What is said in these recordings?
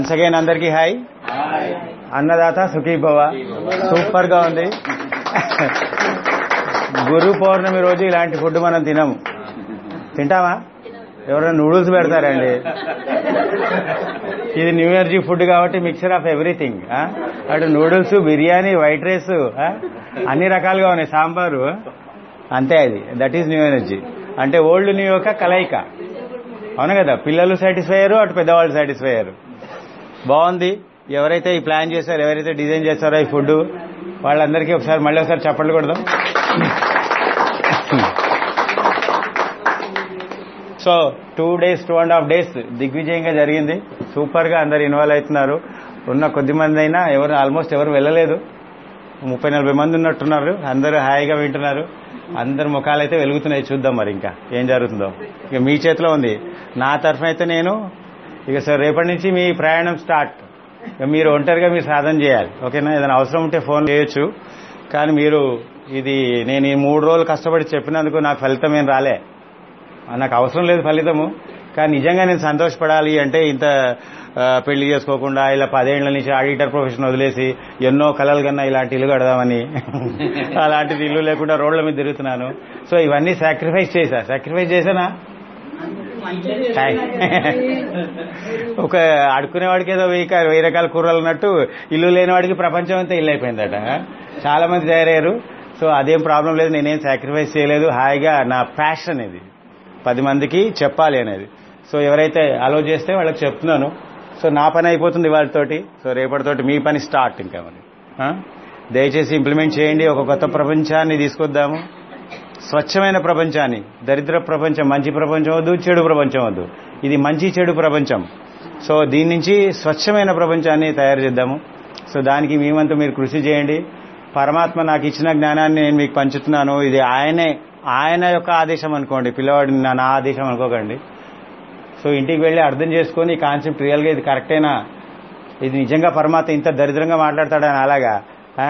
Once again అందరికీ hi అన్నదాత సుఖీభవ సూపర్ గా ఉంది గురు పౌర్ణమి రోజు ఇలాంటి ఫుడ్ మనం తినము తింటామా ఎవరైనా నూడిల్స్ పెడతారండి ఇది న్యూ ఎనర్జీ ఫుడ్ కాబట్టి మిక్చర్ ఆఫ్ ఎవ్రీథింగ్ అటు నూడిల్స్ బిర్యానీ వైట్ రైస్ అన్ని రకాలుగా ఉన్నాయి సాంబారు అంతే అది దట్ ఈజ్ న్యూ ఎనర్జీ అంటే ఓల్డ్ న్యూ యొక్క కలయిక అవును కదా పిల్లలు సాటిస్ఫై అయ్యారు అటు పెద్దవాళ్ళు సాటిస్ఫై అయ్యారు బాగుంది ఎవరైతే ఈ ప్లాన్ చేశారో ఎవరైతే డిజైన్ చేశారో ఈ ఫుడ్ వాళ్ళందరికీ ఒకసారి మళ్ళీ ఒకసారి చప్పట్లు కొడదాం so two days two and half days దిగ్విజయంగా జరిగింది సూపర్ గా అందరు ఇన్వాల్వ్ అవుతున్నారు ఉన్న కొద్ది మంది అయినా ఎవరు ఆల్మోస్ట్ ఎవరు వెళ్ళలేదు ముప్పై నలభై మంది ఉన్నట్టున్నారు అందరూ హాయిగా వింటున్నారు అందరి ముఖాలు అయితే వెలుగుతున్నాయి చూద్దాం మరి ఇంకా ఏం జరుగుతుందో ఇక మీ చేతిలో ఉంది నా తరఫున అయితే నేను ఇక సార్ రేపటి నుంచి మీ ప్రయాణం స్టార్ట్ ఇక మీరు ఒంటరిగా మీరు సాధన చేయాలి ఓకేనా ఏదైనా అవసరం ఉంటే ఫోన్ చేయొచ్చు కానీ మీరు ఇది నేను ఈ మూడు రోజులు కష్టపడి చెప్పినందుకు నాకు ఫలితం ఏం రాలే నాకు అవసరం లేదు ఫలితము కానీ నిజంగా నేను సంతోషపడాలి అంటే ఇంత ఆ, పెళ్లి చేసుకోకుండా ఇలా పదేళ్ల నుంచి ఆడిటర్ ప్రొఫెషన్ వదిలేసి ఎన్నో కలలు కన్నా ఇలాంటి ఇల్లు కడదామని అలాంటిది ఇల్లు లేకుండా రోడ్ల మీద తిరుగుతున్నాను సో ఇవన్నీ సాక్రిఫైస్ చేశా సాక్రిఫైస్ చేశానా హాయ్. ఒక అడుకునేవాడికి ఏదో వెయ్యి కా- వెయ్యి రకాల కూరలు ఉన్నట్టు ఇల్లు లేని వాడికి ప్రపంచం అంతా ఇల్లు అయిపోయిందట చాలా మంది తయారయ్యారు సో అదేం ప్రాబ్లం లేదు నేనేం సాక్రిఫైస్ చేయలేదు హాయిగా నా ప్యాషన్ ఇది పది మందికి చెప్పాలి అనేది సో ఎవరైతే అలో చేస్తే వాళ్ళకి చెప్తున్నాను సో నా పని అయిపోతుంది వాళ్ళతోటి సో రేపటితోటి మీ పని స్టార్ట్ ఇంకా మరి ఆ? దయచేసి ఇంప్లిమెంట్ చేయండి ఒక కొత్త ప్రపంచాన్ని తీసుకొద్దాము స్వచ్ఛమైన ప్రపంచాన్ని దరిద్ర ప్రపంచం మంచి ప్రపంచం వద్దు చెడు ప్రపంచం వద్దు ఇది మంచి చెడు ప్రపంచం సో దీని నుంచి స్వచ్ఛమైన ప్రపంచాన్ని తయారు చేద్దాము సో దానికి మేమంతా మీరు కృషి చేయండి పరమాత్మ నాకు ఇచ్చిన జ్ఞానాన్ని నేను మీకు పంచుతున్నాను ఇది ఆయనే ఆయన యొక్క ఆదేశం అనుకోండి పిల్లవాడిని నా నా ఆదేశం అనుకోకండి సో ఇంటికి వెళ్ళి అర్థం చేసుకొని ఈ కాన్సెప్ట్ రియల్గా ఇది కరెక్టేనా ఇది నిజంగా పరమాత్మ ఇంత దరిద్రంగా మాట్లాడతాడని అలాగా ఆ?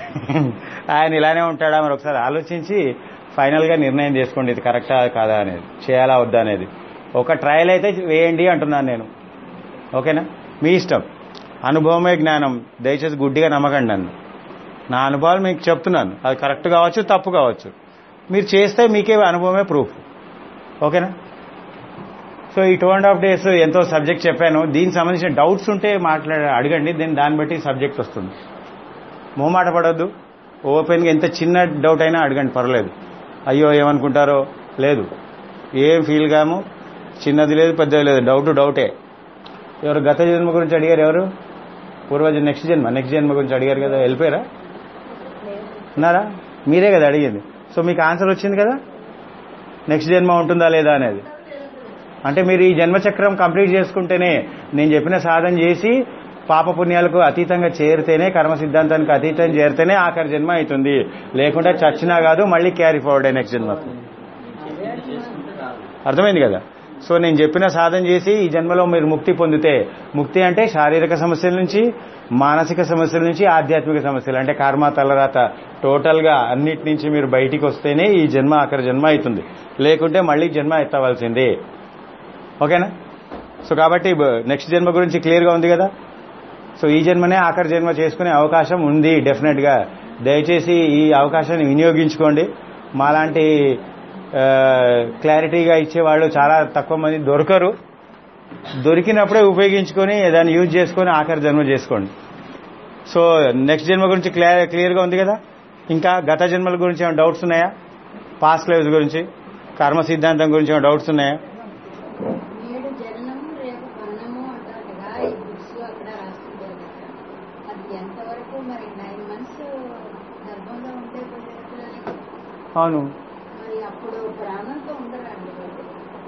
ఆయన ఇలానే ఉంటాడా మరి ఒకసారి ఆలోచించి ఫైనల్గా నిర్ణయం చేసుకోండి ఇది కరెక్టా కాదా అనేది చేయాలా వద్దా అనేది ఒక ట్రయల్ అయితే వేయండి అంటున్నాను నేను ఓకేనా మీ ఇష్టం అనుభవమే జ్ఞానం దయచేసి గుడ్డిగా నమ్మకండి నన్ను నా అనుభవాలు మీకు చెప్తున్నాను అది కరెక్ట్ కావచ్చు తప్పు కావచ్చు మీరు చేస్తే మీకే అనుభవమే ప్రూఫ్ ఓకేనా సో ఈ టూ అండ్ హాఫ్ డేస్ ఎంతో సబ్జెక్ట్ చెప్పాను దీనికి సంబంధించిన డౌట్స్ ఉంటే మాట్లాడ అడగండి దీని దాన్ని బట్టి సబ్జెక్ట్ వస్తుంది మొహమాట పడొద్దు ఓపెన్గా ఎంత చిన్న డౌట్ అయినా అడగండి పర్లేదు అయ్యో ఏమనుకుంటారో లేదు ఏం ఫీల్ కాము చిన్నది లేదు పెద్దది లేదు డౌట్ డౌటే ఎవరు గత జన్మ గురించి అడిగారు ఎవరు పూర్వజన్ నెక్స్ట్ జన్మ నెక్స్ట్ జన్మ గురించి అడిగారు కదా వెళ్ళిపోయారా ఉన్నారా మీరే కదా అడిగింది సో మీకు ఆన్సర్ వచ్చింది కదా నెక్స్ట్ జన్మ ఉంటుందా లేదా అనేది అంటే మీరు ఈ జన్మచక్రం కంప్లీట్ చేసుకుంటేనే నేను చెప్పిన సాధన చేసి పాపపుణ్యాలకు అతీతంగా చేరితేనే కర్మ సిద్ధాంతానికి అతీతం చేరితేనే ఆఖరి జన్మ అవుతుంది లేకుంటే చచ్చినా కాదు మళ్ళీ క్యారీ ఫార్వర్డ్ నెక్స్ట్ జన్మకు అర్థమైంది కదా సో నేను చెప్పిన సాధన చేసి ఈ జన్మలో మీరు ముక్తి పొందితే ముక్తి అంటే శారీరక సమస్యల నుంచి మానసిక సమస్యల నుంచి ఆధ్యాత్మిక సమస్యలు అంటే కర్మ తలరాత టోటల్ గా అన్నిటి నుంచి మీరు బయటికి వస్తేనే ఈ జన్మ ఆఖరి జన్మ అవుతుంది లేకుంటే మళ్ళీ జన్మ ఎత్తవలసిందే ఓకేనా సో కాబట్టి నెక్స్ట్ జన్మ గురించి క్లియర్గా ఉంది కదా సో ఈ జన్మనే ఆఖరి జన్మ చేసుకునే అవకాశం ఉంది డెఫినెట్ గా దయచేసి ఈ అవకాశాన్ని వినియోగించుకోండి మాలాంటి ఆ, క్లారిటీగా ఇచ్చేవాళ్ళు చాలా తక్కువ మంది దొరకరు దొరికినప్పుడే ఉపయోగించుకొని దాన్ని యూజ్ చేసుకొని ఆఖరి జన్మ చేసుకోండి సో నెక్స్ట్ జన్మ గురించి క్లియర్ క్లియర్గా ఉంది కదా ఇంకా గత జన్మల గురించి ఏమైనా డౌట్స్ ఉన్నాయా పాస్ట్ లైఫ్స్ గురించి కర్మ సిద్ధాంతం గురించి ఏమైనా డౌట్స్ ఉన్నాయా నేడు జననము రేపు మరణము అంటారు కదా ఈ బుక్స్ అక్కడ రాస్తుంటారు కదా అది ఎంతవరకు మరి నైన్ మంత్స్ గర్భంలో ఉంటే పిల్లలకి అవును మరి అప్పుడు ప్రాణంతో ఉండరండి వాళ్ళు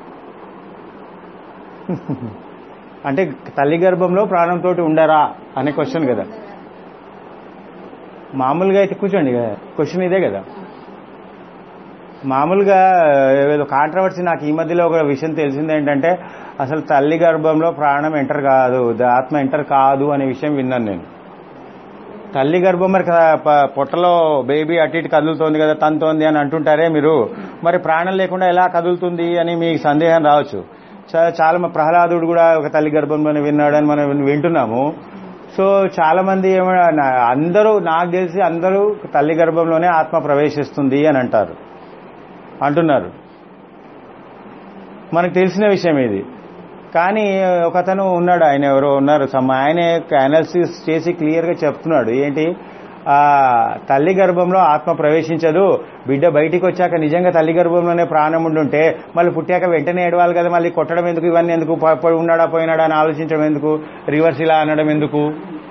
అంటే తల్లి గర్భంలో ప్రాణంతో ఉండరా అనే క్వశ్చన్ కదా ఉండరా? మామూలుగా అయితే కూర్చోండి కదా క్వశ్చన్ ఇదే కదా మామూలుగా ఏదో కాంట్రవర్సీ నాకు ఈ మధ్యలో ఒక విషయం తెలిసింది ఏంటంటే అసలు తల్లి గర్భంలో ప్రాణం ఎంటర్ కాదు ద- ఆత్మ ఎంటర్ కాదు అనే విషయం విన్నాను నేను తల్లి గర్భం మరి కదా ప- పొట్టలో బేబీ అటు ఇటు కదులుతోంది కదా తంతోంది అని అంటుంటారే మీరు మరి ప్రాణం లేకుండా ఎలా కదులుతుంది అని మీకు సందేహం రావచ్చు చా- చాలా మ- ప్రహ్లాదుడు కూడా ఒక తల్లి గర్భంలోనే విన్నాడని మనం వింటున్నాము సో చాలా మంది ఏమో నా- అందరూ నాకు తెలిసి అందరూ తల్లి గర్భంలోనే ఆత్మ ప్రవేశిస్తుంది అని అంటారు అంటున్నారు మనకు తెలిసిన విషయం ఇది కానీ ఒకతను ఉన్నాడు ఆయన ఎవరో ఉన్నారు సమ్ ఆయన అనాలిసిస్ చేసి క్లియర్గా చెప్తున్నాడు ఏంటి ఆ తల్లి గర్భంలో ఆత్మ ప్రవేశించదు బిడ్డ బయటికి వచ్చాక నిజంగా తల్లి గర్భంలోనే ప్రాణం ఉండుంటే మళ్ళీ పుట్టాక వెంటనే ఏడవాలి కదా మళ్ళీ కొట్టడం ఎందుకు ఇవన్నీ ఎందుకు ప- ప- ఉన్నాడా పోయినాడా అని ఆలోచించడం ఎందుకు రివర్స్ ఇలా అనడం ఎందుకు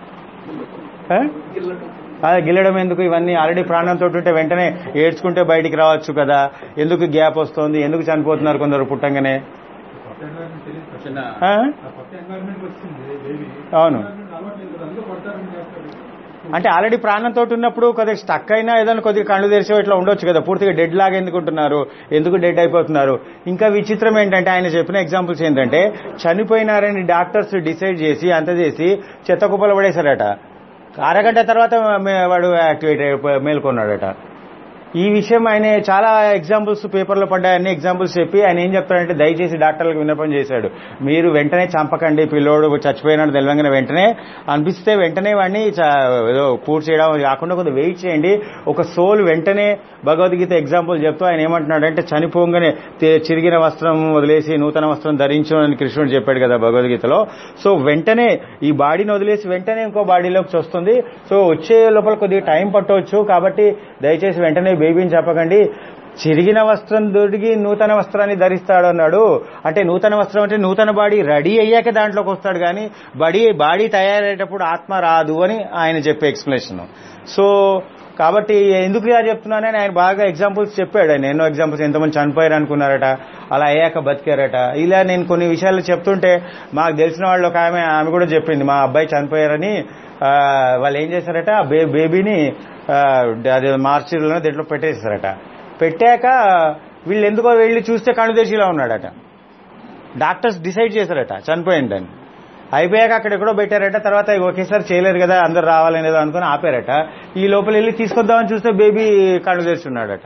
ఆ? అదే గిల్లడం ఎందుకు ఇవన్నీ ఆల్రెడీ ప్రాణంతో ఉంటే వెంటనే ఏడ్చుకుంటే బయటికి రావచ్చు కదా ఎందుకు గ్యాప్ వస్తుంది ఎందుకు చనిపోతున్నారు కొందరు పుట్టంగానే కొత్త environment తెలియదు కదా. చిన్న ఆ? ఆ కొత్త ఎన్వైరన్మెంట్ వచ్చింది బేబీ అవును. అలవాటు లేదు కదా అందులో కొడతారని చేస్తారు అంటే ఆల్రెడీ ప్రాణంతో ఉన్నప్పుడు కొద్దిగా స్టక్ అయినా ఏదైనా కొద్దిగా కళ్ళు తెరిచి ఇట్లా ఉండొచ్చు కదా పూర్తిగా డెడ్ లాగా ఎందుకు ఉంటున్నారు ఎందుకు డెడ్ అయిపోతున్నారు ఇంకా విచిత్రం ఏంటంటే ఆయన చెప్పిన ఎగ్జాంపుల్స్ ఏంటంటే చనిపోయినారని డాక్టర్స్ డిసైడ్ చేసి అంత చేసి చెత్త కుప్పలు పడేశారట అరగంట తర్వాత మే- వాడు యాక్టివేట్ అయిపో- మేల్కొన్నాడట ఈ విషయం ఆయన చాలా ఎగ్జాంపుల్స్ పేపర్లో పడ్డాయి అన్ని ఎగ్జాంపుల్స్ చెప్పి ఆయన ఏం చెప్తాడంటే దయచేసి డాక్టర్లకు విన్నపం చేశాడు మీరు వెంటనే చంపకండి పిల్లోడు చచ్చిపోయినాడు తెలియంగానే వెంటనే అనిపిస్తే వెంటనే వాడిని చ- ఏదో పూర్తి చేయడం కాకుండా కొంచెం వెయిట్ చేయండి ఒక సోల్ వెంటనే భగవద్గీత ఎగ్జాంపుల్ చెప్తూ ఆయన ఏమంటున్నాడంటే చనిపోగానే తే- చిరిగిన వస్త్రం వదిలేసి నూతన వస్త్రం ధరించు అని కృష్ణుడు చెప్పాడు కదా భగవద్గీతలో సో వెంటనే ఈ బాడీని వదిలేసి వెంటనే ఇంకో బాడీలోకి వస్తుంది సో వచ్చే లోపల కొద్దిగా టైం పట్టవచ్చు కాబట్టి దయచేసి వెంటనే బేబీని చెప్పకండి చిరిగిన వస్త్రం దొరికి నూతన వస్త్రాన్ని ధరిస్తాడు అన్నాడు అంటే నూతన వస్త్రం అంటే నూతన బాడీ రెడీ అయ్యాక దాంట్లోకి వస్తాడు కానీ బాడీ బాడీ తయారయ్యేటప్పుడు ఆత్మ రాదు అని ఆయన చెప్పే ఎక్స్ప్లెనేషన్ సో కాబట్టి ఎందుకు ఇలా చెప్తున్నానని ఆయన బాగా ఎగ్జాంపుల్స్ చెప్పాడు ఆయన ఎన్నో ఎగ్జాంపుల్స్ ఎంతమంది చనిపోయారు అనుకున్నారట అలా అయ్యాక బతికారట ఇలా నేను కొన్ని విషయాలు చెప్తుంటే మాకు తెలిసిన వాళ్ళు ఒక ఆమె ఆమె కూడా చెప్పింది మా అబ్బాయి చనిపోయారని ఆ, వాళ్ళు ఏం చేశారట ఆ బే బేబీని ఆ, అదే మార్చిలోనే దీంట్లో పెట్టేశారట పెట్టాక వీళ్ళు ఎందుకో వెళ్ళి చూస్తే కళ్ళు తెరిచిలా ఉన్నాడట డాక్టర్స్ డిసైడ్ చేశారట చనిపోయిందని అయిపోయాక అక్కడ ఎక్కడో పెట్టారట తర్వాత ఒకేసారి చేయలేరు కదా అందరు రావాలనేదో అనుకుని ఆపారట ఈ లోపల వెళ్ళి తీసుకొద్దామని చూస్తే బేబీ కళ్ళు తెరిచున్నాడట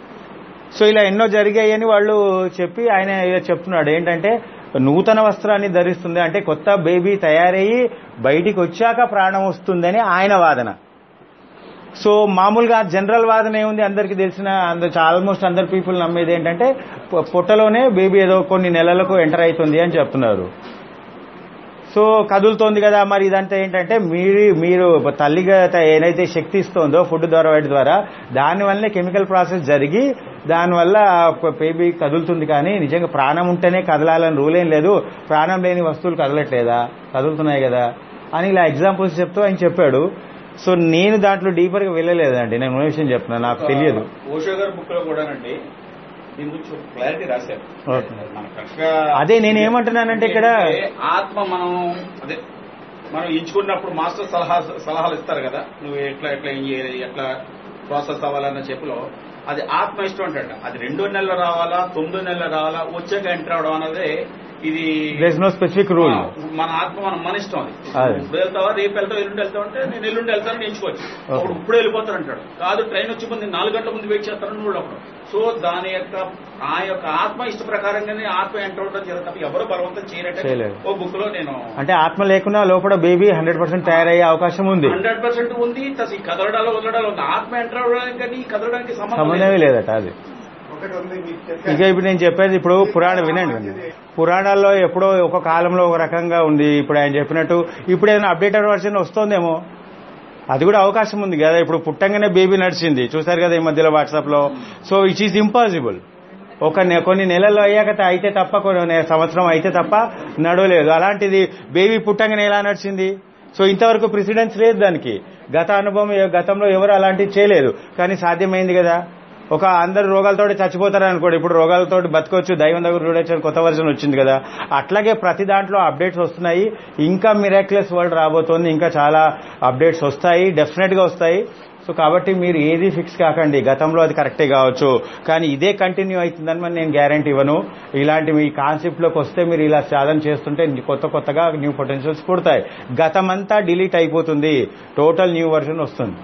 సో ఇలా ఎన్నో జరిగాయని వాళ్ళు చెప్పి ఆయన ఇలా చెప్తున్నాడు ఏంటంటే నూతన వస్త్రాన్ని ధరిస్తుంది అంటే కొత్త బేబీ తయారయ్యి బయటికి వచ్చాక ప్రాణం వస్తుందని ఆయన వాదన సో మామూలుగా జనరల్ వాదన ఏముంది అందరికీ తెలిసిన అందరు ఆల్మోస్ట్ అందరు పీపుల్ నమ్మేది ఏంటంటే పొ- పొట్టలోనే బేబీ ఏదో కొన్ని నెలలకు ఎంటర్ అవుతుంది అని చెప్తున్నారు సో కదులుతోంది కదా మరి ఇదంతా ఏంటంటే మీరు మీరు తల్లిగా త- ఏదైతే శక్తి ఇస్తుందో ఫుడ్ ద్వారా వాటి ద్వారా దానివల్లనే కెమికల్ ప్రాసెస్ జరిగి దానివల్ల బేబీ కదులుతుంది కానీ నిజంగా ప్రాణం ఉంటేనే కదలాలని రూల్ ఏం లేదు ప్రాణం లేని వస్తువులు కదలట్లేదా కదులుతున్నాయి కదా అని ఇలా ఎగ్జాంపుల్స్ చెప్తూ ఆయన చెప్పాడు సో నేను దాంట్లో డీపర్గా వెళ్ళలేదండి నేను ఉన్న విషయం చెప్తున్నాను నాకు తెలియదు ఓషో గారి బుక్ లో కూడానండి దీని గురించి క్లారిటీ రాశారు ఓకే. మన కరెక్ట్గా అదే నేను ఏమంటున్నానంటే ఇక్కడ ఏంటంటే ఆత్మ మనం అదే మనం ఎంచుకున్నప్పుడు మాస్టర్ సలహా సలహాలు ఇస్తారు కదా నువ్వు ఎట్లా ఎట్లా ఏం చేయాలి ఎట్లా ప్రాసెస్ అవ్వాలన్న చెప్పులో అది ఆత్మ ఇష్టం అంటాడు అది రెండో నెలలు రావాలా తొమ్మిదో నెలలు రావాలా వచ్చాక ఎంటర్ అవడం అనేది ఇది దేస్ నో స్పెసిఫిక్ రూల్ ఆ, మన ఆత్మ మన మన ఇష్టం అది అదే. ఇప్పుడు వెళ్తావా రేపు వెళ్తావా ఎల్లుండి వెళ్తావు అంటే నేను ఎల్లుండి వెళ్తానని ఎంచుకోవచ్చు ఓకే. అప్పుడు ఇప్పుడు వెళ్ళిపోతాను అంటాడు కాదు ట్రైన్ వచ్చి ముందు నాలుగు గంటల ముందు వెయిట్ చేస్తారని నువ్వు అప్పుడు సో దాని యొక్క ఆ యొక్క ఆత్మ ఇష్ట ప్రకారంగానే ఆత్మ ఎంటర్ అవడం జరుగుతుంది తప్ప ఎవరు బలవంతం చేయలేట చేయలేరు. ఓ బుక్ లో నేను అంటే ఆత్మ లేకుండా లోపల బేబీ హండ్రెడ్ పర్సెంట్ తయారయ్యే అవకాశం ఉంది హండ్రెడ్ పర్సెంట్ ఉంది ప్లస్ ఈ కదలడాలో వదలడాలో ఉంది ఆత్మ ఎంటర్ అవడానికి కానీ ఈ కదలడానికి సంబంధం సంబంధమే లేదు లేదట అది ఒకటి ఉంది మీకు ఇక చెప్పాను. ఇప్పుడు నేను చెప్పేది ఇప్పుడు పురాణ వినండి వినండి. పురాణాల్లో ఎప్పుడో ఒక కాలంలో ఒక రకంగా ఉంది ఇప్పుడు ఆయన చెప్పినట్టు ఇప్పుడు ఏదైనా అప్డేటెడ్ వర్షన్ వస్తోందేమో అది కూడా అవకాశం ఉంది కదా ఇప్పుడు పుట్టంగానే బేబీ నడిచింది చూసారు కదా ఈ మధ్యలో వాట్సాప్ లో సో ఇట్ ఈస్ ఇంపాసిబుల్ ఒక నె- కొన్ని నెలలు అయ్యాక త- అయితే తప్ప కొన్ని నె- సంవత్సరం అయితే తప్ప నడవలేదు అలాంటిది బేబీ పుట్టంగానే ఎలా నడిచింది సో ఇంతవరకు ప్రెసిడెన్స్ లేదు దానికి గత అనుభవం ఎ- గతంలో ఎవరు అలాంటివి చేయలేదు కానీ సాధ్యమైంది కదా ఒక అందరు రోగాలతో చచ్చిపోతారు అనుకోండి ఇప్పుడు రోగాలతో బతకొచ్చు దైవం దగ్గర చూడొచ్చు అని కొత్త వర్జన్ వచ్చింది కదా అట్లాగే ప్రతి దాంట్లో అప్డేట్స్ వస్తున్నాయి ఇంకా మిరాక్యులస్ వరల్డ్ రాబోతోంది ఇంకా చాలా అప్డేట్స్ వస్తాయి డెఫినెట్ గా వస్తాయి సో కాబట్టి మీరు ఏది ఫిక్స్ కాకండి గతంలో అది కరెక్టే కావచ్చు కానీ ఇదే కంటిన్యూ అవుతుందని మరి నేను గ్యారంటీ ఇవ్వను ఇలాంటి మీ కాన్సెప్ట్ లోకి వస్తే మీరు ఇలా సాధన చేస్తుంటే కొత్త కొత్తగా న్యూ పొటెన్షియల్స్ పుడతాయి గతమంతా డిలీట్ అయిపోతుంది టోటల్ న్యూ వర్షన్ వస్తుంది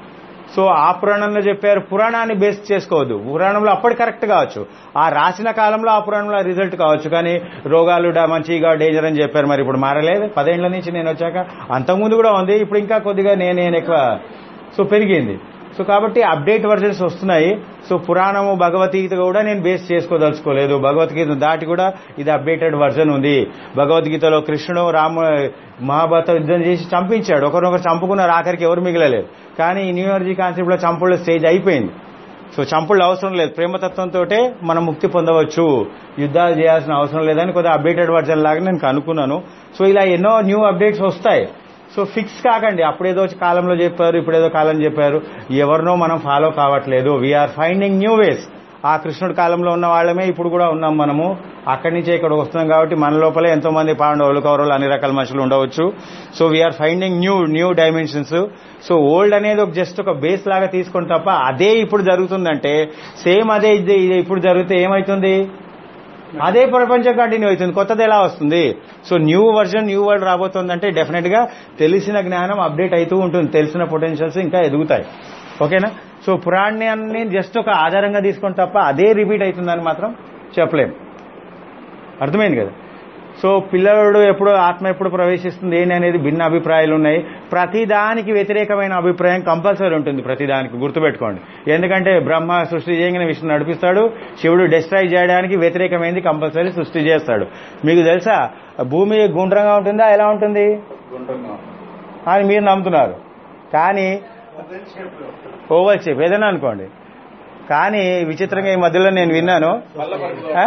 సో ఆ పురాణంలో చెప్పారు పురాణాన్ని బేస్ చేసుకోవద్దు పురాణంలో అప్పటి కరెక్ట్ కావచ్చు ఆ రాసిన కాలంలో ఆ పురాణంలో రిజల్ట్ కావచ్చు కానీ రోగాలు డా- మంచిగా డేంజర్ అని చెప్పారు మరి ఇప్పుడు మారలేదు పదేళ్ల నుంచి నేను వచ్చాక అంతకుముందు కూడా ఉంది ఇప్పుడు ఇంకా కొద్దిగా నేను నేను ఎక్కువ సో పెరిగింది సో కాబట్టి అప్డేట్ వర్జన్స్ వస్తున్నాయి సో పురాణము భగవద్గీత కూడా నేను బేస్ చేసుకోదలుచుకోలేదు భగవద్గీత దాటి కూడా ఇది అప్డేటెడ్ వర్జన్ ఉంది భగవద్గీతలో కృష్ణుడు రాము మహాభారత యుద్ధం చేసి చంపించాడు ఒకరినొకరు చంపుకున్నారు ఆఖరికి ఎవరు మిగలలేదు కానీ ఈ న్యూ ఎనర్జీ కాన్సెప్ట్ లో చంపుళ్ళ స్టేజ్ అయిపోయింది సో చంపుళ్ళు అవసరం లేదు ప్రేమతత్వంతో మనం ముక్తి పొందవచ్చు యుద్ధాలు చేయాల్సిన అవసరం లేదని కొద్దిగా అప్డేటెడ్ వర్జన్ లాగా నేను కనుక్కున్నాను సో ఇలా ఎన్నో న్యూ అప్డేట్స్ వస్తాయి సో ఫిక్స్ కాకండి అప్పుడేదో కాలంలో చెప్పారు ఇప్పుడేదో కాలం చెప్పారు ఎవరినో మనం ఫాలో కావట్లేదు వీఆర్ ఫైండింగ్ న్యూ వేస్ ఆ కృష్ణుడి కాలంలో ఉన్న వాళ్ళమే ఇప్పుడు కూడా ఉన్నాం మనము అక్కడి నుంచే ఇక్కడికి వస్తున్నాం కాబట్టి మన లోపలే ఎంతో మంది పాండవులు కౌరవులు అన్ని రకాల మనుషులు ఉండవచ్చు so we're finding new new dimensions so old అనేది ఒక జస్ట్ ఒక బేస్ లాగా తీసుకొని తప్ప అదే ఇప్పుడు జరుగుతుందంటే సేమ్ అదే ఇది ఇది ఇప్పుడు జరిగితే ఏమవుతుంది అదే ప్రపంచం కంటిన్యూ అవుతుంది కొత్తది ఎలా వస్తుంది so new version new world రాబోతుందంటే డెఫినెట్ గా తెలిసిన జ్ఞానం అప్డేట్ అవుతూ ఉంటుంది తెలిసిన పొటెన్షియల్స్ ఇంకా ఎదుగుతాయి ఓకేనా సో పురాణాన్ని జస్ట్ ఒక ఆధారంగా తీసుకొని తప్ప అదే రిపీట్ అవుతుందని మాత్రం చెప్పలేం అర్థమైంది కదా సో పిల్లడు ఎప్పుడు ఆత్మ ఎప్పుడు ప్రవేశిస్తుంది ఏంటి అనేది భిన్న అభిప్రాయాలు ఉన్నాయి ప్రతిదానికి వ్యతిరేకమైన అభిప్రాయం కంపల్సరీ ఉంటుంది ప్రతిదానికి గుర్తుపెట్టుకోండి ఎందుకంటే బ్రహ్మ సృష్టి చేయగానే విష్ణు నడిపిస్తాడు శివుడు డిస్ట్రాయ్ చేయడానికి వ్యతిరేకమైనది కంపల్సరీ సృష్టి చేస్తాడు మీకు తెలుసా భూమి గుండ్రంగా ఉంటుందా ఎలా ఉంటుంది అని మీరు నమ్ముతున్నారు కానీ ఓవల్ షేప్ ఏదైనా అనుకోండి కానీ విచిత్రంగా ఈ మధ్యలో నేను విన్నాను ఆ?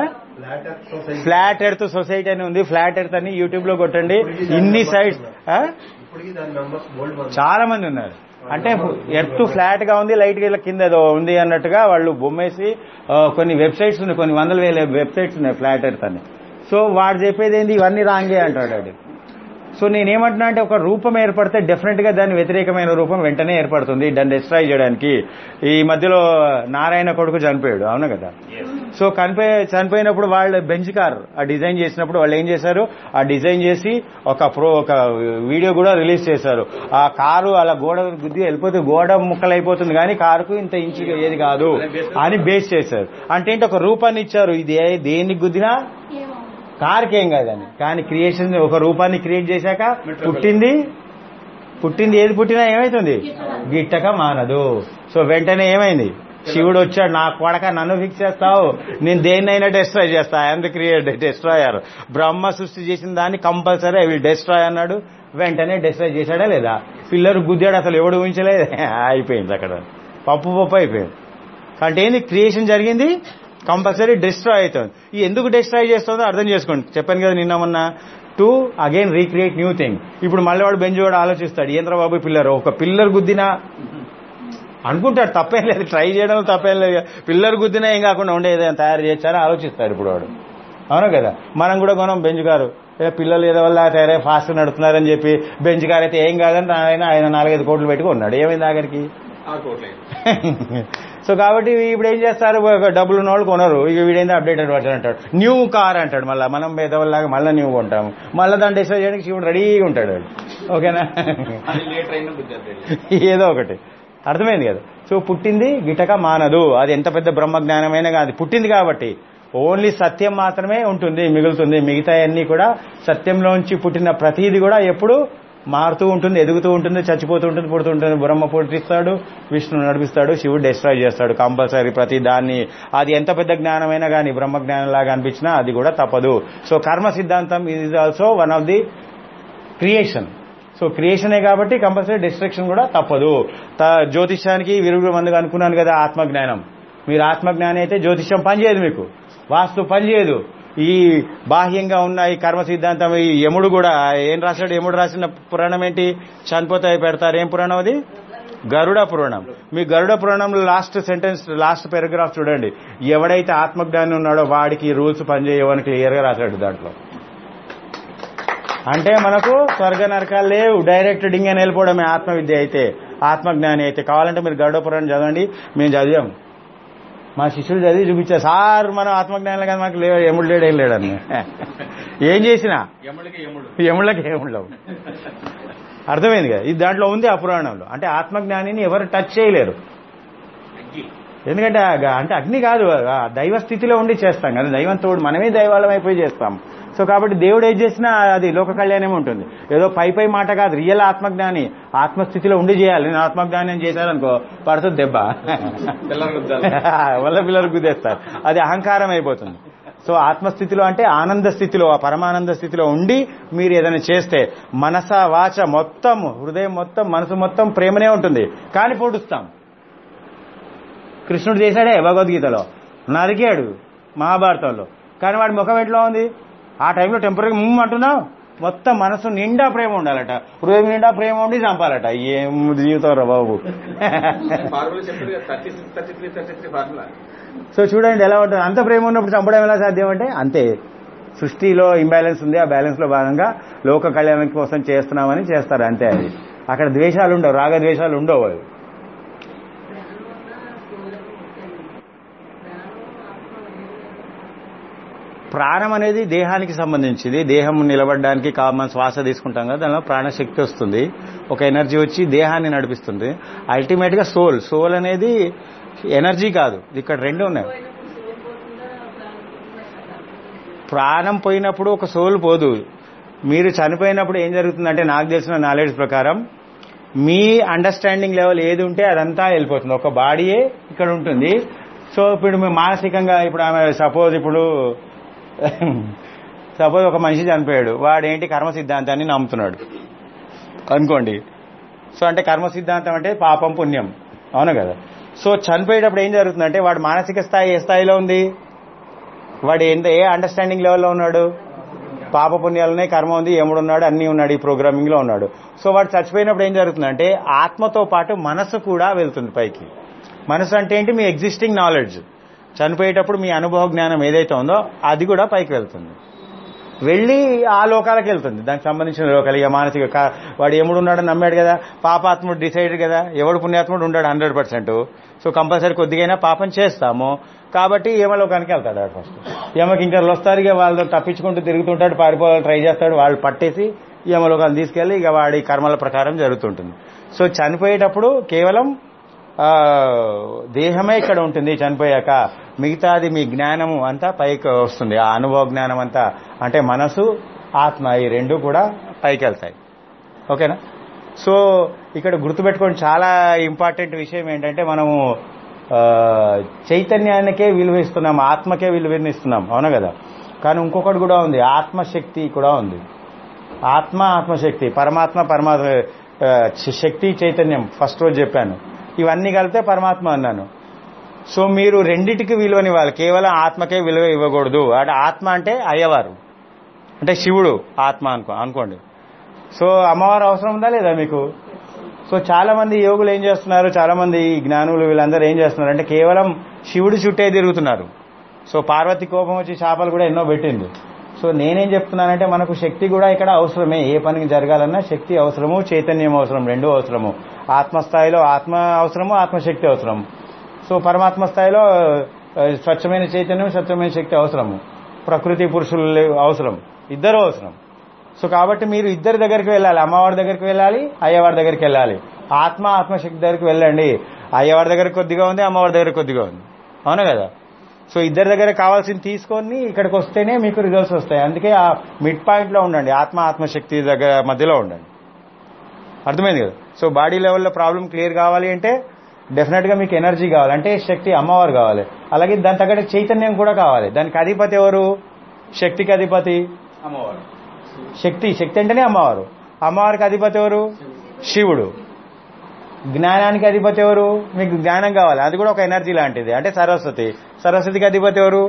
ఫ్లాట్ ఎర్త్ సొసైటీ అని ఉంది ఫ్లాట్ ఎర్త్ అని యూట్యూబ్ లో కొట్టండి ఇన్ని సైడ్స్ ఆ? ఇప్పటికీ దాని మెంబర్స్ గోల్డ్ చాలా మంది ఉన్నారు అంటే ఎర్త్ ఫ్లాట్ గా ఉంది లైట్ గా ఇలా కింద ఏదో ఉంది అన్నట్టుగా వాళ్ళు బొమ్మేసి ఆ, కొన్ని వెబ్సైట్స్ ఉన్నాయి కొన్ని వందల వేల వెబ్సైట్స్ ఉన్నాయి ఫ్లాట్ ఎర్త్ అని సో వాడు చెప్పేది ఏంది ఇవన్నీ రాంగే అంటాడు అది సో నేనేమంటున్నా అంటే ఒక రూపం ఏర్పడితే డెఫినెట్ గా దాని వ్యతిరేకమైన రూపం వెంటనే ఏర్పడుతుంది దాన్ని డిస్ట్రాయ్ చేయడానికి ఈ మధ్యలో నారాయణ కొడుకు చనిపోయాడు అవును కదా సో కనిపోయి చనిపోయినప్పుడు వాళ్ళు బెంచ్ కార్ ఆ డిజైన్ చేసినప్పుడు వాళ్ళు ఏం చేశారు ఆ డిజైన్ చేసి ఒక ప్రో ఒక వీడియో కూడా రిలీజ్ చేశారు ఆ కారు అలా గోడ గుద్ది వెళ్ళిపోతే గోడ ముక్కలైపోతుంది కానీ కారుకు ఇంత ఇంచు ఏది కాదు అని బేస్ చేశారు అంటే ఏంటి ఒక రూపాన్ని ఇచ్చారు ఇది ఏ- దేనికి గుద్దినా కార్కి ఏం కాదని కానీ క్రియేషన్ ఒక రూపాన్ని క్రియేట్ చేశాక పుట్టింది పుట్టింది ఏది పుట్టినా ఏమైతుంది గిట్టక మానదు సో వెంటనే ఏమైంది శివుడు వచ్చాడు నా కొడక నన్ను ఫిక్స్ చేస్తావు నేను దేన్నైనా డెస్ట్రాయ్ చేస్తా I'm the create destroyer Brahma సృష్టి చేసిన దాన్ని కంపల్సరీ ఐ విల్ డెస్ట్రాయ్ అన్నాడు వెంటనే డెస్ట్రాయ్ చేశాడా లేదా పిల్లలు గుద్దాడు అసలు ఎవడు ఊహించలేదు అయిపోయింది అక్కడ పప్పు పప్పు అయిపోయింది అంటే ఏంది క్రియేషన్ జరిగింది కంపల్సరీ డిస్ట్రాయ్ అవుతుంది ఈ ఎందుకు డిస్ట్రాయ్ చేస్తుందో అర్థం చేసుకోండి చెప్పాను కదా నిన్న మొన్న to again recreate new thing ఇప్పుడు మళ్ళీ వాడు బెంచ్ వాడు ఆలోచిస్తాడు ఏంద్ర బాబు పిల్లర్ ఒక పిల్లర్ గుద్దినా అనుకుంటాడు తప్పేం లేదు ట్రై చేయడం తప్పేం లేదు పిల్లర్ గుద్దినా ఏం కాకుండా ఉండే ఏదైనా తయారు చేయొచ్చని ఆలోచిస్తాడు ఇప్పుడు వాడు అవును కదా మనం కూడా కొనం బెంచ్ గారు ఏ పిల్లలు ఏదో వల్ల తయారై ఫాస్ట్ నడుతున్నారని చెప్పి బెంచ్ గారు అయితే ఏం కాదని ఆయన ఆయన నాలుగైదు కోట్లు పెట్టుకుని ఉన్నాడు ఏమైంది ఆఖరికి ఆ కోట్లేదు సో కాబట్టి ఇప్పుడు ఏం చేస్తారు ఒక డబ్బులు ఉన్న వాళ్ళు కొనరు ఇక వీడైంది అప్డేటెడ్ వర్షన్ అంటాడు న్యూ కార్ అంటాడు మళ్ళీ మనం పేదవాళ్ళలాగా మళ్ళీ న్యూ కొంటాము మళ్ళీ దాన్ని డిసైడ్ చేయడానికి శివుడు రెడీగా ఉంటాడు వాడు. ఓకేనా అది లేట్ అయినా బుద్ధి ఏదో ఒకటి అర్థమైంది కదా సో పుట్టింది గిటక మానదు అది ఎంత పెద్ద బ్రహ్మ జ్ఞానమైనా కాదు పుట్టింది కాబట్టి ఓన్లీ సత్యం మాత్రమే ఉంటుంది మిగులుతుంది మిగతా అన్ని కూడా సత్యంలోంచి పుట్టిన ప్రతిదీ కూడా ఎప్పుడు మారుతూ ఉంటుంది ఎదుగుతూ ఉంటుంది చచ్చిపోతూ ఉంటుంది పుడుతూ ఉంటుంది బ్రహ్మ పుట్టిస్తాడు విష్ణువు నడిపిస్తాడు శివుడు డిస్ట్రాయ్ చేస్తాడు కంపల్సరీ ప్రతి దాన్ని అది ఎంత పెద్ద జ్ఞానమైనా కానీ బ్రహ్మ జ్ఞానం లాగా అనిపించినా అది కూడా తప్పదు సో కర్మ సిద్ధాంతం ఇది also one of the creation so క్రియేషనే కాబట్టి కంపల్సరీ డిస్ట్రక్షన్ కూడా తప్పదు త- జ్యోతిష్యానికి విరుగుడు మందుగా అనుకున్నాను కదా ఆత్మజ్ఞానం మీరు ఆత్మజ్ఞానం అయితే జ్యోతిష్యం పనిచేయదు మీకు వాస్తు పనిచేయదు ఈ బాహ్యంగా ఉన్న ఈ కర్మ సిద్ధాంతం ఈ యముడు కూడా ఏం రాశాడు యముడు రాసిన పురాణం ఏంటి చనిపోతే పెడతారు ఏం పురాణం అది గరుడ పురాణం మీ గరుడ పురాణంలో లాస్ట్ సెంటెన్స్ లాస్ట్ పారాగ్రాఫ్ చూడండి ఎవడైతే ఆత్మజ్ఞానం ఉన్నాడో వాడికి రూల్స్ పనిచేయవని క్లియర్ గా రాశాడు దాంట్లో అంటే మనకు స్వర్గ నరకాలు లేవు డైరెక్ట్ డింగ్ అని వెళ్ళిపోవడమే ఆత్మ విద్య అయితే ఆత్మజ్ఞాని అయితే కావాలంటే మీరు గరుడ పురాణం చదవండి మేము చదివాం మా శిష్యుడు చదివి చూపించారు సార్ మనం ఆత్మజ్ఞానం కానీ మాకు లేడు ఎముడు లేడు ఏం లేడని ఏం చేసినా యముడికి యముడు యముళ్ళకి ఏముండవు అర్థమైంది కదా ఇది దాంట్లో ఉంది ఆ పురాణంలో అంటే ఆత్మజ్ఞానిని ఎవరు టచ్ చేయలేరు అగ్గి ఎందుకంటే ఆ గ- అంటే అగ్ని కాదు ఆ దైవ స్థితిలో ఉండి చేస్తాం కదా దైవం తోడు మనమే దైవాలం అయిపోయి చేస్తాం సో కాబట్టి దేవుడు ఏం చేసినా అది లోక కళ్యాణం ఉంటుంది ఏదో పై పై మాట కాదు రియల్ ఆత్మజ్ఞాని ఆత్మస్థితిలో ఉండి చేయాలి నేను ఆత్మజ్ఞానం చేశారనుకో పడుతుంది దెబ్బ పిల్లలు గుద్దాలి. వల్ల పిల్లలు గుద్దేస్తారు అది అహంకారం అయిపోతుంది సో ఆత్మస్థితిలో అంటే ఆనంద స్థితిలో ఆ పరమానంద స్థితిలో ఉండి మీరు ఏదైనా చేస్తే మనస వాచ మొత్తం హృదయం మొత్తం మనసు మొత్తం ప్రేమనే ఉంటుంది కానీ పొడుస్తాం కృష్ణుడు చేశాడే భగవద్గీతలో నరికాడు మహాభారతంలో కానీ వాడి ముఖం ఎట్లా ఉంది ఆ టైంలో టెంపరీ ముమ్మ అంటున్నావు మొత్తం మనసు నిండా ప్రేమ ఉండాలట హృదయం నిండా ప్రేమ ఉండి చంపాలట ఏం జీవితం రా బాబు ఫార్ములా చెప్పారు కదా thirty six thirty three thirty three formula so చూడండి ఎలా ఉంటుంది అంత ప్రేమ ఉన్నప్పుడు చంపడం ఎలా సాధ్యం అంటే అంతే సృష్టిలో ఇంబ్యాలెన్స్ ఉంది ఆ బ్యాలెన్స్ లో భాగంగా లోక కళ్యాణం కోసం చేస్తున్నామని చేస్తారు అంతే అది అక్కడ ద్వేషాలు ఉండవు రాగ ద్వేషాలు ఉండవు అవి ప్రాణం అనేది దేహానికి సంబంధించింది దేహం నిలబడడానికి కా- మనం శ్వాస తీసుకుంటాం కదా దానిలో ప్రాణశక్తి వస్తుంది ఒక ఎనర్జీ వచ్చి దేహాన్ని నడిపిస్తుంది అల్టిమేట్ గా సోల్ సోల్ అనేది ఎనర్జీ కాదు ఇక్కడ రెండు ఉన్నాయి ప్రాణం పోయినప్పుడు ఒక సోల్ పోదు మీరు చనిపోయినప్పుడు ఏం జరుగుతుందంటే నాకు తెలిసిన నాలెడ్జ్ ప్రకారం మీ అండర్స్టాండింగ్ లెవెల్ ఏది ఉంటే అదంతా వెళ్ళిపోతుంది ఒక బాడీయే ఇక్కడ ఉంటుంది సో ఇప్పుడు మేము మానసికంగా ఇప్పుడు ఆమె సపోజ్ ఇప్పుడు సపోజ్ ఒక మనిషి చనిపోయాడు వాడు ఏంటి కర్మ సిద్ధాంతాన్ని నమ్ముతున్నాడు అనుకోండి సో అంటే కర్మ సిద్ధాంతం అంటే పాపం పుణ్యం అవును కదా సో చనిపోయేటప్పుడు ఏం జరుగుతుందంటే వాడు మానసిక స్థాయి ఏ స్థాయిలో ఉంది వాడు ఎంత ఏ అండర్స్టాండింగ్ లెవెల్లో ఉన్నాడు పాప పుణ్యాలనే కర్మ ఉంది ఎముడు ఉన్నాడు అన్ని ఉన్నాడు ఈ ప్రోగ్రామింగ్ లో ఉన్నాడు సో వాడు చచ్చిపోయినప్పుడు ఏం జరుగుతుందంటే ఆత్మతో పాటు మనసు కూడా వెళ్తుంది పైకి మనసు అంటే ఏంటి మీ ఎగ్జిస్టింగ్ నాలెడ్జ్ చనిపోయేటప్పుడు మీ అనుభవ జ్ఞానం ఏదైతే ఉందో అది కూడా పైకి వెళ్తుంది వెళ్ళి ఆ లోకాలకు వెళ్తుంది దానికి సంబంధించిన లోకాలు ఇక మానసిక కా- వాడు ఎముడు ఉన్నాడని నమ్మాడు కదా పాపాత్ముడు డిసైడ్ కదా ఎవడు పుణ్యాత్ముడు ఉండాడు హండ్రెడ్ పర్సెంట్ సో కంపల్సరీ కొద్దిగైనా పాపం చేస్తాము కాబట్టి యమలోకానికి వెళ్తాడు వాడు ఫస్ట్ యమకి ఇంకా వస్తారు ఇక వాళ్ళు తప్పించుకుంటూ తిరుగుతుంటాడు పారిపోవాలని ట్రై చేస్తాడు వాళ్ళు పట్టేసి యమలోకాలు తీసుకెళ్లి ఇక వాడి కర్మల ప్రకారం జరుగుతుంటుంది సో చనిపోయేటప్పుడు కేవలం ఆ, దేహమే ఇక్కడ ఉంటుంది చనిపోయాక మిగతాది మీ జ్ఞానము అంతా పైకి వస్తుంది ఆ అనుభవ జ్ఞానం అంతా అంటే మనసు ఆత్మ ఈ రెండు కూడా పైకి వెళ్తాయి ఓకేనా సో ఇక్కడ గుర్తుపెట్టుకోండి చాలా ఇంపార్టెంట్ విషయం ఏంటంటే మనము ఆ, చైతన్యానికే విలువ ఇస్తున్నాం ఆత్మకే విలువనిస్తున్నాం అవునా కదా కానీ ఇంకొకటి కూడా ఉంది ఆత్మశక్తి కూడా ఉంది ఆత్మ ఆత్మశక్తి పరమాత్మ పరమాత్మ ఆ, శక్తి చైతన్యం ఫస్ట్ రోజు చెప్పాను ఇవన్నీ కలిపితే పరమాత్మ అన్నాను సో మీరు రెండిటికి విలువనివ్వాలి కేవలం ఆత్మకే విలువ ఇవ్వకూడదు అంటే ఆత్మ అంటే అయ్యవారు అంటే శివుడు ఆత్మ అనుకో అనుకోండి సో అమ్మవారు అవసరం ఉందా లేదా మీకు సో చాలా మంది యోగులు ఏం చేస్తున్నారు చాలా మంది జ్ఞానులు వీళ్ళందరూ ఏం చేస్తున్నారు అంటే కేవలం శివుడి చుట్టే తిరుగుతున్నారు సో పార్వతి కోపం వచ్చి చేపలు కూడా ఎన్నో పెట్టింది సో నేనేం చెప్తున్నానంటే మనకు శక్తి కూడా ఇక్కడ అవసరమే ఏ పనికి జరగాలన్నా శక్తి అవసరము చైతన్యం అవసరం రెండు అవసరము ఆత్మస్థాయిలో ఆత్మ అవసరము ఆత్మశక్తి అవసరం సో పరమాత్మ స్థాయిలో ఆ, స్వచ్ఛమైన చైతన్యం స్వచ్ఛమైన శక్తి అవసరము ప్రకృతి పురుషులు అవసరం ఇద్దరు అవసరం సో కాబట్టి మీరు ఇద్దరి దగ్గరికి వెళ్ళాలి అమ్మవారి దగ్గరికి వెళ్ళాలి అయ్యవారి దగ్గరికి వెళ్ళాలి ఆత్మ ఆత్మశక్తి దగ్గరికి వెళ్ళండి అయ్యవారి దగ్గర కొద్దిగా ఉంది అమ్మవారి దగ్గర కొద్దిగా ఉంది అవునా కదా సో ఇద్దరి దగ్గర కావాల్సింది తీసుకొని ఇక్కడికి వస్తేనే మీకు రిజల్ట్స్ వస్తాయి అందుకే ఆ మిడ్ పాయింట్ లో ఉండండి ఆత్మ ఆత్మశక్తి దగ్గర మధ్యలో ఉండండి అర్థమైంది కదా సో బాడీ లెవెల్లో ప్రాబ్లం క్లియర్ కావాలి అంటే డెఫినెట్ గా మీకు ఎనర్జీ కావాలి అంటే శక్తి అమ్మవారు కావాలి అలాగే దాని తగ్గట్టు చైతన్యం కూడా కావాలి దానికి అధిపతి ఎవరు శక్తికి అధిపతి అమ్మవారు శక్తి శక్తి అంటేనే అమ్మవారు అమ్మవారికి అధిపతి ఎవరు శివుడు జ్ఞానానికి అధిపతి ఎవరు మీకు జ్ఞానం కావాలి అది కూడా ఒక ఎనర్జీ లాంటిది అంటే సరస్వతి సరస్వతికి అధిపతి ఎవరు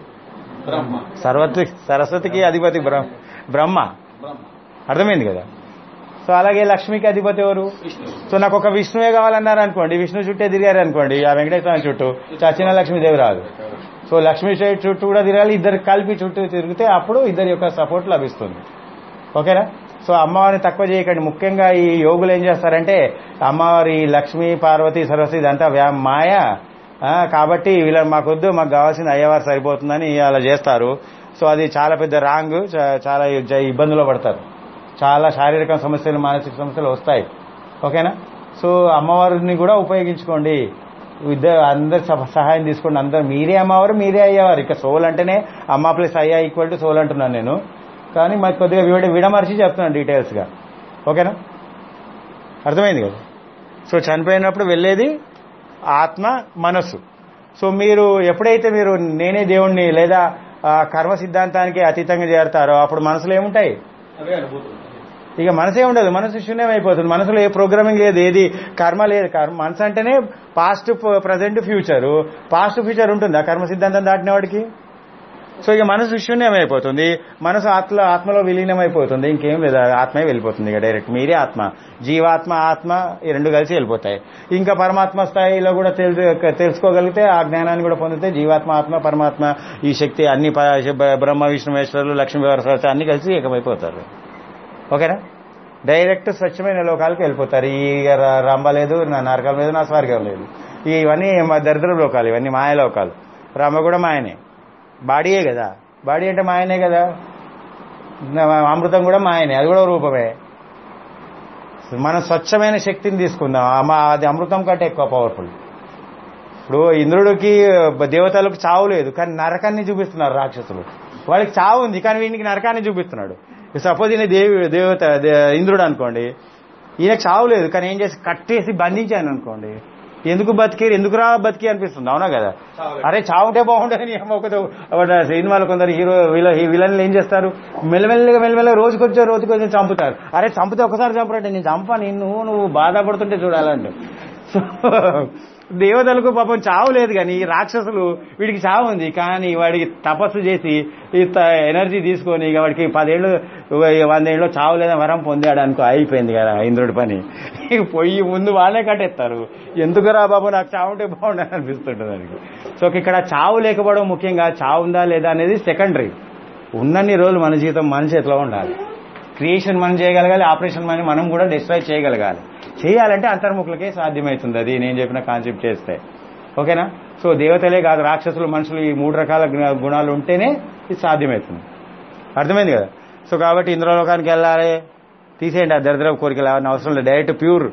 బ్రహ్మ సరస్వతి సరస్వతికి అధిపతి బ్రహ్మ బ్రహ్మ బ్రహ్మ అర్థమైంది కదా సో అలాగే లక్ష్మికి అధిపతి ఎవరు విష్ణు సో నాకు ఒక విష్ణువే కావాలన్నారు అనుకోండి విష్ణు చుట్టే తిరిగారు అనుకోండి ఆ వెంకటేశ్వర చుట్టూ చచ్చిన లక్ష్మీదేవి రాదు సో లక్ష్మీ సైడ్ చుట్టూ కూడా తిరగాలి ఇద్దరు కలిపి చుట్టూ తిరిగితే అప్పుడు ఇద్దరి యొక్క సపోర్ట్ లభిస్తుంది ఓకేనా సో అమ్మవారిని తక్కువ చేయకండి ముఖ్యంగా ఈ యోగులు ఏం చేస్తారంటే అమ్మవారి లక్ష్మీ పార్వతి సరస్వతి ఇదంతా వ్యా- మాయ ఆ, కాబట్టి వీళ్ళ మాకొద్దు మాకు కావాల్సింది అయ్యవారు సరిపోతుందని అలా చేస్తారు సో అది చాలా పెద్ద రాంగ్ చా- చాలా జ- ఇబ్బందులు పడతారు చాలా శారీరక సమస్యలు మానసిక సమస్యలు వస్తాయి ఓకేనా సో అమ్మవారిని కూడా ఉపయోగించుకోండి ఇద్దరు అందరు సహ- సహాయం తీసుకోండి అందరు మీరే అమ్మవారు మీరే అయ్యేవారు ఇక సోల్ అంటేనే అమ్మ ప్లస్ అయ్యా ఈక్వల్ టు సోల్ అంటున్నాను నేను కానీ మాకు కొద్దిగా విడ విడమర్చి చెప్తున్నాను డీటెయిల్స్గా ఓకేనా అర్థమైంది కదా సో చనిపోయినప్పుడు వెళ్ళేది ఆత్మ మనస్సు సో మీరు ఎప్పుడైతే మీరు నేనే దేవుణ్ణి లేదా ఆ, కర్మ సిద్ధాంతానికి అతీతంగా చేరతారో అప్పుడు మనసులో ఏముంటాయి అవే అనుభూతులు ఇక మనసే ఉండదు మనసు శూన్యం అయిపోతుంది మనసులో ఏ ప్రోగ్రామింగ్ లేదు ఏది కర్మ లేదు కర్మ మనసు అంటేనే past present future past future ఉంటుంది ఆ కర్మ సిద్ధాంతం దాటిన వాడికి సో ఇక మనసు శూన్యం అయిపోతుంది మనసు ఆత్మ ఆత్మలో విలీనం అయిపోతుంది ఇంకేం లేదు ఆ ఆత్మే వెళ్ళిపోతుంది ఇక డైరెక్ట్ మీరే ఆత్మ జీవాత్మ ఆత్మ ఈ రెండు కలిసి వెళ్ళిపోతాయి ఇంకా పరమాత్మ స్థాయిలో కూడా తెలుసు తెలుసుకోగలిగితే ఆ జ్ఞానాన్ని కూడా పొందితే జీవాత్మ ఆత్మ పరమాత్మ ఈ శక్తి అన్ని ప- బ్రహ్మ విష్ణు మహేశ్వరులు లక్ష్మీ సరస్వతి అన్ని కలిసి ఏకమైపోతారు ఓకేనా డైరెక్ట్ స్వచ్ఛమైన లోకాలకు వెళ్ళిపోతారు ఈ ర- రంభ లేదు నా నరకం లేదు నా స్వర్గం లేదు ఇవన్నీ మా దరిద్ర లోకాలు ఇవన్నీ మాయ లోకాలు రంభ కూడా మాయనే బాడీయే కదా బాడీ అంటే మాయనే కదా నా- అమృతం కూడా మాయనే అది కూడా రూపమే మనం స్వచ్ఛమైన శక్తిని తీసుకుందాం ఆ మా- అది అమృతం కంటే ఎక్కువ పవర్ఫుల్ ఇప్పుడు ఇంద్రుడికి దేవతలకు చావు లేదు కానీ నరకాన్ని చూపిస్తున్నారు రాక్షసులు వాడికి చావు ఉంది కానీ వీనికి నరకాన్ని చూపిస్తున్నాడు సపోజ్ ఈయన దేవి దేవత దే- ఇంద్రుడు అనుకోండి ఈయనకు చావు లేదు కానీ ఏం చేసి కట్టేసి బంధించాను అనుకోండి ఎందుకు బతికి ఎందుకు రా బతికి అనిపిస్తుంది అవునా కదా చావు. అరే చావుంటే బాగుంటుంది ఒక సినిమాలో కొందరు హీరో వీళ్ళ విలన్లు ఏం చేస్తారు మెల్లమెల్లగా మెల్లమెల్లగా రోజు కొంచెం రోజు కొంచెం చంపుతారు అరే చంపితే ఒకసారి చంపరంటే నేను చంపా నిన్ను నువ్వు బాధపడుతుంటే చూడాలంటే సో దేవతలకు పాపం చావు లేదు కానీ ఈ రాక్షసులు వీడికి చావు ఉంది కానీ వాడికి తపస్సు చేసి ఇంత ఎనర్జీ తీసుకొని ఇక వాడికి పదేళ్ళు వందేళ్ళు చావు లేదా వరం పొందాడు అనుకో అయిపోయింది కదా ఇంద్రుడి పని ఇక పొయ్యి ముందు వాళ్ళే కట్టేస్తారు ఎందుకురా బాబు నాకు చావు ఉంటే బాగుండని అనిపిస్తుంటుంది దానికి సో ఇక్కడ చావు లేకపోవడం ముఖ్యంగా చావు ఉందా లేదా అనేది సెకండరీ ఉన్నన్ని రోజులు మన జీవితం మన చేతిలో ఉండాలి క్రియేషన్ మనం చేయగలగాలి ఆపరేషన్ మనం మనం కూడా డిస్ట్రాయ్ చేయగలగాలి చేయాలంటే అంతర్ముఖులకే సాధ్యమవుతుంది అది నేను చెప్పిన కాన్సెప్ట్ చేస్తే ఓకేనా సో దేవతలే కాదు రాక్షసులు మనుషులు ఈ మూడు రకాల గుణ- గుణాలు ఉంటేనే ఇది సాధ్యమవుతుంది అర్థమైంది కదా సో కాబట్టి ఇంద్రలోకానికి వెళ్ళాలి తీసేయండి ఆ దరిద్ర కోరికలు అవన్నీ అవసరం లేదు డైరెక్ట్ ప్యూర్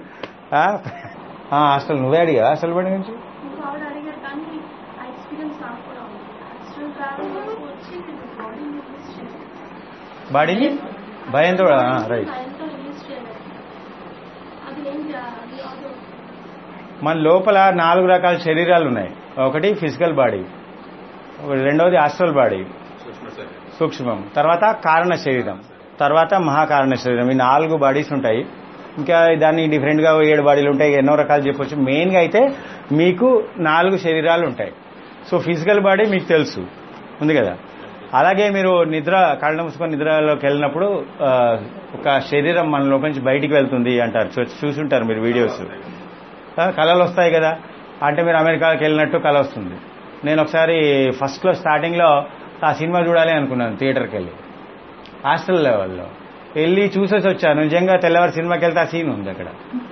అసలు నువ్వే అడిగా అసలు బడి నుంచి ఇంకా ఆవిడ అడిగారు కానీ ఆ ఎక్స్పీరియన్స్ నాకు కూడా ఉంది యాక్చువల్ ట్రావెల్ వరకు వచ్చి బాడీ రిలీజ్ చేయాలి బాడీని భయంతో రైట్ భయంతో రిలీజ్ చేయలేదు అది ఏం చేయాలి అది అది మన లోపల నాలుగు రకాల శరీరాలు ఉన్నాయి ఒకటి ఫిజికల్ బాడీ రెండవది ఆస్ట్రల్ బాడీ సూక్ష్మ శరీరం. సూక్ష్మం తర్వాత కారణ శరీరం తర్వాత మహాకారణ శరీరం ఈ నాలుగు బాడీస్ ఉంటాయి ఇంకా దాన్ని డిఫరెంట్ గా ఏడు బాడీలు ఉంటాయి ఎన్నో రకాలు చెప్పొచ్చు మెయిన్ గా అయితే మీకు నాలుగు శరీరాలు ఉంటాయి సో ఫిజికల్ బాడీ మీకు తెలుసు ఉంది కదా అలాగే మీరు నిద్ర కళ్ళ మూసుకొని నిద్రలోకి వెళ్ళినప్పుడు ఆ, ఒక శరీరం మన లోపల నుంచి బయటికి వెళ్తుంది అంటారు చూ- చూసుంటారు మీరు వీడియోస్ ఆ, కళలు వస్తాయి కదా అంటే మీరు అమెరికాకి వెళ్ళినట్టు కళ వస్తుంది నేను ఒకసారి ఫస్ట్లో స్టార్టింగ్లో ఆ సినిమా చూడాలి అనుకున్నాను థియేటర్కి వెళ్ళి హాస్టల్ లెవెల్లో వెళ్ళి చూసేసి వచ్చాను నిజంగా తెల్లవారు సినిమాకి వెళ్తే ఆ సీన్ ఉంది అక్కడ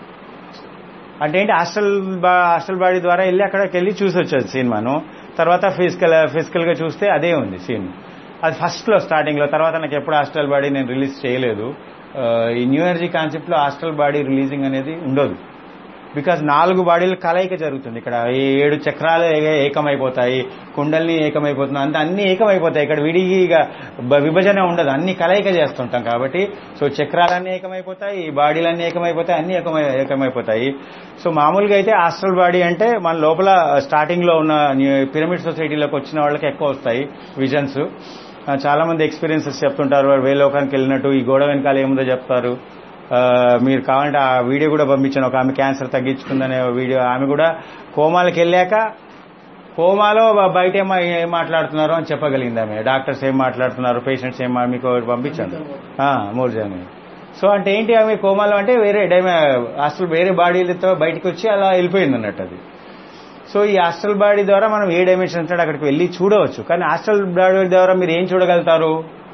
అంటే ఏంటి హాస్టల్ బా హాస్టల్ బాడీ ద్వారా వెళ్ళి అక్కడికి వెళ్ళి చూసి వచ్చాను సినిమాను తర్వాత ఫిజికల్ ఫిజికల్గా చూస్తే అదే ఉంది సీన్ అది ఫస్ట్లో స్టార్టింగ్లో తర్వాత నాకు ఎప్పుడు హాస్టల్ బాడీ నేను రిలీజ్ చేయలేదు ఆ, ఈ న్యూ ఎనర్జీ కాన్సెప్ట్లో హాస్టల్ బాడీ రిలీజింగ్ అనేది ఉండదు బికాజ్ నాలుగు బాడీలు కలయిక జరుగుతుంది ఇక్కడ ఈ ఏడు చక్రాలు ఏ- ఏకమైపోతాయి కుండల్ని ఏకమైపోతుంది అంత అన్ని ఏకమైపోతాయి ఇక్కడ విడిగా బ- విభజన ఉండదు అన్ని కలయిక చేస్తుంటాం కాబట్టి సో చక్రాలన్నీ ఏకమైపోతాయి ఈ బాడీలన్నీ ఏకమైపోతాయి అన్ని ఏకమై ఏకమైపోతాయి సో మామూలుగా అయితే ఆస్ట్రల్ బాడీ అంటే మన లోపల స్టార్టింగ్ లో ఉన్న పిరమిడ్ సొసైటీలోకి వచ్చిన వాళ్ళకి ఎక్కువ వస్తాయి విజన్స్ చాలా మంది ఎక్స్పీరియన్సెస్ చెప్తుంటారు వాడు వే లోకానికి వెళ్ళినట్టు ఈ గోడ వెనకాల ఏముందో చెప్తారు ఆ, మీరు కావాలంటే ఆ వీడియో కూడా పంపించాను ఒక ఆమె క్యాన్సర్ తగ్గించుకుందనే వీడియో ఆమె కూడా కోమాలకు వెళ్ళాక కోమాలో బయట ఏం ఏం మాట్లాడుతున్నారు అని చెప్పగలిగింది ఆమె డాక్టర్స్ ఏం మాట్లాడుతున్నారు పేషెంట్స్ ఏం మా- మీకు ఒకటి పంపించాను మూర్జాని సో అంటే ఏంటి ఆమె కోమాలో అంటే వేరే డైమే అసలు వేరే బాడీలతో బయటకు వచ్చి అలా వెళ్ళిపోయింది అన్నట్టు అది సో ఈ హాస్టల్ బాడీ ద్వారా మనం ఏ డైమెన్షన్ ఉంటాడో అక్కడికి వెళ్ళి చూడవచ్చు కానీ హాస్టల్ బాడీ ద్వారా మీరు ఏం చూడగలుగుతారు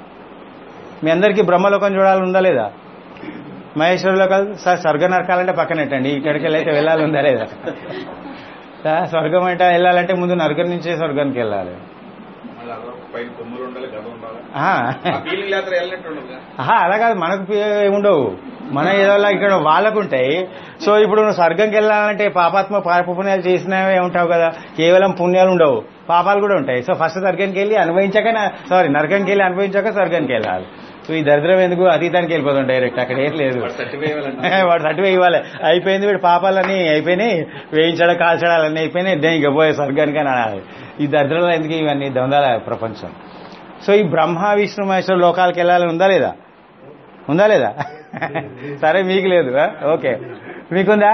మీ అందరికీ బ్రహ్మలోకం చూడాలని ఉందా లేదా మహేశ్వరులో కాదు సార్ స్వర్గ నరకాలంటే పక్కనెట్టండి ఇక్కడికి వెళ్ళి అయితే వెళ్ళాలి ఉందా లేదా ఆ, స్వర్గం అంటే వెళ్ళాలంటే ముందు నరకం నుంచే స్వర్గానికి వెళ్ళాలి మళ్ళీ అదో పైన కొమ్ములు ఉండాలి గద ఉండాలి ఆ. ఆ ఫీలింగ్ లేకపోతే వెళ్ళినట్టు ఉండదు ఆహా, అలా కాదు మనకు పే- ఉండవు మన ఏదోలా ఇక్కడ వాళ్ళకు ఉంటాయి సో ఇప్పుడు నువ్వు స్వర్గంకి వెళ్ళాలంటే పాపాత్మ పాప పుణ్యాలు చేసినవే ఉంటావు కదా కేవలం పుణ్యాలు ఉండవు పాపాలు కూడా ఉంటాయి సో ఫస్ట్ స్వర్గానికి వెళ్ళి అనుభవించాక సారీ నరకంకి వెళ్ళి అనుభవించాక స్వర్గానికి వెళ్ళాలి సో ఈ దరిద్రం ఎందుకు అతీతానికి వెళ్ళిపోతాం డైరెక్ట్ అక్కడ ఏం లేదు సర్టిఫై వాడు సర్టిఫై ఇవ్వాలి అయిపోయింది వీడు పాపాలన్నీ అయిపోయినాయి వేయించడం కాల్చడాలు అన్నీ అయిపోయినాయి దేని ఇక పోయే స్వర్గానికి అని అనాలి ఈ దరిద్రంలో ఎందుకు ఇవన్నీ దొందల ప్రపంచం సో ఈ బ్రహ్మ విష్ణు మహేశ్వర లోకాలకు వెళ్ళాలని ఉందా లేదా ఉందా లేదా సరే మీకు లేదు ఆ? ఓకే మీకుందా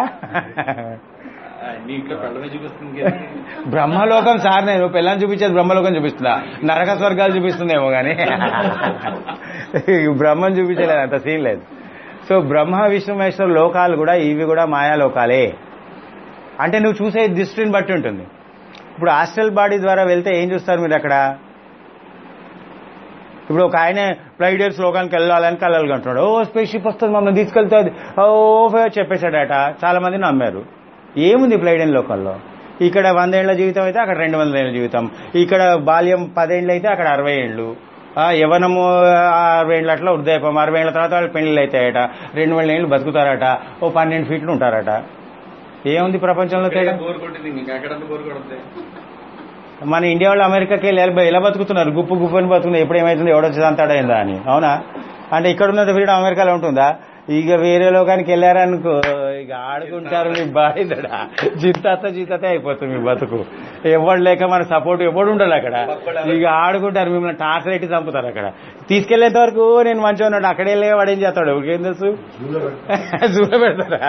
నీ ఇంట్లో పెళ్ళమే చూపిస్తుంది బ్రహ్మలోకం సార్ నేను పిల్లని చూపించేది బ్రహ్మలోకం చూపిస్తుందా నరక స్వర్గాలు చూపిస్తుందేమో కానీ బ్రహ్మం చూపించలేదు అంత సీన్ లేదు సో బ్రహ్మ విష్ణు మహేశ్వర లోకాలు కూడా ఇవి కూడా మాయాలోకాలే అంటే నువ్వు చూసే దృష్టిని బట్టి ఉంటుంది ఇప్పుడు హాస్టల్ బాడీ ద్వారా వెళ్తే ఏం చూస్తారు మీరు అక్కడ ఇప్పుడు ఒక ఆయన ఫ్లైడర్స్ లోకానికి వెళ్ళాలని కలలు కంటున్నాడు ఓ స్పేస్ షిప్ వస్తుంది మమ్మల్ని తీసుకెళ్తుంది ఓ చెప్పేశాడట చాలా మంది నమ్మారు ఏముంది ఫ్లైడెన్ లోకంలో ఇక్కడ వందేళ్ల జీవితం అయితే అక్కడ రెండు వందల ఏళ్ళ జీవితం ఇక్కడ బాల్యం పదేళ్ళు అయితే అక్కడ అరవై ఏళ్ళు ఆ, యవనము అరవై ఏళ్ళ అట్లా వృద్ధాపం అరవై ఏళ్ళ తర్వాత వాళ్ళు పెళ్లిళ్ళు అవుతాయట రెండు వేల ఏళ్ళు బతుకుతారట ఓ పన్నెండు ఫీట్లు ఉంటారట ఏముంది ప్రపంచంలో తేడా బోర్ కొట్టింది ఇంకా ఎక్కడంతా బోర్ కొడుతుంది మన ఇండియా వాళ్ళు అమెరికాకి వెళ్ళి ఎలా- ఎలా బతుకుతున్నారు గుప్పు గుప్పు అని బతుకుతుంది ఎప్పుడు ఏమైతుంది ఎవడొచ్చి అంతాడైందా అని అవునా అంటే ఇక్కడ ఉన్నంత ఫ్రీడమ్ అమెరికాలో ఉంటుందా ఇక వేరే లోకానికి వెళ్ళారనుకో ఇక ఆడుకుంటారు మీ బాధిందడా జిత్తాత జిత్తాతే అయిపోతుంది మీ బతుకు ఎవడు లేక మన సపోర్ట్ ఎవడు ఉండాలి అక్కడ ఇక ఆడుకుంటారు మిమ్మల్ని టార్చర్ ఎట్టి చంపుతారు అక్కడ తీసుకెళ్లేంత వరకు నేను మంచిగా ఉన్నాడు అక్కడ వెళ్ళే వాడు ఏం చేస్తాడు ఏం తెలుసు జూలో పెడతారా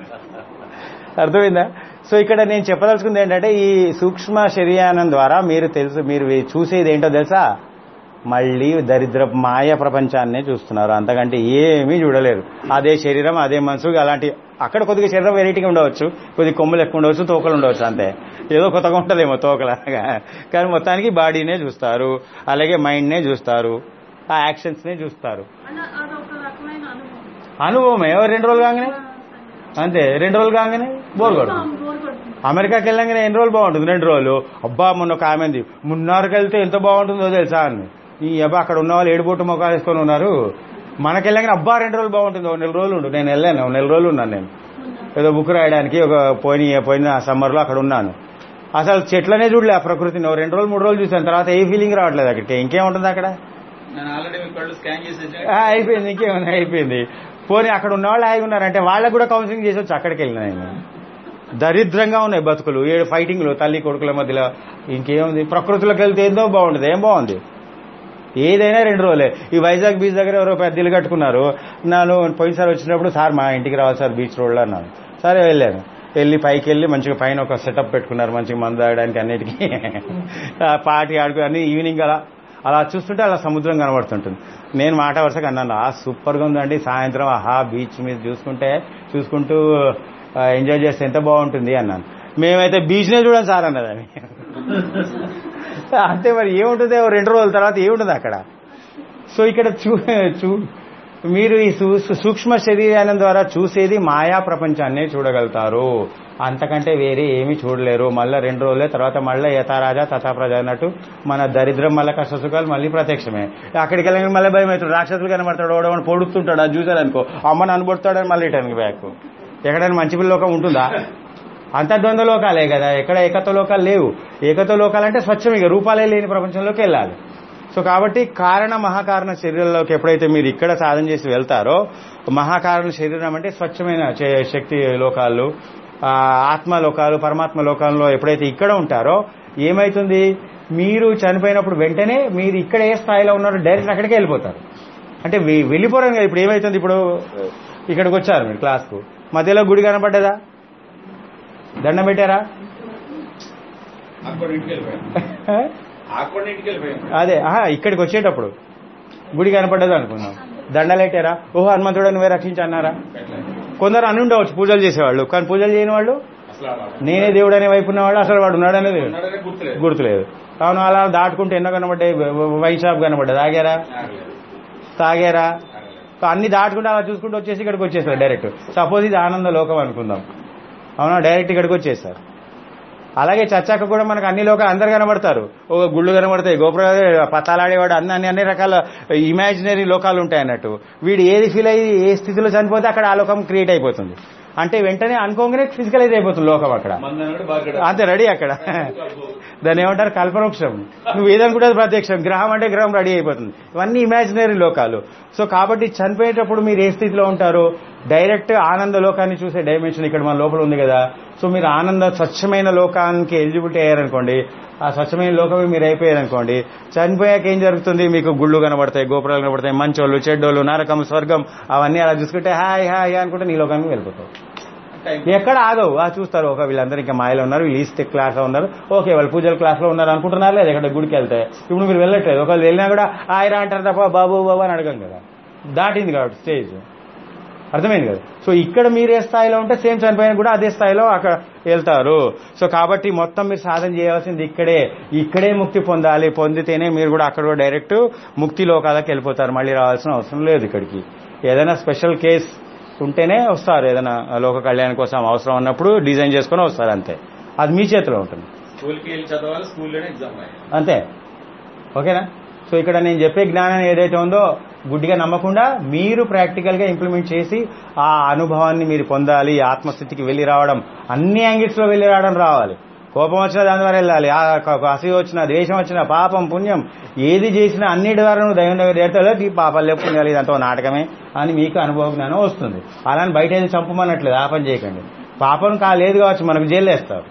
అర్థమైందా సో ఇక్కడ నేను చెప్పదలుచుకుంది ఏంటంటే ఈ సూక్ష్మ శరీరానం ద్వారా మీరు తెలుసు మీరు చూసేది ఏంటో తెలుసా మళ్ళీ దరిద్ర మాయ ప్రపంచాన్నే చూస్తున్నారు అంతకంటే ఏమీ చూడలేరు అదే శరీరం అదే మనసు అలాంటి అక్కడ కొద్దిగా శరీరం వెరైటీగా ఉండవచ్చు కొద్దిగా కొమ్ములు ఎక్కువ ఉండవచ్చు తోకలు ఉండవచ్చు అంతే ఏదో కొత్తగా ఉంటుందేమో తోకలాగా కానీ మొత్తానికి బాడీనే చూస్తారు అలాగే మైండ్నే చూస్తారు ఆ యాక్షన్స్నే చూస్తారు అన్న అదొక రకమైన అనుభవం అనుభవం ఎవరు రెండు రోజులు కాగానే అంతే రెండు రోజులు కాగానే బోర్ కొడుతుంది బోర్ కొడుతుంది అమెరికాకి వెళ్ళంగానే ఎన్ని రోజులు బాగుంటుంది రెండు రోజులు అబ్బా మొన్న ఒక ఆమెంది మున్నారుకి వెళ్తే ఎంత బాగుంటుందో తెలుసా అని ఈ అబ్బా అక్కడ ఉన్న వాళ్ళు ఏడుపోటు మొక్కలు వేసుకొని ఉన్నారు మనకి వెళ్ళంగానే అబ్బా రెండు రోజులు బాగుంటుంది ఒక నెల రోజులు ఉండు నేను వెళ్ళాను ఒక నెల రోజులు ఉన్నాను నేను ఏదో బుక్ రాయడానికి ఒక పోయిన పోయిన సమ్మర్లో అక్కడ ఉన్నాను అసలు చెట్లనే చూడలే ఆ ప్రకృతిని ఓ రెండు రోజులు మూడు రోజులు చూసాను తర్వాత ఏ ఫీలింగ్ రావట్లేదు అక్కడికి ఇంకేముంటుంది అక్కడ నేను ఆల్రెడీ మీ కళ్ళు స్కాన్ చేసి ఆ, అయిపోయింది ఇంకేముంది అయిపోయింది పోనీ అక్కడ ఉన్న వాళ్ళు హాయిగా ఉన్నారంటే వాళ్ళకు కూడా కౌన్సిలింగ్ చేసి వచ్చి అక్కడికి వెళ్ళిన నేను దరిద్రంగా ఉన్నాయి బతుకులు ఏడు ఫైటింగ్లు తల్లి కొడుకుల మధ్యలో ఇంకేముంది ప్రకృతిలోకి వెళ్తే ఏందో బాగుంటుంది ఏం బాగుంది ఏదైనా రెండు రోజులే ఈ వైజాగ్ బీచ్ దగ్గర ఎవరో పెద్ద ఇల్లు కట్టుకున్నారు నేను పోయినసారి వచ్చినప్పుడు సార్ మా ఇంటికి రావాలి సార్ బీచ్ రోడ్లో అన్నాను సరే వెళ్ళాను వెళ్ళి పైకి వెళ్ళి మంచిగా పైన ఒక సెటప్ పెట్టుకున్నారు మంచిగా మందు తాగడానికి అన్నిటికీ ఆ పార్టీ ఆడుకు అన్ని ఈవినింగ్ అలా అలా చూస్తుంటే అలా సముద్రం కనబడుతుంటుంది నేను మాట వరుసగా అన్నాను ఆ సూపర్గా ఉందండి సాయంత్రం ఆహా బీచ్ మీద చూసుకుంటే చూసుకుంటూ ఆ, ఎంజాయ్ చేస్తే ఎంత బాగుంటుంది అన్నాను మేమైతే బీచ్నే చూడండి సార్ అన్నదని అంతే మరి ఏముంటుంది ఓ రెండు రోజుల తర్వాత ఏముంటుంది అక్కడ సో ఇక్కడ చూ చూ మీరు ఈ సూ- సూక్ష్మ శరీరానం ద్వారా చూసేది మాయా ప్రపంచాన్ని చూడగలుగుతారు అంతకంటే వేరే ఏమీ చూడలేరు మళ్ళీ రెండు రోజులే తర్వాత మళ్ళీ యథారాజా తథాప్రజ అన్నట్టు మన దరిద్రం మళ్ళీ కష్ట సుఖాలు మళ్ళీ ప్రత్యక్షమే అక్కడికి వెళ్ళగానే మళ్ళీ భయం అవుతాడు రాక్షసులు కనబడతాడు వాడు పొడుస్తుంటాడు అది చూసాడు అనుకో అమ్మని అనుబడుతాడని మళ్ళీ రిటర్న్ బ్యాక్ ఎక్కడైనా మంచి పిల్లలోకం ఉంటుందా అంత ద్వంద్వ లోకాలే కదా ఎక్కడ ఏకత్వ లోకాలు లేవు ఏకత్వ లోకాలు అంటే స్వచ్ఛం ఇక రూపాలే లేని ప్రపంచంలోకి వెళ్ళాలి సో కాబట్టి కారణ మహాకారణ శరీరంలోకి ఎప్పుడైతే మీరు ఇక్కడ సాధన చేసి వెళ్తారో మహాకారణ శరీరం అంటే స్వచ్ఛమైన చే- శక్తి లోకాలు ఆ, ఆత్మ లోకాలు పరమాత్మ లోకాల్లో ఎప్పుడైతే ఇక్కడ ఉంటారో ఏమైతుంది మీరు చనిపోయినప్పుడు వెంటనే మీరు ఇక్కడ ఏ స్థాయిలో ఉన్నారో డైరెక్ట్ అక్కడికే వెళ్ళిపోతారు అంటే వె- వెళ్ళిపోవడం కదా ఇప్పుడు ఏమైతుంది ఇప్పుడు ఇక్కడికి వచ్చారు మీరు క్లాస్కు మధ్యలో గుడి కనపడ్డదా దండం పెట్టారా అక్కడ ఇంటికి వెళ్ళిపోయాను అక్కడ ఇంటికి వెళ్ళిపోయాను అదే ఆహా ఇక్కడికి వచ్చేటప్పుడు గుడి కనపడ్డది అనుకున్నాం దండలెట్టారా ఓహో హనుమంతుడు నువ్వే రక్షించి అన్నారా కొందరు అని ఉండవచ్చు పూజలు చేసేవాళ్ళు కానీ పూజలు చేయని వాళ్ళు అసలు అలా నేనే దేవుడు అనే వైపు ఉన్నవాళ్ళు అసలు వాడు ఉన్నాడనేది ఉన్నాడనే గుర్తులేదు గుర్తులేదు అవును అలా దాటుకుంటే ఎన్నో కనబడ్డాయి వైన్ షాప్ కనబడ్డది ఆగారా ఆగలేదు. తాగారా ఆగలేదు. అన్ని దాటుకుంటే అలా చూసుకుంటూ వచ్చేసి ఇక్కడికి వచ్చేసారు డైరెక్ట్ సపోజ్ ఇది ఆనంద లోకం అనుకుందాం అవునా డైరెక్ట్ ఇక్కడికి వచ్చేసారు అలాగే చచ్చాక కూడా మనకు అన్ని లోకాలు అందరు కనబడతారు ఒక గుళ్ళు కనబడతాయి గోపుర పతాలాడేవాడు అన్ని అన్ని అన్ని రకాల ఇమాజినరీ లోకాలు ఉంటాయి అన్నట్టు వీడు ఏది ఫీల్ అయ్యి ఏ స్థితిలో చనిపోతే అక్కడ ఆ లోకం క్రియేట్ అయిపోతుంది అంటే వెంటనే అనుకోగానే ఫిజికలైజ్ అయిపోతుంది లోకం అక్కడ మందనుడు బాగా అంతే రెడీ అక్కడ దాన్ని ఏమంటారు కల్పవృక్షం నువ్వు ఏదనుకుంటే ప్రత్యక్షం గ్రహం అంటే గ్రహం రెడీ అయిపోతుంది ఇవన్నీ ఇమాజినరీ లోకాలు సో కాబట్టి చనిపోయేటప్పుడు మీరు ఏ స్థితిలో ఉంటారు డైరెక్ట్ ఆనంద లోకాన్ని చూసే డైమెన్షన్ ఇక్కడ మన లోపల ఉంది కదా సో మీరు ఆనంద స్వచ్ఛమైన లోకానికి ఎలిజిబిలిటీ అయ్యారనుకోండి ఆ స్వచ్ఛమైన లోకమే మీరు అయిపోయారనుకోండి చనిపోయాక ఏం జరుగుతుంది మీకు గుళ్ళు కనబడతాయి గోపురాలు కనబడతాయి మంచోళ్ళు చెడ్డోళ్ళు నరకం స్వర్గం అవన్నీ అలా చూసుకుంటే హాయ్ హాయ్ అనుకుంటే నీ లోకానికి వెళ్ళిపోతావు ఎక్కడ ఆగవు ఆ చూస్తారు ఒక వీళ్ళందరూ ఇంకా మాయలో ఉన్నారు వీళ్ళు ఈస్ట్ క్లాస్ లో ఉన్నారు ఓకే వాళ్ళు పూజల క్లాస్ లో ఉన్నారు అనుకుంటున్నారు లేదు ఎక్కడ గుడికి వెళ్తే ఇప్పుడు మీరు వెళ్ళట్లేదు ఒకవేళ వెళ్ళినా కూడా ఆయరా అంటారు తప్ప బాబు బాబు అని అడగం కదా దాటింది కాబట్టి స్టేజ్ అర్థమైంది కదా సో ఇక్కడ మీరు ఏ స్థాయిలో ఉంటే సేమ్ చనిపోయిన కూడా అదే స్థాయిలో అక్కడ వెళ్తారు సో కాబట్టి మొత్తం మీరు సాధన చేయాల్సింది ఇక్కడే ఇక్కడే ముక్తి పొందాలి పొందితేనే మీరు కూడా అక్కడ కూడా డైరెక్ట్ ముక్తి లోకాలకు వెళ్ళిపోతారు మళ్ళీ రావాల్సిన అవసరం లేదు ఇక్కడికి ఏదైనా స్పెషల్ కేస్ ఉంటేనే వస్తారు ఏదైనా లోక కళ్యాణం కోసం అవసరం ఉన్నప్పుడు డిజైన్ చేసుకుని వస్తారు అంతే అది మీ చేతిలో ఉంటుంది స్కూల్కి వెళ్ళి చదవాలి స్కూల్లోనే ఎగ్జామ్ రాయాలి అంతే ఓకేనా సో ఇక్కడ నేను చెప్పే జ్ఞానం ఏదైతే ఉందో గుడ్డిగా నమ్మకుండా మీరు ప్రాక్టికల్ గా ఇంప్లిమెంట్ చేసి ఆ అనుభవాన్ని మీరు పొందాలి ఆత్మస్థితికి వెళ్ళి రావడం అన్ని యాంగిల్స్ లో వెళ్ళి రావడం రావాలి కోపం వచ్చినా దాని ద్వారా వెళ్ళాలి ఆ క- క- అసూయ వచ్చినా ద్వేషం వచ్చినా పాపం పుణ్యం ఏది చేసినా అన్నిటి ద్వారా నువ్వు దైవం దగ్గర చేరుతావు ఈ పాపాలు లేవు పుణ్యాలు ఇదంతా ఓ నాటకమే అని మీకు అనుభవ జ్ఞానం వస్తుంది అలాని బయట ఏది చంపమన్నట్లేదు ఆ పని చేయకండి పాపం కాలేదు కావచ్చు మనకు జైలు వేస్తారు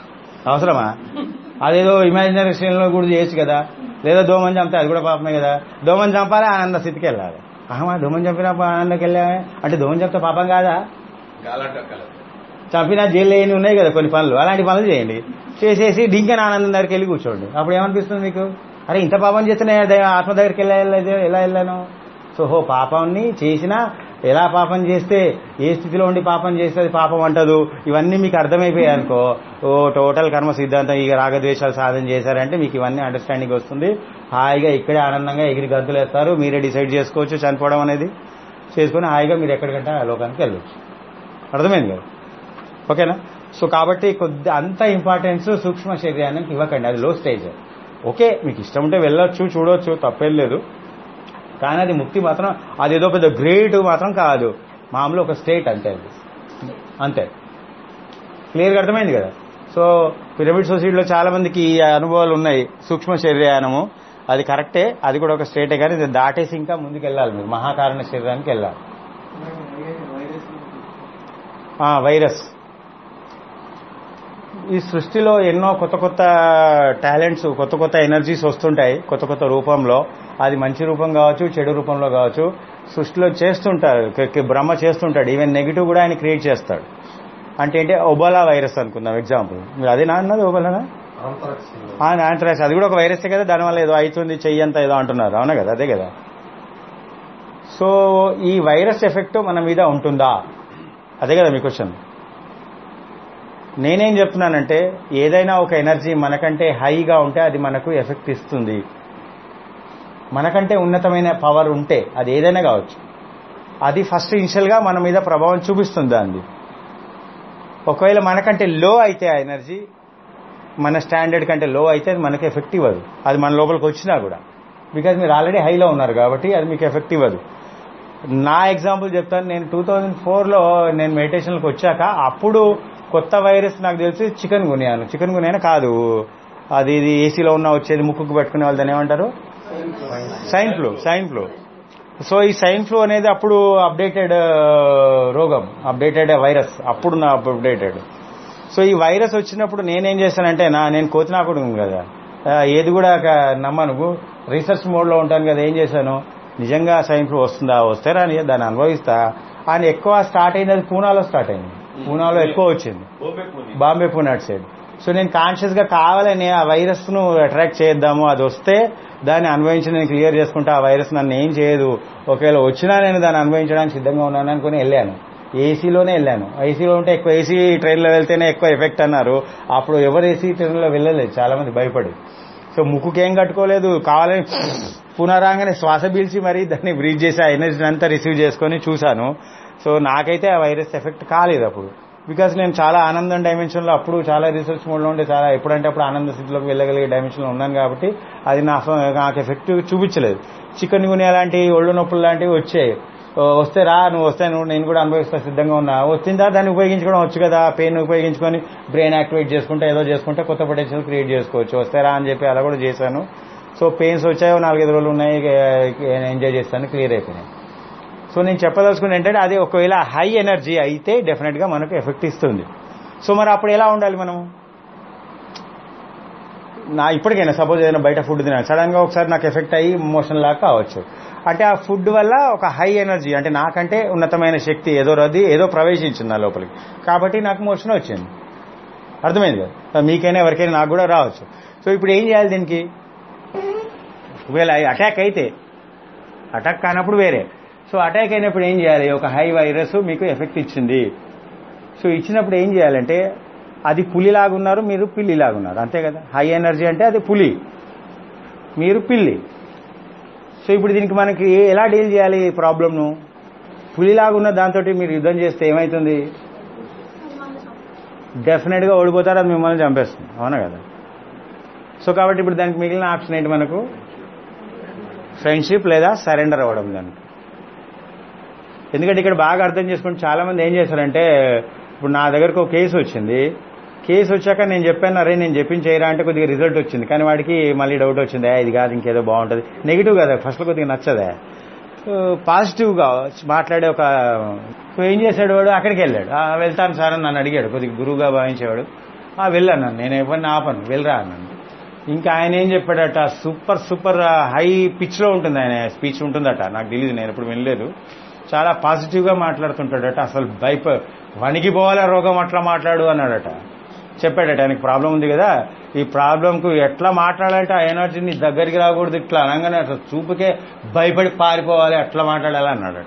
అవసరమా అదేదో ఇమాజినరీ శ్రేణిలో కూడా చేయొచ్చు కదా లేదా దోమని చంపితే అది కూడా పాపమే కదా దోమని చంపాలి ఆనంద స్థితికి వెళ్ళాలి ఆహా దోమని చంపినా ఆనందకి వెళ్ళామే అంటే దోమని చంపితే పాపం కాదా గాలాట కలదు చంపినా జైలు లేని ఉన్నాయి కదా కొన్ని పనులు అలాంటి పనులు చేయండి చేసేసి డింకన్ ఆనందం దగ్గరికి వెళ్ళి కూర్చోండి అప్పుడు ఏమనిపిస్తుంది మీకు అరే ఇంత పాపం చేస్తేనే దైవ- ఆత్మ దగ్గరికి వెళ్ళా ఎలా వెళ్ళాను సో హో పాపాన్ని చేసినా ఎలా పాపం చేస్తే ఏ స్థితిలో ఉండి పాపం చేస్తే అది పాపం అంటదు ఇవన్నీ మీకు అర్థమైపోయాయి అనుకో ఓ టోటల్ కర్మ సిద్ధాంతం ఇక రాగద్వేషాలు సాధన చేశారంటే మీకు ఇవన్నీ అండర్స్టాండింగ్ వస్తుంది హాయిగా ఇక్కడే ఆనందంగా ఎగిరి గంతులు వేస్తారు మీరే డిసైడ్ చేసుకోవచ్చు చనిపోవడం అనేది చేసుకుని హాయిగా మీరు ఎక్కడికంటే ఆ లోకానికి వెళ్ళొచ్చు అర్థమైంది కదా ఓకేనా సో కాబట్టి కొద్ది అంత ఇంపార్టెన్స్ సూక్ష్మ శరీరానికి ఇవ్వకండి అది లో స్టేజ్ ఓకే మీకు ఇష్టం ఉంటే వెళ్ళొచ్చు చూడొచ్చు తప్పేం లేదు కానీ అది ముక్తి మాత్రం అది ఏదో పెద్ద గ్రేట్ మాత్రం కాదు మామూలు ఒక స్టేట్ అంతే అది అంతే క్లియర్గా అర్థమైంది కదా సో పిరమిడ్ సొసైటీలో చాలా మందికి ఈ అనుభవాలు ఉన్నాయి సూక్ష్మ శరీరానము అది కరెక్టే అది కూడా ఒక స్టేటే కానీ ఇది దాటేసి ఇంకా ముందుకు వెళ్ళాలి మీరు మహాకారణ శరీరానికి వెళ్ళాలి ఆ, వైరస్ ఈ సృష్టిలో ఎన్నో కొత్త కొత్త టాలెంట్స్ కొత్త కొత్త ఎనర్జీస్ వస్తుంటాయి కొత్త కొత్త రూపంలో అది మంచి రూపం కావచ్చు చెడు రూపంలో కావచ్చు సృష్టిలో చేస్తుంటారు క- క- బ్రహ్మ చేస్తుంటాడు ఈవెన్ నెగిటివ్ కూడా ఆయన క్రియేట్ చేస్తాడు అంటే ఏంటి ఒబోలా వైరస్ అనుకుందాం ఎగ్జాంపుల్ మీరు అదే నా అన్నది ఒబోలానా ఆంథ్రాక్స్ అది కూడా ఒక వైరసే కదా దానివల్ల ఏదో అవుతుంది చెయ్యంత ఏదో అంటున్నారు అవునా కదా అదే కదా సో ఈ వైరస్ ఎఫెక్ట్ మన మీద ఉంటుందా అదే కదా మీ క్వశ్చన్ నేనేం చెప్తున్నానంటే ఏదైనా ఒక ఎనర్జీ మనకంటే హైగా ఉంటే అది మనకు ఎఫెక్ట్ ఇస్తుంది మనకంటే ఉన్నతమైన పవర్ ఉంటే అది ఏదైనా కావచ్చు అది ఫస్ట్ ఇనిషియల్గా మన మీద ప్రభావం చూపిస్తుంది దాన్ని ఒకవేళ మనకంటే లో అయితే ఆ ఎనర్జీ మన స్టాండర్డ్ కంటే లో అయితే అది మనకి ఎఫెక్ట్ ఇవ్వదు అది మన లోపలికి వచ్చినా కూడా బికాజ్ మీరు ఆల్రెడీ హైలో ఉన్నారు కాబట్టి అది మీకు ఎఫెక్ట్ ఇవ్వదు నా ఎగ్జాంపుల్ చెప్తాను నేను టూ థౌజండ్ ఫోర్లో నేను మెడిటేషన్కి వచ్చాక అప్పుడు కొత్త వైరస్ నాకు తెలిసి చికెన్ గునియాను చికెన్ గునియాను కాదు అది ఇది ఏసీలో ఉన్న వచ్చేది ముక్కుకు పెట్టుకునే వాళ్ళు దాన్ని ఏమంటారు swine flu swine flu so ఈ సైన్ ఫ్లూ అనేది అప్పుడు అప్డేటెడ్ రోగం అప్డేటెడ్ వైరస్ అప్పుడు నా అప్డేటెడ్ సో ఈ వైరస్ వచ్చినప్పుడు నేనేం చేశానంటే నా నేను కోతినాకుడు కదా ఆ, ఏది కూడా ఒక నమ్మను రీసెర్చ్ మోడ్లో ఉంటాను కదా ఏం చేశాను నిజంగా సైన్ ఫ్లూ వస్తుందా వస్తే రాని దాన్ని అనుభవిస్తా అని ఎక్కువ స్టార్ట్ అయింది అది పూనాలో స్టార్ట్ అయింది పూనాలో ఎక్కువ వచ్చింది బోంబే పూణే బాంబే పూణే అటు సైడ్ సో నేను కాన్షియస్ గా కావాలని ఆ వైరస్ ను అట్రాక్ట్ చేద్దాము అది వస్తే దాన్ని అనుభవించి నేను క్లియర్ చేసుకుంటే ఆ వైరస్ నన్ను ఏం చేయదు ఒకవేళ వచ్చినా నేను దాన్ని అనుభవించడానికి సిద్ధంగా ఉన్నాను అనుకుని వెళ్ళాను ఏసీలోనే వెళ్ళాను ఏసీలో ఉంటే ఎక్కువ ఏసీ ట్రైన్లో వెళ్తేనే ఎక్కువ ఎఫెక్ట్ అన్నారు అప్పుడు ఎవరు ఏసీ ట్రైన్లో వెళ్ళలేదు చాలా మంది భయపడి సో ముక్కుకేం కట్టుకోలేదు కావాలని పునరాగానే శ్వాస పీల్చి మరీ దాన్ని బ్రీత్ చేసి ఆ ఎనర్జీని అంతా రిసీవ్ చేసుకొని చూశాను సో నాకైతే ఆ వైరస్ ఎఫెక్ట్ కాలేదు అప్పుడు బికాస్ నేను చాలా ఆనందం డైమెన్షన్లో అప్పుడు చాలా రీసెర్చ్ మోడ్లో ఉండే చాలా ఎప్పుడంటే అప్పుడు ఆనంద స్థితిలోకి వెళ్ళగలిగే డైమెన్షన్లో ఉన్నాను కాబట్టి అది నా సో- నాకు ఎఫెక్ట్ చూపించలేదు చికెన్ గుని అలాంటి ఒళ్ళు నొప్పులు లాంటివి వచ్చాయి ఓ, వస్తే రా నువ్వు వస్తే నువ్వు నేను కూడా అనుభవిస్తా సిద్ధంగా ఉన్నా వచ్చిందా దాన్ని ఉపయోగించుకోవడం వచ్చు కదా పెయిన్ ఉపయోగించుకొని బ్రెయిన్ యాక్టివేట్ చేసుకుంటే ఏదో చేసుకుంటే కొత్త పొటెన్షియల్ క్రియేట్ చేసుకోవచ్చు వస్తే రా అని చెప్పి అలా కూడా చేశాను సో పెయిన్స్ వచ్చాయో నాలుగైదు రోజులు ఉన్నాయి ఎంజాయ్ చేస్తాను క్లియర్ అయిపోయినాయి సో నేను చెప్పదలుచుకుని ఏంటంటే అది ఒకవేళ హై ఎనర్జీ అయితే డెఫినెట్గా మనకు ఎఫెక్ట్ ఇస్తుంది సో మరి అప్పుడు ఎలా ఉండాలి మనం నా ఇప్పటికైనా సపోజ్ ఏదైనా బయట ఫుడ్ తినాలి సడన్ గా ఒకసారి నాకు ఎఫెక్ట్ అయ్యి మోషన్ లాగా కావచ్చు అంటే ఆ ఫుడ్ వల్ల ఒక హై ఎనర్జీ అంటే నాకంటే ఉన్నతమైన శక్తి ఏదో రద్ది ఏదో ప్రవేశించింది నా లోపలికి కాబట్టి నాకు మోషన్ వచ్చింది అర్థమైంది కదా మీకైనా ఎవరికైనా నాకు కూడా రావచ్చు సో ఇప్పుడు ఏం చేయాలి దీనికి ఒకవేళ అటాక్ అయితే అటాక్ కానప్పుడు వేరే సో అటాక్ అయినప్పుడు ఏం చేయాలి ఒక హై వైరస్ మీకు ఎఫెక్ట్ ఇచ్చింది సో ఇచ్చినప్పుడు ఏం చేయాలంటే అది పులిలాగున్నారు మీరు పిల్లిలాగున్నారు అంతే కదా హై ఎనర్జీ అంటే అది పులి మీరు పిల్లి సో ఇప్పుడు దీనికి మనకి ఎలా డీల్ చేయాలి ఈ ప్రాబ్లమ్ను పులిలాగున్న దాంతో మీరు యుద్ధం చేస్తే ఏమవుతుంది డెఫినెట్గా ఓడిపోతారు అది మిమ్మల్ని చంపేస్తుంది అవునా కదా సో కాబట్టి ఇప్పుడు దానికి మిగిలిన ఆప్షన్ ఏంటి మనకు ఫ్రెండ్షిప్ లేదా సరెండర్ అవ్వడం దానికి ఎందుకంటే ఇక్కడ బాగా అర్థం చేసుకుంటే చాలా మంది ఏం చేశారంటే ఇప్పుడు నా దగ్గరకు ఒక కేసు వచ్చింది కేసు వచ్చాక నేను చెప్పాను అరే నేను చెప్పింది చేయరా అంటే కొద్దిగా రిజల్ట్ వచ్చింది కానీ వాడికి మళ్ళీ డౌట్ వచ్చింది "ఏ, ఇది కాదు ఇంకేదో బాగుంటుంది నెగిటివ్ కదా ఫస్ట్ కొద్దిగా నచ్చదే పాజిటివ్గా మాట్లాడే ఒక సో ఏం చేశాడు వాడు అక్కడికి వెళ్ళాడు "ఆ, వెళ్తాను సార్ అని నన్ను అడిగాడు కొద్దిగా గురువుగా భావించేవాడు "ఆ, వెళ్ళాను నన్ను నేను ఎవరిని ఆపను వెళ్ళరా అన్నాను ఇంకా ఆయన ఏం చెప్పాడట సూపర్ సూపర్ హై పిచ్లో ఉంటుంది ఆయన స్పీచ్ ఉంటుందట నాకు తెలియదు నేను ఎప్పుడు వినలేదు చాలా పాజిటివ్గా మాట్లాడుతుంటాడట అసలు భయప వణికిపోవాలా రోగం అట్లా మాట్లాడు అన్నాడట చెప్పాడట ఆయనకి ప్రాబ్లం ఉంది కదా ఈ ప్రాబ్లంకు ఎట్లా మాట్లాడాలంటే ఆ ఎనర్జీ నీ దగ్గరికి రాకూడదు ఇట్లా అనగానే అసలు చూపుకే భయపడి పారిపోవాలి అట్లా మాట్లాడాలి అన్నాడట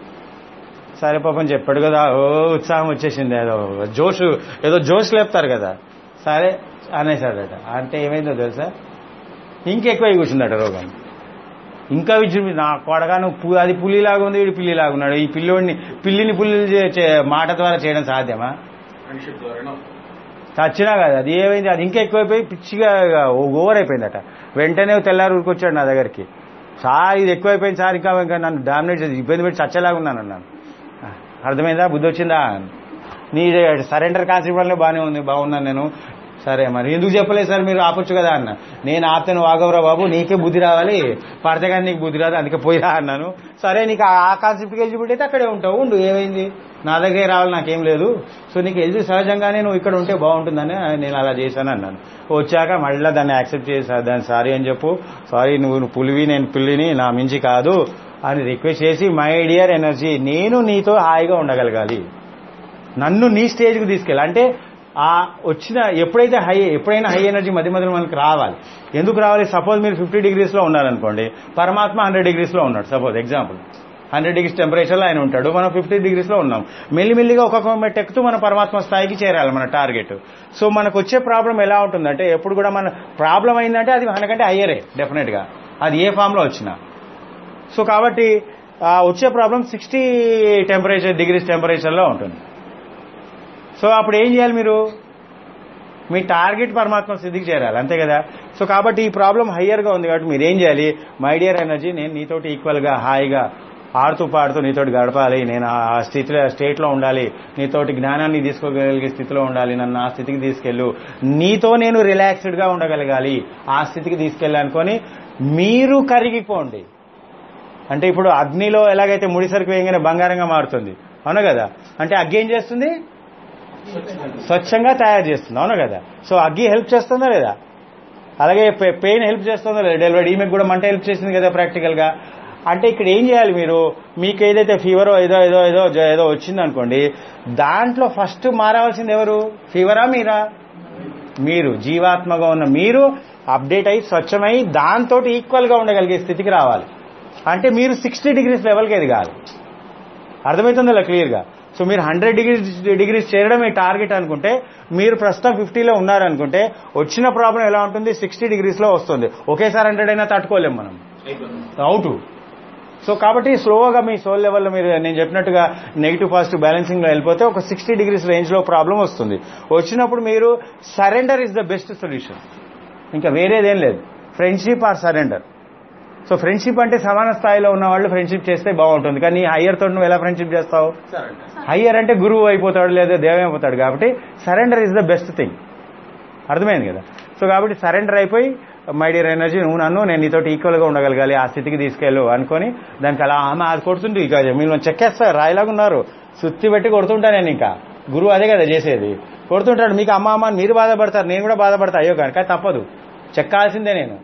సరే పాపం చెప్పాడు కదా ఓ ఉత్సాహం వచ్చేసింది ఏదో జోష్ ఏదో జోష్ లేపుతారు కదా సరే అనేసాడట అంటే ఏమైందో తెలుసా ఇంకెక్కువ కూర్చుందట రోగం ఇంకా విజృంభి నా కొడగా నువ్వు పు- అది పులిలాగా ఉంది వీడు పిల్లిలాగా ఉన్నాడు ఈ పిల్లోడిని పిల్లిని పుల్లి చే- చే- మాట ద్వారా చేయడం సాధ్యమా ఫ్రెండ్షిప్ ద్వారా చచ్చినా కదా అది ఏమైంది అది ఇంకా ఎక్కువైపోయి పిచ్చిగా ఓవర్ అయిపోయిందట వెంటనే తెల్లారు ఊరికొచ్చాడు నా దగ్గరికి సార్ ఇది ఎక్కువైపోయింది సార్ ఇంకా ఇంకా నన్ను డామినేట్ చేసి ఇబ్బంది పెట్టి చచ్చేలాగా ఉన్నాను అన్నాను అర్థమైందా బుద్ధి వచ్చిందా నీ సరెండర్ కాన్సెప్ట్ వల్లే బాగానే ఉంది బాగున్నాను నేను సరే మరి ఎందుకు చెప్పలేదు సార్ మీరు ఆపొచ్చు కదా అన్న నేను ఆపుతాను వాగవరా బాబు నీకే బుద్ధి రావాలి పడితే కానీ నీకు బుద్ధి రాదు అందుకే పోయిరా అన్నాను సరే నీకు ఆ కాన్సెప్ట్కి ఎలిజిబిలిటీ అయితే అక్కడే ఉంటావు ఉండు ఏమైంది నా దగ్గరే రావాలి నాకేం లేదు సో నీకు ఎలిజి సహజంగానే నువ్వు ఇక్కడ ఉంటే బాగుంటుందని నేను అలా చేశాను అన్నాను వచ్చాక మళ్ళీ దాన్ని యాక్సెప్ట్ చేసా దాన్ని సారీ అని చెప్పు సారీ నువ్వు నువ్వు పులివి నేను పిల్లిని నా మించి కాదు అని రిక్వెస్ట్ చేసి మై డియర్ ఎనర్జీ నేను నీతో హాయిగా ఉండగలగాలి నన్ను నీ స్టేజ్కి తీసుకెళ్ళి అంటే ఆ వచ్చిన ఎప్పుడైతే హై ఎప్పుడైనా హై ఎనర్జీ మధ్య మధ్యలో మనకి రావాలి ఎందుకు రావాలి సపోజ్ మీరు ఫిఫ్టీ డిగ్రీస్లో ఉన్నారనుకోండి పరమాత్మ హండ్రెడ్ డిగ్రీస్లో ఉన్నాడు సపోజ్ ఎగ్జాంపుల్ హండ్రెడ్ డిగ్రీస్ టెంపరేచర్లో ఆయన ఉంటాడు మనం ఫిఫ్టీ డిగ్రీస్లో ఉన్నాం మెల్లిమెల్లిగా ఒక్కొక్క మెట్టు ఎక్కుతూ మన పరమాత్మ స్థాయికి చేరాలి మన టార్గెట్ సో మనకు వచ్చే ప్రాబ్లం ఎలా ఉంటుందంటే ఎప్పుడు కూడా మన ప్రాబ్లం అయిందంటే అది మనకంటే హయ్యరే డెఫినెట్గా అది ఏ ఫామ్లో వచ్చినా సో కాబట్టి ఆ వచ్చే ప్రాబ్లం సిక్స్టీ టెంపరేచర్ డిగ్రీస్ టెంపరేచర్లో ఉంటుంది సో అప్పుడు ఏం చేయాలి మీరు మీ టార్గెట్ పరమాత్మ స్థితికి చేరాలి అంతే కదా సో కాబట్టి ఈ ప్రాబ్లం హయ్యర్గా ఉంది కాబట్టి మీరు ఏం చేయాలి మై డియర్ ఎనర్జీ నేను నీతోటి ఈక్వల్గా హాయిగా ఆడుతూ పాడుతూ నీతోటి గడపాలి నేను ఆ స్థితిలో స్టేట్లో ఉండాలి నీతోటి జ్ఞానాన్ని తీసుకోగలిగే స్థితిలో ఉండాలి నన్ను ఆ స్థితికి తీసుకెళ్ళు నీతో నేను రిలాక్స్డ్గా ఉండగలగాలి ఆ స్థితికి తీసుకెళ్ళి అనుకొని మీరు కరిగిపోండి అంటే ఇప్పుడు అగ్నిలో ఎలాగైతే ముడిసరికి వేయగానే బంగారంగా మారుతుంది అవునా కదా అంటే అగ్గి ఏం చేస్తుంది స్వచ్ఛంగా తయారు చేస్తుంది అవునా కదా సో అగ్గి హెల్ప్ చేస్తుందా లేదా అలాగే పె- పెయిన్ హెల్ప్ చేస్తుందా లేదా డెలివరీ ఈమెకు కూడా మంట హెల్ప్ చేసింది కదా ప్రాక్టికల్ గా అంటే ఇక్కడ ఏం చేయాలి మీరు మీకు ఏదైతే ఫీవరో ఏదో ఏదో ఏదో జ- ఏదో వచ్చింది అనుకోండి దాంట్లో ఫస్ట్ మారవలసింది ఎవరు ఫీవరా మీరా మీరు జీవాత్మగా ఉన్న మీరు అప్డేట్ అయ్యి స్వచ్ఛమై దాంతో ఈక్వల్ గా ఉండగలిగే స్థితికి రావాలి అంటే మీరు సిక్స్టీ డిగ్రీస్ లెవెల్కి ఎదగాలి అర్థమవుతుందా క్లియర్ గా సో మీరు హండ్రెడ్ డిగ్రీస్ డిగ్రీస్ చేరడం మీ టార్గెట్ అనుకుంటే మీరు ప్రస్తుతం ఫిఫ్టీలో ఉన్నారనుకుంటే వచ్చిన ప్రాబ్లం ఎలా ఉంటుంది సిక్స్టీ డిగ్రీస్ లో వస్తుంది ఒకేసారి హండ్రెడ్ అయినా తట్టుకోలేం మనం అయిపోతుంది అవుట్ సో కాబట్టి స్లోగా మీ సోల్ లెవెల్లో మీరు నేను చెప్పినట్టుగా నెగిటివ్ పాజిటివ్ బ్యాలెన్సింగ్ లో వెళ్ళిపోతే ఒక సిక్స్టీ డిగ్రీస్ రేంజ్ లో ప్రాబ్లం వస్తుంది వచ్చినప్పుడు మీరు surrender is the best solution ఇంకా వేరేదేం లేదు friendship or surrender so friendship అంటే సమాన స్థాయిలో ఉన్న వాళ్ళు ఫ్రెండ్షిప్ చేస్తే బాగుంటుంది కానీ హయ్యర్ తోటి నువ్వు ఎలా ఫ్రెండ్షిప్ చేస్తావు సరే అండి హయ్యర్ అంటే గురువు అయిపోతాడు లేదా దేవం అయిపోతాడు కాబట్టి surrender is the best thing అర్థమైంది కదా సో కాబట్టి సరెండర్ అయిపోయి మై డియర్ ఎనర్జీ నువ్వు నన్ను నేను నీతోటి ఈక్వల్గా ఉండగలగాలి ఆ స్థితికి తీసుకెళ్ళు అనుకొని దానికి అలా ఆమె అది కొడుతుంటే ఇక మీరు చెక్కేస్తారు రాయిలాగా ఉన్నారు సుత్తి పెట్టి కొడుతుంటా నేను ఇంకా గురువు అదే కదా చేసేది కొడుతుంటాడు మీకు అమ్మ అమ్మ అని మీరు బాధపడతారు నేను కూడా బాధపడతా అయ్యో కానీ కానీ తప్పదు చెక్కాల్సిందే నేను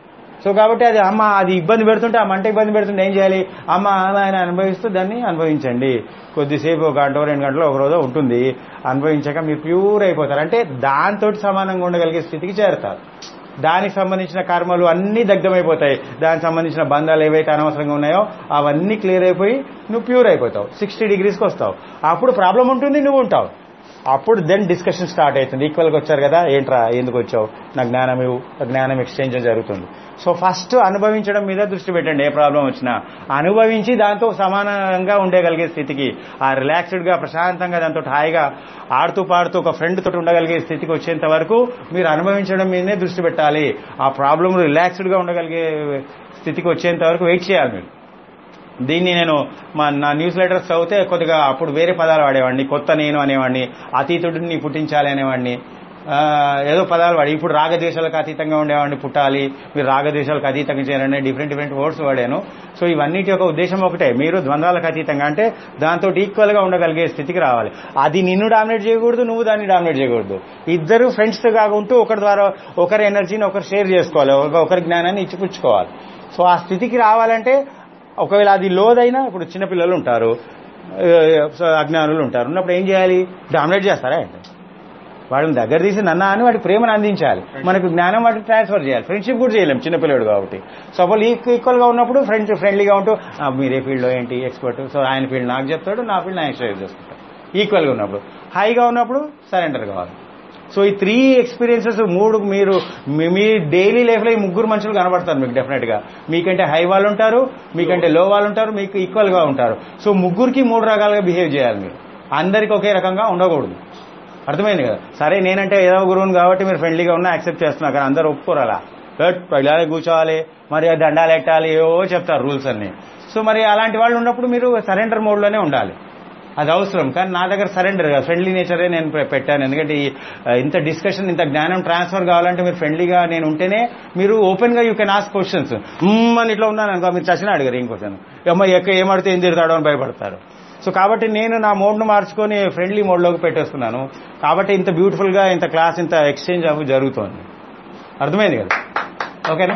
సో కాబట్టి అది అమ్మ అది ఇబ్బంది పెడుతుంటే ఆ మంట ఇబ్బంది పెడుతుంటే ఏం చేయాలి అమ్మ అమ్మ ఆయన అనుభవిస్తూ దాన్ని అనుభవించండి కొద్దిసేపు ఒక గంట రెండు గంటలు ఒక రోజు ఉంటుంది అనుభవించాక మీరు ప్యూర్ అయిపోతారు అంటే దాంతో సమానంగా ఉండగలిగే స్థితికి చేరుతారు దానికి సంబంధించిన కర్మలు అన్నీ దగ్ధమైపోతాయి దానికి సంబంధించిన బంధాలు ఏవైతే అనవసరంగా ఉన్నాయో అవన్నీ క్లియర్ అయిపోయి నువ్వు ప్యూర్ అయిపోతావు సిక్స్టీ డిగ్రీస్కి వస్తావు అప్పుడు ప్రాబ్లం ఉంటుంది నువ్వు ఉంటావు అప్పుడు దెన్ డిస్కషన్ స్టార్ట్ అవుతుంది ఈక్వల్గా వచ్చారు కదా ఏంట్రా ఎందుకు వచ్చావు నా జ్ఞానం ఇవ్వు ఆ జ్ఞానం ఎక్స్చేంజ్ జరుగుతుంది సో ఫస్ట్ అనుభవించడం మీద దృష్టి పెట్టండి ఏ ప్రాబ్లం వచ్చినా అనుభవించి దాంతో సమానంగా ఉండగలిగే స్థితికి ఆ రిలాక్స్డ్గా ప్రశాంతంగా దాంతో హాయిగా ఆడుతూ పాడుతూ ఒక ఫ్రెండ్ తోటి ఉండగలిగే స్థితికి వచ్చేంత వరకు మీరు అనుభవించడం మీదనే దృష్టి పెట్టాలి ఆ ప్రాబ్లం రిలాక్స్డ్గా ఉండగలిగే స్థితికి వచ్చేంత వరకు వెయిట్ చేయాలి మీరు దీన్ని నేను మా నా న్యూస్ లెటర్స్ చదివితే కొద్దిగా అప్పుడు వేరే పదాలు వాడేవాడిని కొత్త నేను అనేవాడిని అతీతుడిని పుట్టించాలి అనేవాడిని ఆ, ఏదో పదాలు వాడి ఇప్పుడు రాగద్వేషాలకు అతీతంగా ఉండేవాడిని పుట్టాలి మీరు రాగద్వేషాలకు అతీతంగా చేయాలని డిఫరెంట్ డిఫరెంట్ వర్డ్స్ వాడాను సో ఇవన్నిటి యొక్క ఉద్దేశం ఒకటే మీరు ద్వంద్వాలకు అతీతంగా అంటే దాంతో ఈక్వల్ గా ఉండగలిగే స్థితికి రావాలి అది నిన్ను డామినేట్ చేయకూడదు నువ్వు దాన్ని డామినేట్ చేయకూడదు ఇద్దరు ఫ్రెండ్స్ గా ఉంటూ ఒకరి ద్వారా ఒకరి ఎనర్జీని ఒకరు షేర్ చేసుకోవాలి ఒక- ఒకరి జ్ఞానాన్ని ఇచ్చిపుచ్చుకోవాలి సో ఆ స్థితికి రావాలంటే ఒకవేళ అది లోదైనా ఇప్పుడు చిన్నపిల్లలు ఉంటారు ఆ, సో అజ్ఞానులు ఉంటారు ఉన్నప్పుడు ఏం చేయాలి డామినేట్ చేస్తారా ఏంటి వాళ్ళని దగ్గర తీసి నన్న అని వాడి ప్రేమను అందించాలి మనకు జ్ఞానం వాటికి ట్రాన్స్ఫర్ చేయాలి ఫ్రెండ్షిప్ కూడా చేయలేం చిన్నపిల్లడు కాబట్టి సో వాళ్ళు ఈక్వల్ గా ఉన్నప్పుడు ఫ్రెండ్ ఫ్రెండ్లీగా ఉంటూ "ఆ, మీరే ఫీల్డ్ లో ఏంటి ఎక్స్పర్ట్ సో ఆయన ఫీల్డ్ నాకు చెప్తాడు నా ఫీల్డ్ ఆయన షేర్ చేసుకుంటాడు ఈక్వల్ గా ఉన్నప్పుడు హైగా ఉన్నప్పుడు సరెండర్ కావాలి సో ఈ త్రీ ఎక్స్పీరియన్సెస్ మూడు మీరు మీ- మీ డైలీ లైఫ్ లో ఈ ముగ్గురు మనుషులు కనబడతారు మీకు డెఫినెట్ గా మీకంటే హై వాళ్ళు ఉంటారు మీకంటే లో వాళ్ళు ఉంటారు మీకు ఈక్వల్ గా ఉంటారు సో ముగ్గురికి మూడు రకాలుగా బిహేవ్ చేయాలి మీరు అందరికి ఒకే రకంగా ఉండకూడదు అర్థమైంది కదా సరే నేనంటే ఏదో గురువుని కాబట్టి మీరు ఫ్రెండ్లీగా ఉన్నా యాక్సెప్ట్ చేస్తున్నా కానీ అందరూ ఒప్పుకోరు అలా బట్ ఇలాగే కూర్చోవాలి మరి ఆ దండాలు ఎట్టాలి ఏవో చెప్తారు రూల్స్ అన్ని సో మరి అలాంటి వాళ్ళు ఉన్నప్పుడు మీరు సరెండర్ మోడ్లోనే ఉండాలి అది అవసరం కానీ నా దగ్గర సరెండర్ ఫ్రెండ్లీ నేచరే నేను పె- పెట్టాను ఎందుకంటే ఈ, ఆ, ఇంత డిస్కషన్ ఇంత జ్ఞానం ట్రాన్స్ఫర్ కావాలంటే మీరు ఫ్రెండ్లీగా నేను ఉంటేనే మీరు ఓపెన్ గా యూ కెన్ ఆస్క్ క్వశ్చన్స్ అని ఇట్లా ఉన్నాను అనుకో మీరు చచ్చిన అడిగారు ఏం క్వశ్చన్ అమ్మ ఎక్క ఏమడితే ఏం తిడతాడో అని భయపడతారు సో కాబట్టి నేను నా మోడ్ను మార్చుకొని ఫ్రెండ్లీ మోడ్లోకి పెట్టేస్తున్నాను కాబట్టి ఇంత బ్యూటిఫుల్ గా ఇంత క్లాస్ ఇంత ఎక్స్చేంజ్ అవి జరుగుతోంది అర్థమైంది కదా ఓకేనా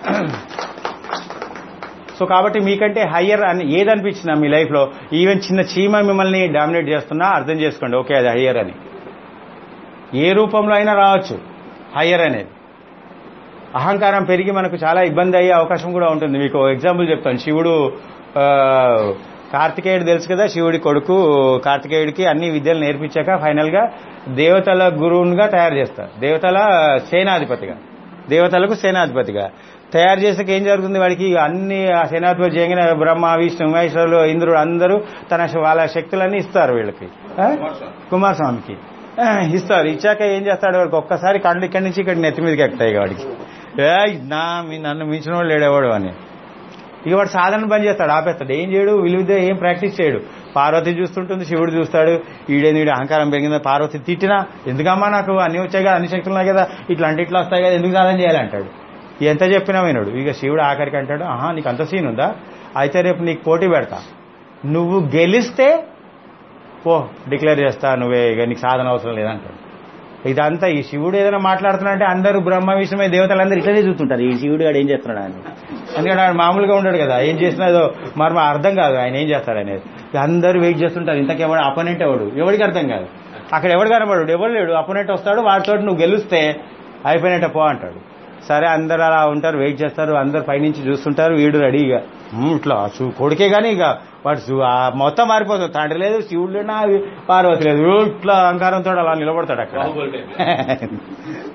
సో కాబట్టి మీకంటే హయ్యర్ అని ఏదనిపించినా మీ లైఫ్లో ఈవెన్ చిన్న చీమ మిమ్మల్ని డామినేట్ చేస్తున్నా అర్థం చేసుకోండి ఓకే అది హయ్యర్ అని ఏ రూపంలో అయినా రావచ్చు హయ్యర్ అనేది అహంకారం పెరిగి మనకు చాలా ఇబ్బంది అయ్యే అవకాశం కూడా ఉంటుంది మీకు ఎగ్జాంపుల్ చెప్తాను శివుడు ఆ, కార్తికేయుడు తెలుసు కదా శివుడి కొడుకు కార్తికేయుడికి అన్ని విద్యలు నేర్పించాక ఫైనల్ గా దేవతల గురువునిగా తయారు చేస్తారు దేవతల సేనాధిపతిగా దేవతలకు సేనాధిపతిగా తయారు చేసాక ఏం జరుగుతుంది వాడికి అన్ని ఆ సేనాధిపతి చేయగానే బ్రహ్మ విష్ణు మహేశ్వరులు ఇంద్రుడు అందరూ తన వాళ్ళ శక్తులన్నీ ఇస్తారు వీళ్ళకి ఆ? కుమారస్వామికి ఆ, ఇస్తారు ఇచ్చాక ఏం చేస్తాడు వాడికి ఒక్కసారి కళ్ళు ఇక్కడి నుంచి ఇక్కడ నెత్తి మీదకి ఎక్కుతాయి వాడికి ఏయ్, నా మీ- నన్ను మించిన వాడు లేడేవాడు అని ఇక వాడు సాధన పని చేస్తాడు ఆపేస్తాడు ఏం చేయడు విలువ ఏం ప్రాక్టీస్ చేయడు పార్వతి చూస్తుంటుంది శివుడు చూస్తాడు ఈడేది వీడు అహంకారం పెరిగిందా పార్వతి తిట్టినా ఎందుకమ్మా నాకు అన్ని వచ్చాయి కదా అన్ని శక్తులు ఉన్నాయి కదా ఇట్లా అంటే ఇట్లా వస్తాయి కదా ఎందుకు సాధన చేయాలంటాడు ఎంత చెప్పినా వినడు ఇక శివుడు ఆఖరికి అంటాడు ఆహా నీకు అంత సీన్ ఉందా అయితే రేపు నీకు పోటీ పెడతా నువ్వు గెలిస్తే పో డిక్లేర్ చేస్తా నువ్వే ఇక నీకు సాధన అవసరం లేదంటాడు ఇదంతా ఈ శివుడు ఏదైనా మాట్లాడుతున్నాడంటే అందరూ బ్రహ్మ విషయమే దేవతలందరూ ఇట్లనే చూస్తుంటారు ఈ శివుడు గాడు ఏం చేస్తున్నాడు అని ఎందుకంటే ఆయన మామూలుగా ఉండడు కదా ఏం చేసినా ఏదో మర్మ అర్థం కాదు ఆయన ఏం చేస్తాడు అనేది ఇక అందరూ వెయిట్ చేస్తుంటారు ఇంతకెవడు అపోనెంట్ ఎవడు ఎవడికి అర్థం కాదు అక్కడ ఎవడు కనబడు ఎవడు లేడు అపోనెంట్ వస్తాడు వాడితో నువ్వు గెలిస్తే అయిపోయినట్ట పో అంటాడు సరే అందరు అలా ఉంటారు వెయిట్ చేస్తారు అందరు పైనుంచి చూస్తుంటారు వీడు రెడీగా "ఉమ్, ఇట్లా చూ కొడుకే కానీ ఇక వాడు చూ- ఆ మొత్తం మారిపోతుంది తండ్రి లేదు శివుడు లేదు నా పార్వతి లేదు ఇట్లా అహంకారంతో అలా నిలబడతాడు అక్కడ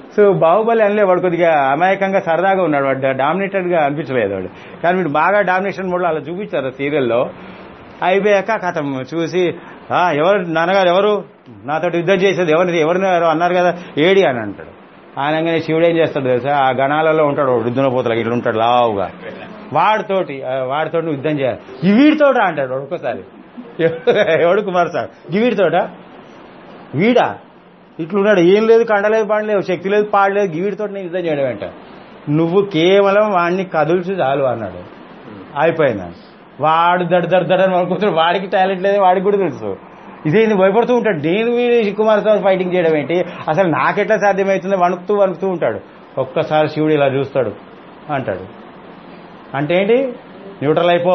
సో బాహుబలి అనలే వాడు కొద్దిగా అమాయకంగా సరదాగా ఉన్నాడు వాడు డామినేటెడ్ గా అనిపించలేదు వాడు కానీ వీడు బాగా డామినేషన్ మోడ్లో అలా చూపించారు సీరియల్లో అయిపోయాక కథం చూసి "ఆ, ఎవరు నాన్నగారు ఎవరు నాతో యుద్ధం చేసేది ఎవరిని ఎవరిని ఎవరు అన్నారు కదా ఏడి అని అంటాడు ఆయనగానే శివుడు ఏం చేస్తాడు తెలుసా ఆ గణాలలో ఉంటాడు యుద్ధన పోతలకి ఇట్లా ఉంటాడు లావుగా వాడితోటి ఆ, వాడితోటి నువ్వు యుద్ధం చేయాలి ఈ వీడితోట అంటాడు వాడు ఒక్కోసారి ఎవడు కుమార్ సార్ గివీడితోట వీడా ఇట్లున్నాడు ఏం లేదు కండలేదు పాడలేదు శక్తి లేదు పాడలేదు గివీడితో నేను యుద్ధం చేయడం ఏంట నువ్వు కేవలం వాడిని కదుల్చి చాలు అన్నాడు అయిపోయినా వాడు దడ దడ దడ అని అనుకుంటాడు వాడికి టాలెంట్ లేదు వాడికి కూడా తెలుసు ఇదేంది భయపడుతూ ఉంటాడు నేను వీడి కుమార్ సార్ ఫైటింగ్ చేయడం ఏంటి అసలు నాకెట్లా సాధ్యమవుతుంది వణుకుతూ వణుకుతూ ఉంటాడు ఒక్కసారి శివుడు ఇలా చూస్తాడు అంటాడు అంటే ఏంటి న్యూట్రల్ అయిపో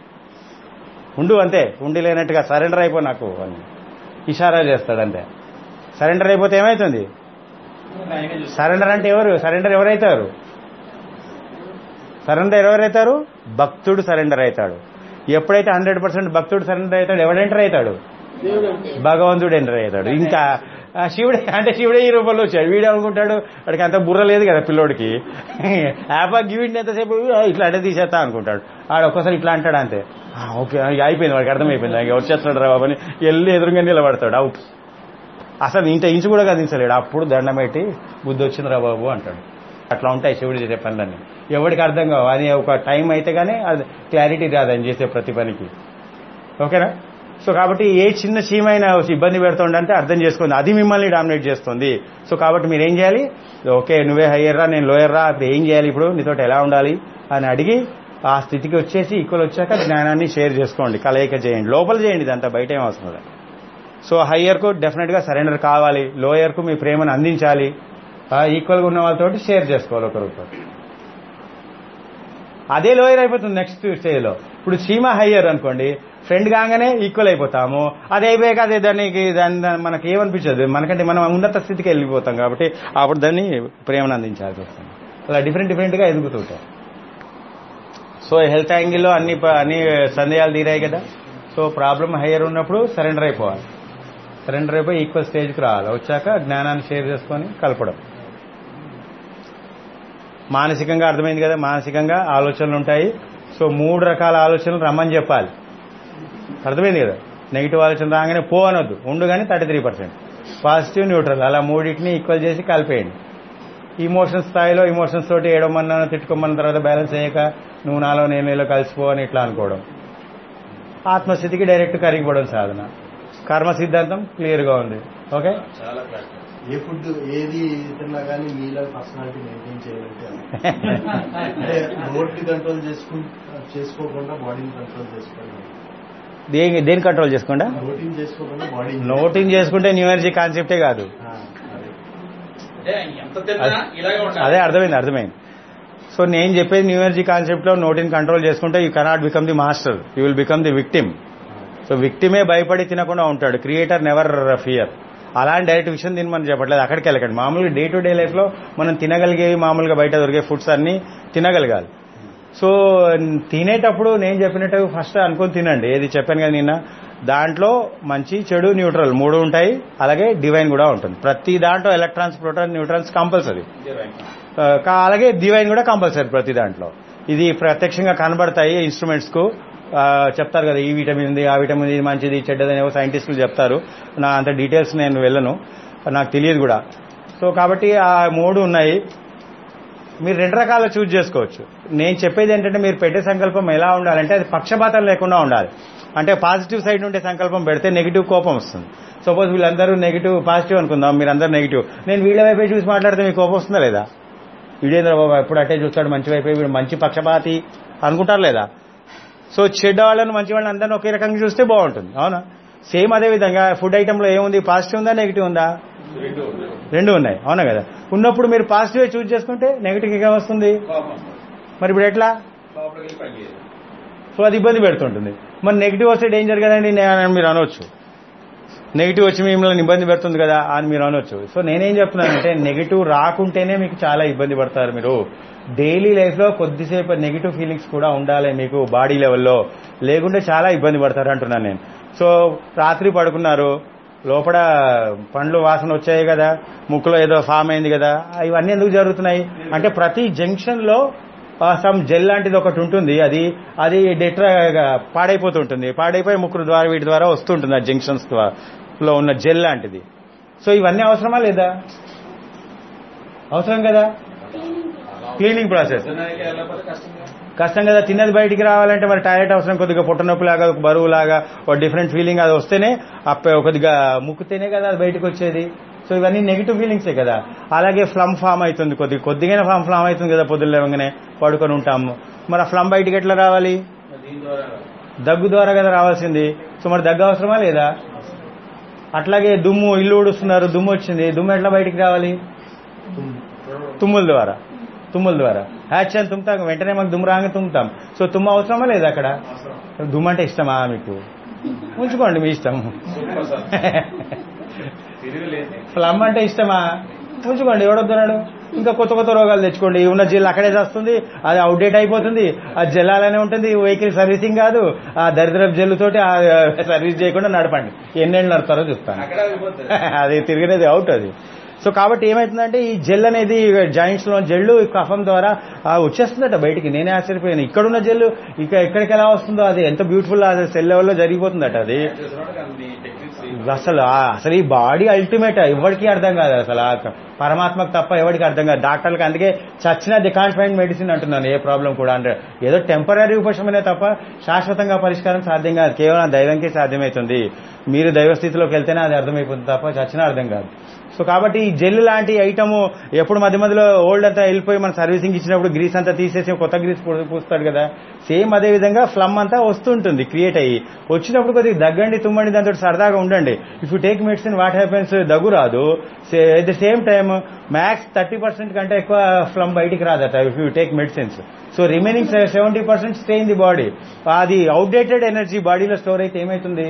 ఉండు అంతే ఉండి లేనట్టుగా సరెండర్ అయిపో నాకు అని ఇషారా చేస్తాడు అంతే సరెండర్ అయిపోతే ఏమవుతుంది సరెండర్ అంటే ఎవరు సరెండర్ ఎవరైతారు సరెండర్ ఎవరైతారు భక్తుడు సరెండర్ అవుతాడు ఎప్పుడైతే హండ్రెడ్ పర్సెంట్ భక్తుడు సరెండర్ అవుతాడు ఎవడు ఎంటర్ అవుతాడు భగవంతుడు ఎంటర్ అవుతాడు ఇంకా ఆ శివుడే అంటే శివుడే ఈ రూపంలో వచ్చాడు వీడు అనుకుంటాడు వాడికి అంత బుర్ర లేదు కదా పిల్లోడికి యాపా గివిడిని ఎంతసేపు "ఆ, ఇట్లా అంటే తీసేస్తా అనుకుంటాడు ఆడు ఒక్కసారి ఇట్లా అంటాడు అంతే "ఆ, ఓకే ఇక అయిపోయింది వాడికి అర్థమైపోయింది ఇక వచ్చేస్తున్నాడు రా బాబు అని వెళ్ళి ఎదురుగా నిలబడతాడు అవుట్ అసలు ఇంత ఇంచు కూడా కదించలేడు అప్పుడు దండం పెట్టి బుద్ధి వచ్చింది రా బాబు అంటాడు అట్లా ఉంటాయి శివుడు చేసే పనులన్నీ ఎవరికి అర్థం కావు అది ఒక టైం అయితే కానీ అది క్లారిటీ రాదు ఆయన చేసే ప్రతి పనికి ఓకేనా సో కాబట్టి ఏ చిన్న చీమైనా ఇబ్బంది పెడుతుండంటే అర్థం చేసుకోండి అది మిమ్మల్ని డామినేట్ చేస్తుంది సో కాబట్టి మీరు ఏం చేయాలి ఓకే నువ్వే హయ్యర్ రా నేను లోయర్ రా ఇప్పుడు ఏం చేయాలి ఇప్పుడు నీతో ఎలా ఉండాలి అని అడిగి ఆ స్థితికి వచ్చేసి ఈక్వల్ వచ్చాక జ్ఞానాన్ని షేర్ చేసుకోండి కలయిక చేయండి లోపల చేయండి ఇదంతా బయట ఏం అవసరం లేదు సో హయ్యర్కు డెఫినెట్గా సరెండర్ కావాలి లోయర్కు మీ ప్రేమను అందించాలి ఈక్వల్గా ఉన్న వాళ్ళతోటి షేర్ చేసుకోవాలి ఒకరితో అదే లోయర్ అయిపోతుంది నెక్స్ట్ స్టేజ్లో ఇప్పుడు సీమ హయ్యర్ అనుకోండి ఫ్రెండ్ కాగానే ఈక్వల్ అయిపోతాము అది అయిపోయాక అదే దానికి దాని దాని మనకి ఏమనిపించదు మనకంటే మనం ఉన్నత స్థితికి వెళ్ళిపోతాం కాబట్టి అప్పుడు దాన్ని ప్రేమను అందించాల్సి వస్తుంది అలా డిఫరెంట్ డిఫరెంట్గా ఎదుగుతుంటాయి సో హెల్త్ యాంగిల్లో అన్ని ప- అన్ని సందేహాలు తీరాయి కదా సో ప్రాబ్లం హయ్యర్ ఉన్నప్పుడు సరెండర్ అయిపోవాలి సరెండర్ అయిపోయి ఈక్వల్ స్టేజ్కి రావాలి వచ్చాక జ్ఞానాన్ని షేర్ చేసుకొని కలపడం మానసికంగా అర్థమైంది కదా మానసికంగా ఆలోచనలు ఉంటాయి సో మూడు రకాల ఆలోచనలు రమ్మని చెప్పాలి అర్థమైంది కదా నెగిటివ్ ఆలోచన రాగానే పో అనొద్దు ఉండు కానీ thirty three percent positive neutral అలా మూడింటిని ఈక్వల్ చేసి కలిపేయండి ఇమోషన్స్ స్థాయిలో ఇమోషన్స్ తోటి ఏడమన్నా తిట్టుకోమన్న తర్వాత బ్యాలెన్స్ అయ్యాక నువ్వు నాలో నేను నీలో కలిసిపో అని ఇట్లా అనుకోవడం ఆత్మస్థితికి డైరెక్ట్ కరిగిపోవడం సాధన కర్మ సిద్ధాంతం క్లియర్గా ఉంది ఓకే చాలా ప్రాక్టికల్ ఏ ఫుడ్ ఏది తిన్నా కానీ మీలో పర్సనాలిటీ మెయింటైన్ చేయాలంటే అంటే నోట్ని కంట్రోల్ చేసుకు చేసుకోకుండా బాడీని కంట్రోల్ చేసుకోవాలి దేని దేని కంట్రోల్ చేసుకోండా నోటింగ్ చేసుకోకుండా బాడీ నోటింగ్ చేసుకుంటే న్యూ ఎనర్జీ కాన్సెప్టే కాదు అంటే ఎంత తిన్నా ఇలాగే ఉండాలి అదే అర్థమైంది అర్థమైంది సో నేను చెప్పేది న్యూ ఎనర్జీ కాన్సెప్ట్ లో నోటిని కంట్రోల్ చేసుకుంటే you cannot become the master you will become the victim so విక్టిమే భయపడి తినకుండా ఉంటాడు క్రియేటర్ నెవర్ ఫియర్ అలాంటి డైరెక్ట్ విషయం దీన్ని మనం చెప్పట్లేదు అక్కడికి వెళ్ళకండి మామూలుగా డే టు డే లైఫ్ లో మనం తినగలిగేవి మామూలుగా బయట దొరికే ఫుడ్స్ అన్ని తినగలగాలి సో తినేటప్పుడు నేను చెప్పినట్టు ఫస్ట్ అనుకొని తినండి ఏది చెప్పాను కదా నిన్న దాంట్లో మంచి చెడు న్యూట్రల్ మూడు ఉంటాయి అలాగే డివైన్ కూడా ఉంటుంది ప్రతి దాంట్లో ఎలక్ట్రాన్స్ ప్రోటాన్ న్యూట్రన్స్ కంపల్సరీ ఆ, కా- అలాగే డివైన్ కూడా కంపల్సరీ ప్రతి దాంట్లో ఇది ప్రత్యక్షంగా కనబడతాయి ఇన్స్ట్రుమెంట్స్ కు ఆ, చెప్తారు కదా ఈ విటమిన్ ఉంది ఆ విటమిన్ ఇది మంచిది చెడ్డదని ఏవో సైంటిస్టులు చెప్తారు నా అంత డీటెయిల్స్ నేను వెళ్ళను నాకు తెలియదు కూడా సో కాబట్టి ఆ మూడు ఉన్నాయి మీరు రెండు రకాల చూజ్ చేసుకోవచ్చు నేను చెప్పేది ఏంటంటే మీరు పెట్టే సంకల్పం ఎలా ఉండాలంటే అది పక్షపాతం లేకుండా ఉండాలి అంటే పాజిటివ్ సైడ్ నుండి సంకల్పం పెడితే నెగిటివ్ కోపం వస్తుంది సపోజ్ వీళ్ళందరూ నెగిటివ్ పాజిటివ్ అనుకుందాం మీరందరూ నెగిటివ్ నేను వీళ్ళ వైపే చూసి మాట్లాడితే మీకు కోపం వస్తుందా లేదా వీడేంద్ర బాబా ఎప్పుడు అట్టే చూస్తాడు మంచి వైపే వీడు మంచి పక్షపాతి అనుకుంటారు లేదా సో చెడ్డ వాళ్ళని మంచి వాళ్ళని అందరినీ ఒకే రకంగా చూస్తే బాగుంటుంది అవునా సేమ్ అదే విధంగా ఫుడ్ ఐటెంలో ఏముంది పాజిటివ్ ఉందా నెగిటివ్ ఉందా రెండు ఉంది. రెండు ఉన్నాయి అవునా కదా ఉన్నప్పుడు మీరు పాజిటివ్ చూజ్ చేసుకుంటే నెగిటివ్ ఏం వస్తుంది కోపం మరి ఇప్పుడు ఎట్లా లోపలికి వెళ్ళి పని చేయదు సో అది ఇబ్బంది పెడుతుంటుంది మరి నెగిటివ్ వస్తే డేంజర్ కదండి నేను మీరు అనొచ్చు నెగిటివ్ వచ్చి మిమ్మల్ని ఇబ్బంది పెడుతుంది కదా అని మీరు అనొచ్చు సో నేనేం చెప్తున్నానంటే నెగిటివ్ రాకుంటేనే మీకు చాలా ఇబ్బంది పడతారు మీరు డైలీ లైఫ్ లో కొద్దిసేపు నెగిటివ్ ఫీలింగ్స్ కూడా ఉండాలి మీకు బాడీ లెవెల్లో లేకుంటే చాలా ఇబ్బంది పడతారు అంటున్నాను నేను సో రాత్రి పడుకున్నారు లోపల పండ్లు వాసన వచ్చాయి కదా ముక్కులో ఏదో ఫామ్ అయింది కదా ఇవన్నీ ఎందుకు జరుగుతున్నాయి అంటే ప్రతి జంక్షన్ లో సమ్ జెల్ లాంటిది ఒకటి ఉంటుంది అది అది డెట్రా పాడైపోతుంటుంది పాడైపోయి ముక్కుల ద్వారా వీటి ద్వారా వస్తుంటుంది ఆ జంక్షన్స్ లో ఉన్న జెల్ లాంటిది సో ఇవన్నీ అవసరమా లేదా అవసరం కదా క్లీనింగ్ ప్రాసెస్ పొద్దున్నకి వెళ్ళకపోతే కష్టం కదా. కష్టం కదా తిన్నది బయటికి రావాలంటే మరి టాయిలెట్ అవసరం కొద్దిగా పుట్టనొప్పి లాగా బరువు లాగా ఒక డిఫరెంట్ ఫీలింగ్ అది వస్తేనే అప్ప- కొద్దిగా ముక్కుతేనే కదా అది బయటకు వచ్చేది సో ఇవన్నీ నెగిటివ్ ఫీలింగ్సే కదా అలాగే ఫ్లమ్ ఫామ్ అవుతుంది కొద్ది కొద్దిగానే ఫామ్ ఫ్లామ్ అవుతుంది కదా పొద్దున్న లేవగానే పడుకొని ఉంటాము మరి ఆ ఫ్లమ్ బయటికి ఎట్లా రావాలి దీని ద్వారా దగ్గు ద్వారా కదా రావాల్సింది సో మరి దగ్గు అవసరమా లేదా అట్లాగే దుమ్ము ఇల్లు ఊడుస్తున్నారు దుమ్ము వచ్చింది దుమ్ము ఎట్లా బయటికి రావాలి తుమ్ముల ద్వారా తుమ్ముల ద్వారా హ్యాచ్ అని తుమ్ముతాం వెంటనే మాకు దుమ్ము రాగానే తుమ్ముతాం సో తుమ్ము అవసరమా లేదా అక్కడ దుమ్ము అంటే ఇష్టమా మీకు ఉంచుకోండి మీ ఇష్టం సూపర్ సార్ తిరగలేదు ఫ్లమ్ అంటే ఇష్టమా ఉంచుకోండి ఎవడొద్దన్నాడు ఇంకా కొత్త కొత్త రోగాలు తెచ్చుకోండి ఉన్న జిల్ అక్కడే వస్తుంది అది అవుట్డేట్ అయిపోతుంది ఆ జెల్ అలానే ఉంటుంది వెహికల్ సర్వీసింగ్ కాదు ఆ దరిద్రపు జెల్లుతోటి ఆ సర్వీస్ చేయకుండా నడపండి ఎన్నేళ్ళు నడుపుతారో చూస్తాను అక్కడ అయిపోతుంది అది తిరిగినది అవుట్ అది సో కాబట్టి ఏమైతుందంటే ఈ జెల్ అనేది జాయింట్స్ లో జెల్లు ఈ కఫం ద్వారా ఆ, వచ్చేస్తుందట బయటికి నేనే ఆశ్చర్యపోయాను ఇక్కడున్న జెల్లు ఇక ఎక్కడికి ఎలా వస్తుందో అది ఎంత బ్యూటిఫుల్ అది సెల్ లెవెల్లో జరిగిపోతుందట అది చేసినప్పుడు అన్ని టెక్నిక్స్ అసలు ఆ- అసలు ఈ బాడీ అల్టిమేట్ ఎవరికి అర్థం కాదు అసలు ఆ పరమాత్మకు తప్ప ఎవరికి అర్థం కాదు డాక్టర్లకు అందుకే చచ్చినా ది కాంట్ ఫైండ్ మెడిసిన్ అంటున్నాను ఏ ప్రాబ్లం కూడా అంటే ఏదో టెంపరీ ఉపశమనే తప్ప శాశ్వతంగా పరిష్కారం సాధ్యం కాదు కేవలం దైవంకే సాధ్యమవుతుంది మీరు దైవ స్థితిలోకి వెళ్తేనే అది అర్థమైపోతుంది తప్ప చచ్చినా అర్థం కాదు సో కాబట్టి ఈ జెల్ లాంటి ఐటమ్ ఎప్పుడు మధ్య మధ్యలో ఓల్డ్ అంతా వెళ్ళిపోయి మన సర్వీసింగ్ ఇచ్చినప్పుడు గ్రీస్ అంతా తీసేసి కొత్త గ్రీస్ పూ- పూస్తాడు కదా సేమ్ అదే విధంగా ఫ్లమ్ అంతా వస్తుంటుంది క్రియేట్ అయ్యి వచ్చినప్పుడు కొద్దిగా దగ్గండి తుమ్మండి దాంతో సరదాగా ఉండండి if you take medicine what happens దగ్గు రాదు at the same time max thirty percent కంటే ఎక్కువ ఫ్లమ్ బయటికి రాదట if you take medicines so remaining seventy percent stay in the body అది అవుట్డేటెడ్ ఎనర్జీ బాడీలో స్టోర్ అయితే ఏమైతుంది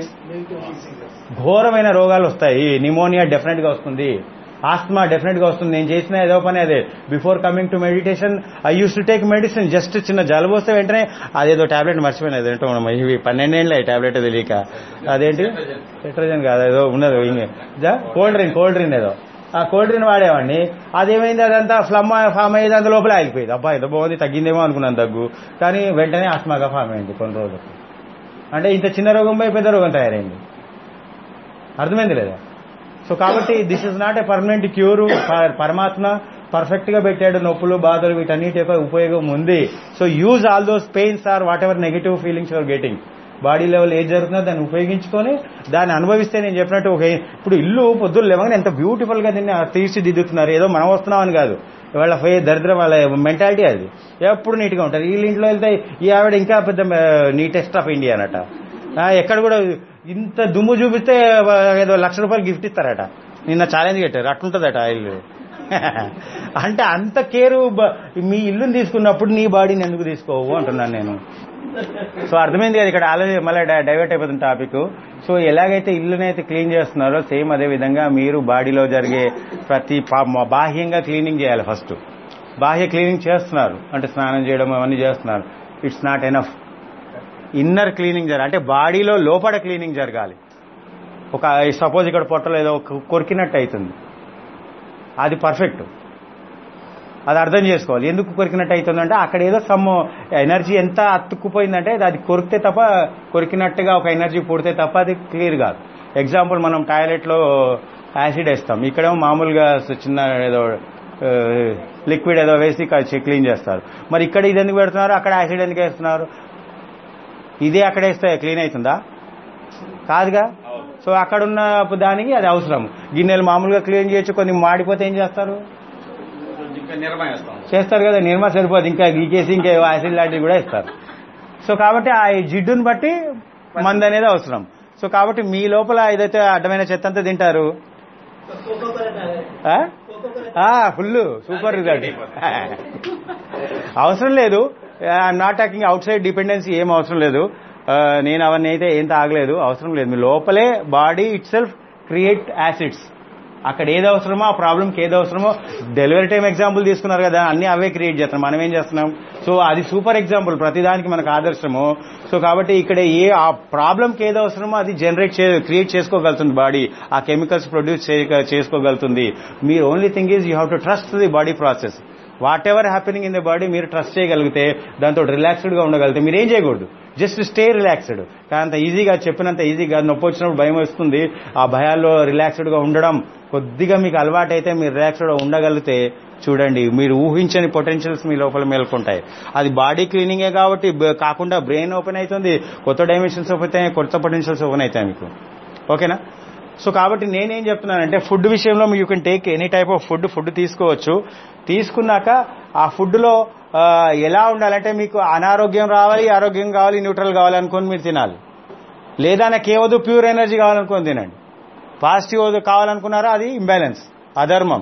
ఘోరమైన రోగాలు వస్తాయి నిమోనియా డెఫినెట్ గా వస్తుంది ఆస్మా డెఫినెట్ గా వస్తుంది నేను చేసిన ఏదో పని అదే before coming to meditation I use to take medicine just చిన్న జలుబు వస్తే వెంటనే అదేదో టాబ్లెట్ మర్చిపోయినా అదేంటో మనం ఇవి పన్నెండేళ్ళే టాబ్లెట్ తెలియక అదేంటి సెట్రజన్ కాదు ఏదో ఉన్నది కోల్డ్ డ్రింక్ కోల్డ్ డ్రింక్ ఏదో ఆ కోల్డ్ డ్రింక్ వాడేవాడిని అదేమైంది అదంతా ఫ్లమ్ ఫామ్ అయ్యేది అంత లోపల ఆగిపోయింది అబ్బా ఏదో బాగుంది తగ్గిందేమో అనుకున్నాను దగ్గు కానీ వెంటనే ఆస్మాగా ఫామ్ అయింది కొన్ని రోజులకు అంటే ఇంత చిన్న రోగం పోయి పెద్ద రోగం తయారైంది అర్థమైంది లేదా సో కాబట్టి this is not a permanent cure పరమాత్మ పర్ఫెక్ట్ గా పెట్టాడు నొప్పులు బాధలు వీటన్నిటి యొక్క ఉపయోగం ఉంది so use all those pains or whatever negative feelings your getting body level ఏది జరుగుతుందో దాన్ని ఉపయోగించుకొని దాన్ని అనుభవిస్తే నేను చెప్పినట్టు ఒక ఇప్పుడు ఇల్లు పొద్దున్న లేవగానే ఎంత బ్యూటిఫుల్ గా దీన్ని తీర్చిదిద్దుతున్నారు ఏదో మనం వస్తున్నామని కాదు వాళ్ళ ఫే దరిద్రం వాళ్ళ మెంటాలిటీ అది ఎప్పుడు నీట్గా ఉంటారు వీళ్ళ ఇంట్లో వెళ్తే ఈ ఆవిడ ఇంకా పెద్ద నీటెస్ట్ ఆఫ్ ఇండియా అనట ఆ, ఎక్కడ కూడా ఇంత దుమ్ము చూపిస్తే ఆ, ఏదో లక్ష రూపాయలు గిఫ్ట్ ఇస్తారట నిన్న ఛాలెంజ్ పెట్టారు అట్లుంటదట ఆ ఇల్లు అంటే అంత కేరు బ- మీ ఇల్లుని తీసుకున్నప్పుడు నీ బాడీని ఎందుకు తీసుకోవు అంటున్నాను నేను సో అర్థమైంది కదా ఇక్కడ ఆలోచన మళ్ళీ డైవర్ట్ అయిపోతుంది టాపిక్ సో ఎలాగైతే ఇల్లుని అయితే క్లీన్ చేస్తున్నారో సేమ్ అదే విధంగా మీరు బాడీలో జరిగే ప్రతి పా- బాహ్యంగా క్లీనింగ్ చేయాలి ఫస్ట్ బాహ్య క్లీనింగ్ చేస్తున్నారు అంటే స్నానం చేయడం అవన్నీ చేస్తున్నారు it's not enough inner cleaning జరగాలి అంటే బాడీలో లోపల క్లీనింగ్ జరగాలి ఒక సపోజ్ ఇక్కడ పొట్టలో ఏదో ఒక కొరికినట్టు అవుతుంది అది పర్ఫెక్ట్ అది అర్థం చేసుకోవాలి ఎందుకు కొరికినట్టు అవుతుందంటే అక్కడ ఏదో సమ్ ఎనర్జీ ఎంత అతుక్కుపోయిందంటే అది కొరికితే తప్ప కొరికినట్టుగా ఒక ఎనర్జీ పుడితే తప్ప అది క్లియర్ కాదు ఎగ్జాంపుల్ మనం టాయిలెట్లో యాసిడ్ వేస్తాం ఇక్కడేమో మామూలుగా చిన్న ఏదో లిక్విడ్ ఏదో వేసి క్లీన్ చేస్తారు మరి ఇక్కడ ఇది ఎందుకు పెడుతున్నారు అక్కడ యాసిడ్ ఎందుకు వేస్తున్నారు ఇదే అక్కడ వేస్తే క్లీన్ అవుతుందా కాదుగా సో అక్కడున్న దానికి అది అవసరం గిన్నెలు మామూలుగా క్లీన్ చేయొచ్చు కొన్ని మాడిపోతే ఏం చేస్తారు ఇంకా నిర్మయిస్తాం చేస్తారు కదా నిర్మా సరిపోదు ఇంకా గీకేసి ఇంకా ఏవో యాసిడ్ లాంటివి కూడా ఇస్తారు సో కాబట్టి ఆ జిడ్డును బట్టి మందు అనేది అవసరం సో కాబట్టి మీ లోపల ఏదైతే అడ్డమైన చెత్త అంతా తింటారు ఫుల్ సూపర్ రిజల్ట్ అవసరం లేదు I'm not talking outside dependency ఏం అవసరం లేదు ఆ, నేను అవన్నీ అయితే ఏం తాగలేదు అవసరం లేదు మీ లోపలే body itself create acids అక్కడ ఏది అవసరమో ఆ ప్రాబ్లంకి ఏది అవసరమో డెలివరీ టైం ఎగ్జాంపుల్ తీసుకున్నారు కదా అన్ని అవే క్రియేట్ చేస్తున్నాం మనం ఏం చేస్తున్నాం సో అది సూపర్ ఎగ్జాంపుల్ ప్రతిదానికి మనకు ఆదర్శము సో కాబట్టి ఇక్కడ ఏ ఆ ప్రాబ్లంకి ఏది అవసరమో అది జనరేట్ చే క్రియేట్ చేసుకోగలుగుతుంది బాడీ ఆ కెమికల్స్ ప్రొడ్యూస్ చేసుకోగలుగుతుంది మీరు only thing is you have to trust the body process whatever happening in the body మీరు ట్రస్ట్ చేయగలిగితే దాంతో రిలాక్స్డ్ గా ఉండగలిగితే మీరు ఏం చేయకూడదు జస్ట్ స్టే రిలాక్స్డ్ కానీ అంత ఈజీగా చెప్పినంత ఈజీగా నొప్పి వచ్చినప్పుడు భయం వస్తుంది ఆ భయాల్లో రిలాక్స్డ్ గా ఉండడం కొద్దిగా మీకు అలవాటైతే మీరు రిలాక్స్డ్ గా ఉండగలిగితే చూడండి మీరు ఊహించని పొటెన్షియల్స్ మీ లోపల మేల్కొంటాయి అది బాడీ క్లీనింగే కాబట్టి బ- కాకుండా బ్రెయిన్ ఓపెన్ అవుతుంది కొత్త డైమెన్షన్స్ ఓపెన్ అవుతాయి కొత్త పొటెన్షియల్స్ ఓపెన్ అవుతాయి మీకు ఓకేనా సో కాబట్టి నేనేం చెప్తున్నానంటే ఫుడ్ విషయంలో you can take any type of food food తీసుకోవచ్చు తీసుకున్నాక ఆ ఫుడ్లో ఎలా ఉండాలంటే మీకు అనారోగ్యం రావాలి ఆరోగ్యం కావాలి న్యూట్రల్ కావాలి అనుకొని మీరు తినాలి లేదా నాకు ఏవద్దు ప్యూర్ ఎనర్జీ కావాలనుకొని తినండి పాజిటివ్ కావాలనుకున్నారా అది ఇంబ్యాలెన్స్ అధర్మం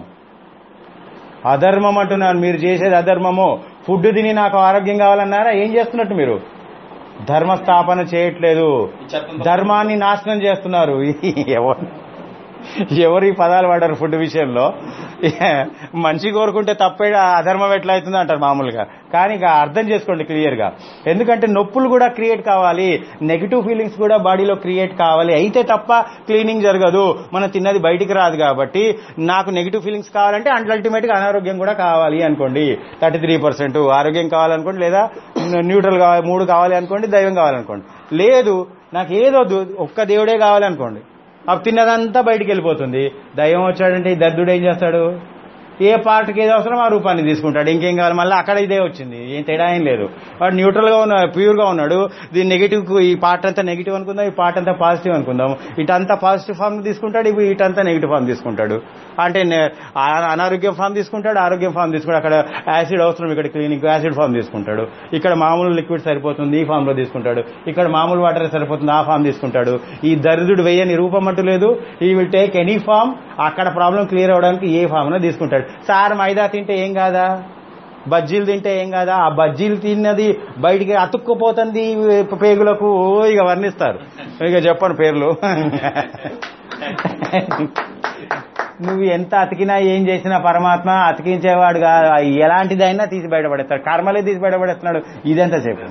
అధర్మం అంటున్నాను మీరు చేసేది అధర్మము ఫుడ్ తిని నాకు ఆరోగ్యం కావాలన్నారా ఏం చేస్తున్నట్టు మీరు ధర్మస్థాపన చేయట్లేదు ధర్మాన్ని నాశనం చేస్తున్నారు ఎవరు ఎవరు ఈ పదాలు వాడారు ఫుడ్ విషయంలో మంచి కోరుకుంటే తప్పే అధర్మం ఎట్లా అవుతుంది అంటారు మామూలుగా కానీ ఇక అర్థం చేసుకోండి క్లియర్ గా ఎందుకంటే నొప్పులు కూడా క్రియేట్ కావాలి నెగిటివ్ ఫీలింగ్స్ కూడా బాడీలో క్రియేట్ కావాలి అయితే తప్ప క్లీనింగ్ జరగదు మనం తిన్నది బయటికి రాదు కాబట్టి నాకు నెగిటివ్ ఫీలింగ్స్ కావాలంటే అంటే అల్టిమేట్ గా అనారోగ్యం కూడా కావాలి అనుకోండి థర్టీ త్రీ పర్సెంట్ ఆరోగ్యం కావాలనుకోండి లేదా న్యూట్రల్ కావాలి మూడు కావాలి అనుకోండి దైవం కావాలనుకోండి లేదు నాకు ఏదొద్దు ఒక్క దేవుడే కావాలనుకోండి అప్పుడు తిన్నదంతా బయటికి వెళ్ళిపోతుంది దైవం వచ్చాడంటే ఈ దద్దుడు ఏం చేస్తాడు ఏ పార్ట్కి ఏది అవసరం ఆ రూపాన్ని తీసుకుంటాడు ఇంకేం కావాలి మళ్ళీ అక్కడ ఇదే వచ్చింది ఏం తేడా ఏం లేదు వాడు న్యూట్రల్ గా ఉన్న ప్యూర్ గా ఉన్నాడు దీని నెగిటివ్ ఈ పార్ట్ అంతా నెగిటివ్ అనుకుందాం ఈ పార్ట్ అంతా పాజిటివ్ అనుకుందాం ఇటంతా పాజిటివ్ ఫామ్ తీసుకుంటాడు ఇవి ఇటంతా నెగిటివ్ ఫామ్ తీసుకుంటాడు అంటే నే- ఆ- అనారోగ్యం ఫామ్ తీసుకుంటాడు ఆరోగ్యం ఫామ్ తీసుకుంటాడు అక్కడ యాసిడ్ అవసరం ఇక్కడ క్లినిక్ యాసిడ్ ఫామ్ తీసుకుంటాడు ఇక్కడ మామూలు లిక్విడ్ సరిపోతుంది ఈ ఫామ్ లో తీసుకుంటాడు ఇక్కడ మామూలు వాటర్ సరిపోతుంది ఆ ఫామ్ తీసుకుంటాడు ఈ దరిద్రుడు వేయని రూపం అంటూ లేదు ఈ విల్ టేక్ ఎనీ ఫామ్ అక్కడ ప్రాబ్లం క్లియర్ అవడానికి ఏ ఫామ్ లో తీసుకుంటాడు సార్ మైదా తింటే ఏం కాదా బజ్జీలు తింటే ఏం కాదా ఆ బజ్జీలు తిన్నది బయటికి అతుక్కుపోతుంది పేగులకు ఓ ఇక వర్ణిస్తారు ఇక చెప్పను పేర్లు నువ్వు ఎంత అతికినా ఏం చేసినా పరమాత్మ అతికించేవాడు కాదు ఎలాంటిదైనా తీసి బయటపడేస్తాడు కర్మలే తీసి బయటపడేస్తున్నాడు ఇదంతా చెప్పు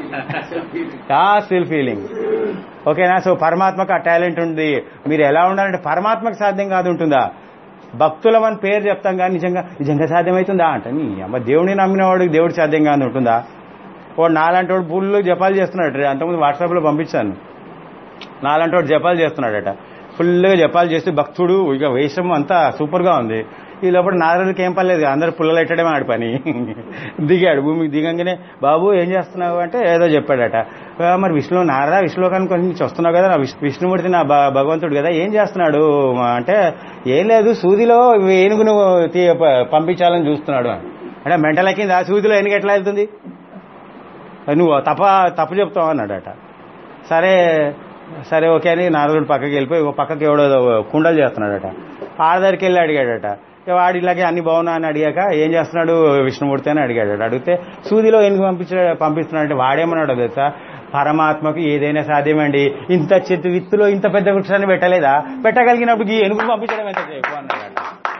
ఆ స్టిల్ ఫీలింగ్ ఓకేనా సో పరమాత్మకు ఆ టాలెంట్ ఉంది మీరు ఎలా ఉండాలంటే పరమాత్మకు సాధ్యం కాదు ఉంటుందా భక్తులమని పేరు చెప్తాం కానీ నిజంగా నిజంగా సాధ్యమవుతుందా అంటే నీ అమ్మ దేవుడిని నమ్మిన వాడికి దేవుడు సాధ్యం కాదు ఉంటుందా వాడు నాలాంటి వాడు ఫుల్ జపాలు చేస్తున్నాడు అంతకుముందు వాట్సాప్లో పంపించాను నాలాంటి వాడు జపాలు చేస్తున్నాడట ఫుల్గా జపాలు చేసి భక్తుడు ఇక వేషం అంతా సూపర్గా ఉంది ఈ లోపల నారదుడికి ఏం పర్లేదు అందరు పుల్లలు ఎట్టడమే ఆడి పని దిగాడు భూమికి దిగంగానే బాబు ఏం చేస్తున్నావు అంటే ఏదో చెప్పాడట "ఆ, మరి విష్ణు నారదా విష్ణులోకానికి కొంచెం వస్తున్నావు కదా నా విష్ణు- విష్ణుమూర్తి నా భ- భగవంతుడు కదా ఏం చేస్తున్నాడు అంటే ఏం లేదు సూదిలో ఏనుగును తీ- ప- పంపించాలని చూస్తున్నాడు అని అంటే మెంటల్ కింద ఆ సూదిలో ఏనుగు ఎట్లా వెళ్తుంది నువ్వు తప్ప తప్పు చెప్తావు అన్నాడట సరే సరే ఓకే అని నారదుడు పక్కకి వెళ్ళిపోయి ఓ పక్కకి ఎవడో కుండలు చేస్తున్నాడట ఆడదారికి వెళ్ళి అడిగాడట ఇక వాడు ఇలాగే అన్ని బాగున్నా అని అడిగాక ఏం చేస్తున్నాడు విష్ణుమూర్తి అని అడిగాడట అడిగితే సూదిలో ఎందుకు పంపించ పంపిస్తున్నాడంటే వాడేమన్నాడు తెలుసా పరమాత్మకు ఏదైనా సాధ్యమండి ఇంత చెట్టు విత్తులో ఇంత పెద్ద వృక్షాన్ని పెట్టలేదా పెట్టగలిగినప్పుడు ఈ ఎనుగు పంపించడం ఎంత సేపు అన్నాడట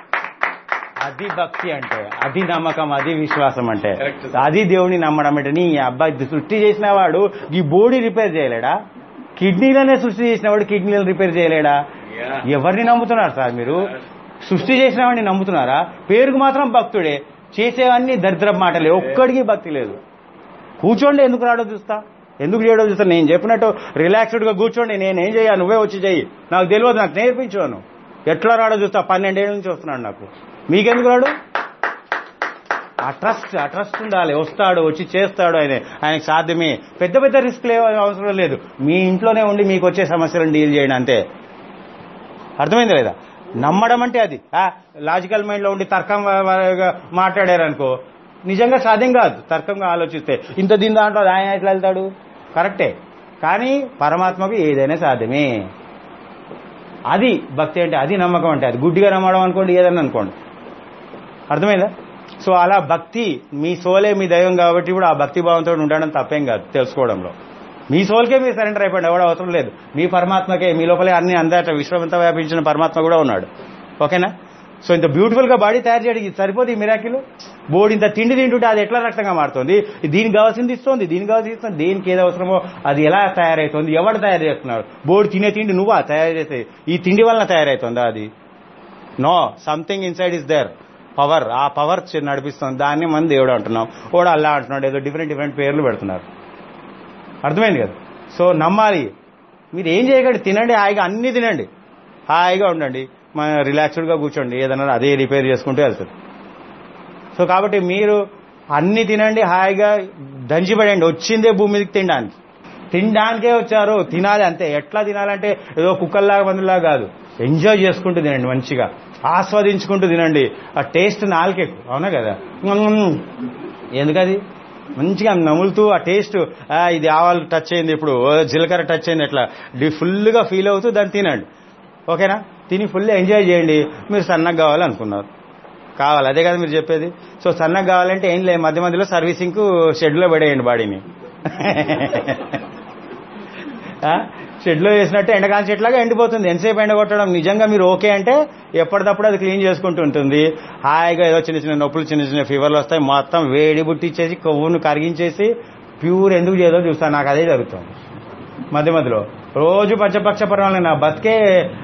అది భక్తి అంటే అది నమ్మకం అది విశ్వాసం అంటే Correct. అది దేవుని నమ్మడం అంటే నీ అబ్బాయి సృష్టి చేసిన వాడు ఈ బోడీ రిపేర్ చేయలేడా కిడ్నీలనే సృష్టి చేసిన వాడు కిడ్నీలను రిపేర్ చేయలేడా Yeah. ఎవరిని నమ్ముతున్నారు సార్ మీరు సృష్టి చేసిన వాడిని నమ్ముతున్నారా పేరుకు మాత్రం భక్తుడే చేసేవన్నీ దరిద్ర మాటలే ఒక్కడికి భక్తి లేదు కూర్చోండి ఎందుకు రాడో చూస్తా ఎందుకు చేయడో చూస్తా నేను చెప్పినట్టు రిలాక్స్డ్ గా కూర్చోండి నేనేం చేయాలి నువ్వే వచ్చి చెయ్యి నాకు తెలియదు నాకు నేర్పించాను ఎట్లా రాడో చూస్తా పన్నెండేళ్ళ నుంచి వస్తున్నాడు నాకు మీకెందుకు రాడు ఆ ట్రస్ట్ ఆ ట్రస్ట్ ఉండాలి వస్తాడు వచ్చి చేస్తాడు ఆయన ఆయనకు సాధ్యమే పెద్ద పెద్ద రిస్క్ అవసరం లేదు మీ ఇంట్లోనే ఉండి మీకు వచ్చే సమస్యలను డీల్ చేయండి అంతే అర్థమైంది లేదా నమ్మడం అంటే అది లాజికల్ మైండ్ లో ఉండి తర్కం వ- వ- మాట్లాడారు అనుకో నిజంగా సాధ్యం కాదు తర్కంగా ఆలోచిస్తే ఇంత దీని దాంట్లో ఆయన ఎట్లా వెళ్తాడు కరెక్టే కానీ పరమాత్మకు ఏదైనా సాధ్యమే అది భక్తి అంటే అది నమ్మకం అంటే అది గుడ్డిగా నమ్మడం అనుకోండి ఏదన్నా అనుకోండి అర్థమైందా సో అలా భక్తి మీ సోలే మీ దైవం కాబట్టి ఇప్పుడు ఆ భక్తి భావంతో ఉండడం తప్పేం కాదు తెలుసుకోవడంలో మీ సోల్కే మీరు సరెండర్ అయిపోయింది ఎవడ అవసరం లేదు మీ పరమాత్మకే మీ లోపలే అన్ని అందట విశ్వమంతా వ్యాపించిన పరమాత్మ కూడా ఉన్నాడు ఓకేనా సో ఇంత బ్యూటిఫుల్ గా బాడీ తయారు చేయడానికి ఇది సరిపోదు ఈ మిరాకిల్ బోర్డు ఇంత తిండి తింటుంటే అది ఎట్లా రక్తంగా మారుతుంది దీనికి కావాల్సింది ఇస్తుంది దీనికి కావాల్సింది ఇస్తుంది దేనికి ఏది అవసరమో అది ఎలా తయారవుతుంది ఎవరు తయారు చేస్తున్నారు బోర్డు తినే తిండి నువ్వా తయారు చేసే ఈ తిండి వలన తయారవుతుందా అది no something inside is there power ఆ పవర్ నడిపిస్తుంది దాన్ని మనం దేవుడు అంటున్నాం ఓడ అల్లా అంటున్నాడు ఏదో డిఫరెంట్ డిఫరెంట్ పేర్లు పెడుతున్నారు అర్థమైంది కదా సో నమ్మాలి మీరు ఏం చేయకండి తినండి హాయిగా అన్ని తినండి హాయిగా ఉండండి మన రిలాక్స్డ్గా కూర్చోండి ఏదన్నా అదే రిపేర్ చేసుకుంటూ వెళ్తుంది సో కాబట్టి మీరు అన్ని తినండి హాయిగా దంచిపడండి వచ్చిందే భూమి మీదకి తినడానికి తినడానికే వచ్చారు తినాలి అంతే ఎట్లా తినాలంటే ఏదో కుక్కల్లాగా మందులాగా కాదు ఎంజాయ్ చేసుకుంటూ తినండి మంచిగా ఆస్వాదించుకుంటూ తినండి ఆ టేస్ట్ నాలుకెక్కు అవునా కదా మ్మ్. ఎందుకది మంచిగా నములుతూ ఆ టేస్ట్ ఆ, ఇది ఆవాలు టచ్ అయింది ఇప్పుడు ఓ, జీలకర్ర టచ్ అయింది అట్లా డి ఫుల్గా ఫీల్ అవుతూ దాన్ని తినండి ఓకేనా తిని ఫుల్ ఎంజాయ్ చేయండి మీరు సన్నగా కావాలనుకున్నారు కావాలి అదే కదా మీరు చెప్పేది సో సన్నగా కావాలంటే ఏం లేదు మధ్య మధ్యలో సర్వీసింగ్ షెడ్లో పడేయండి బాడీని షెడ్లో వేసినట్టు ఎండకాలం చెట్లాగా ఎండిపోతుంది ఎంతసేపు ఎండగొట్టడం నిజంగా మీరు ఓకే అంటే ఎప్పటికప్పుడు అది క్లీన్ చేసుకుంటూ ఉంటుంది హాయిగా ఏదో చిన్న చిన్న నొప్పులు చిన్న చిన్న ఫీవర్లు వస్తాయి మొత్తం వేడి బుట్టిచ్చేసి కొవ్వును కరిగించేసి ప్యూర్ ఎందుకు చేయదో చూస్తాను నాకు అదే జరుగుతుంది మధ్య మధ్యలో రోజు పంచపక్ష పర్వాలు నా బతికే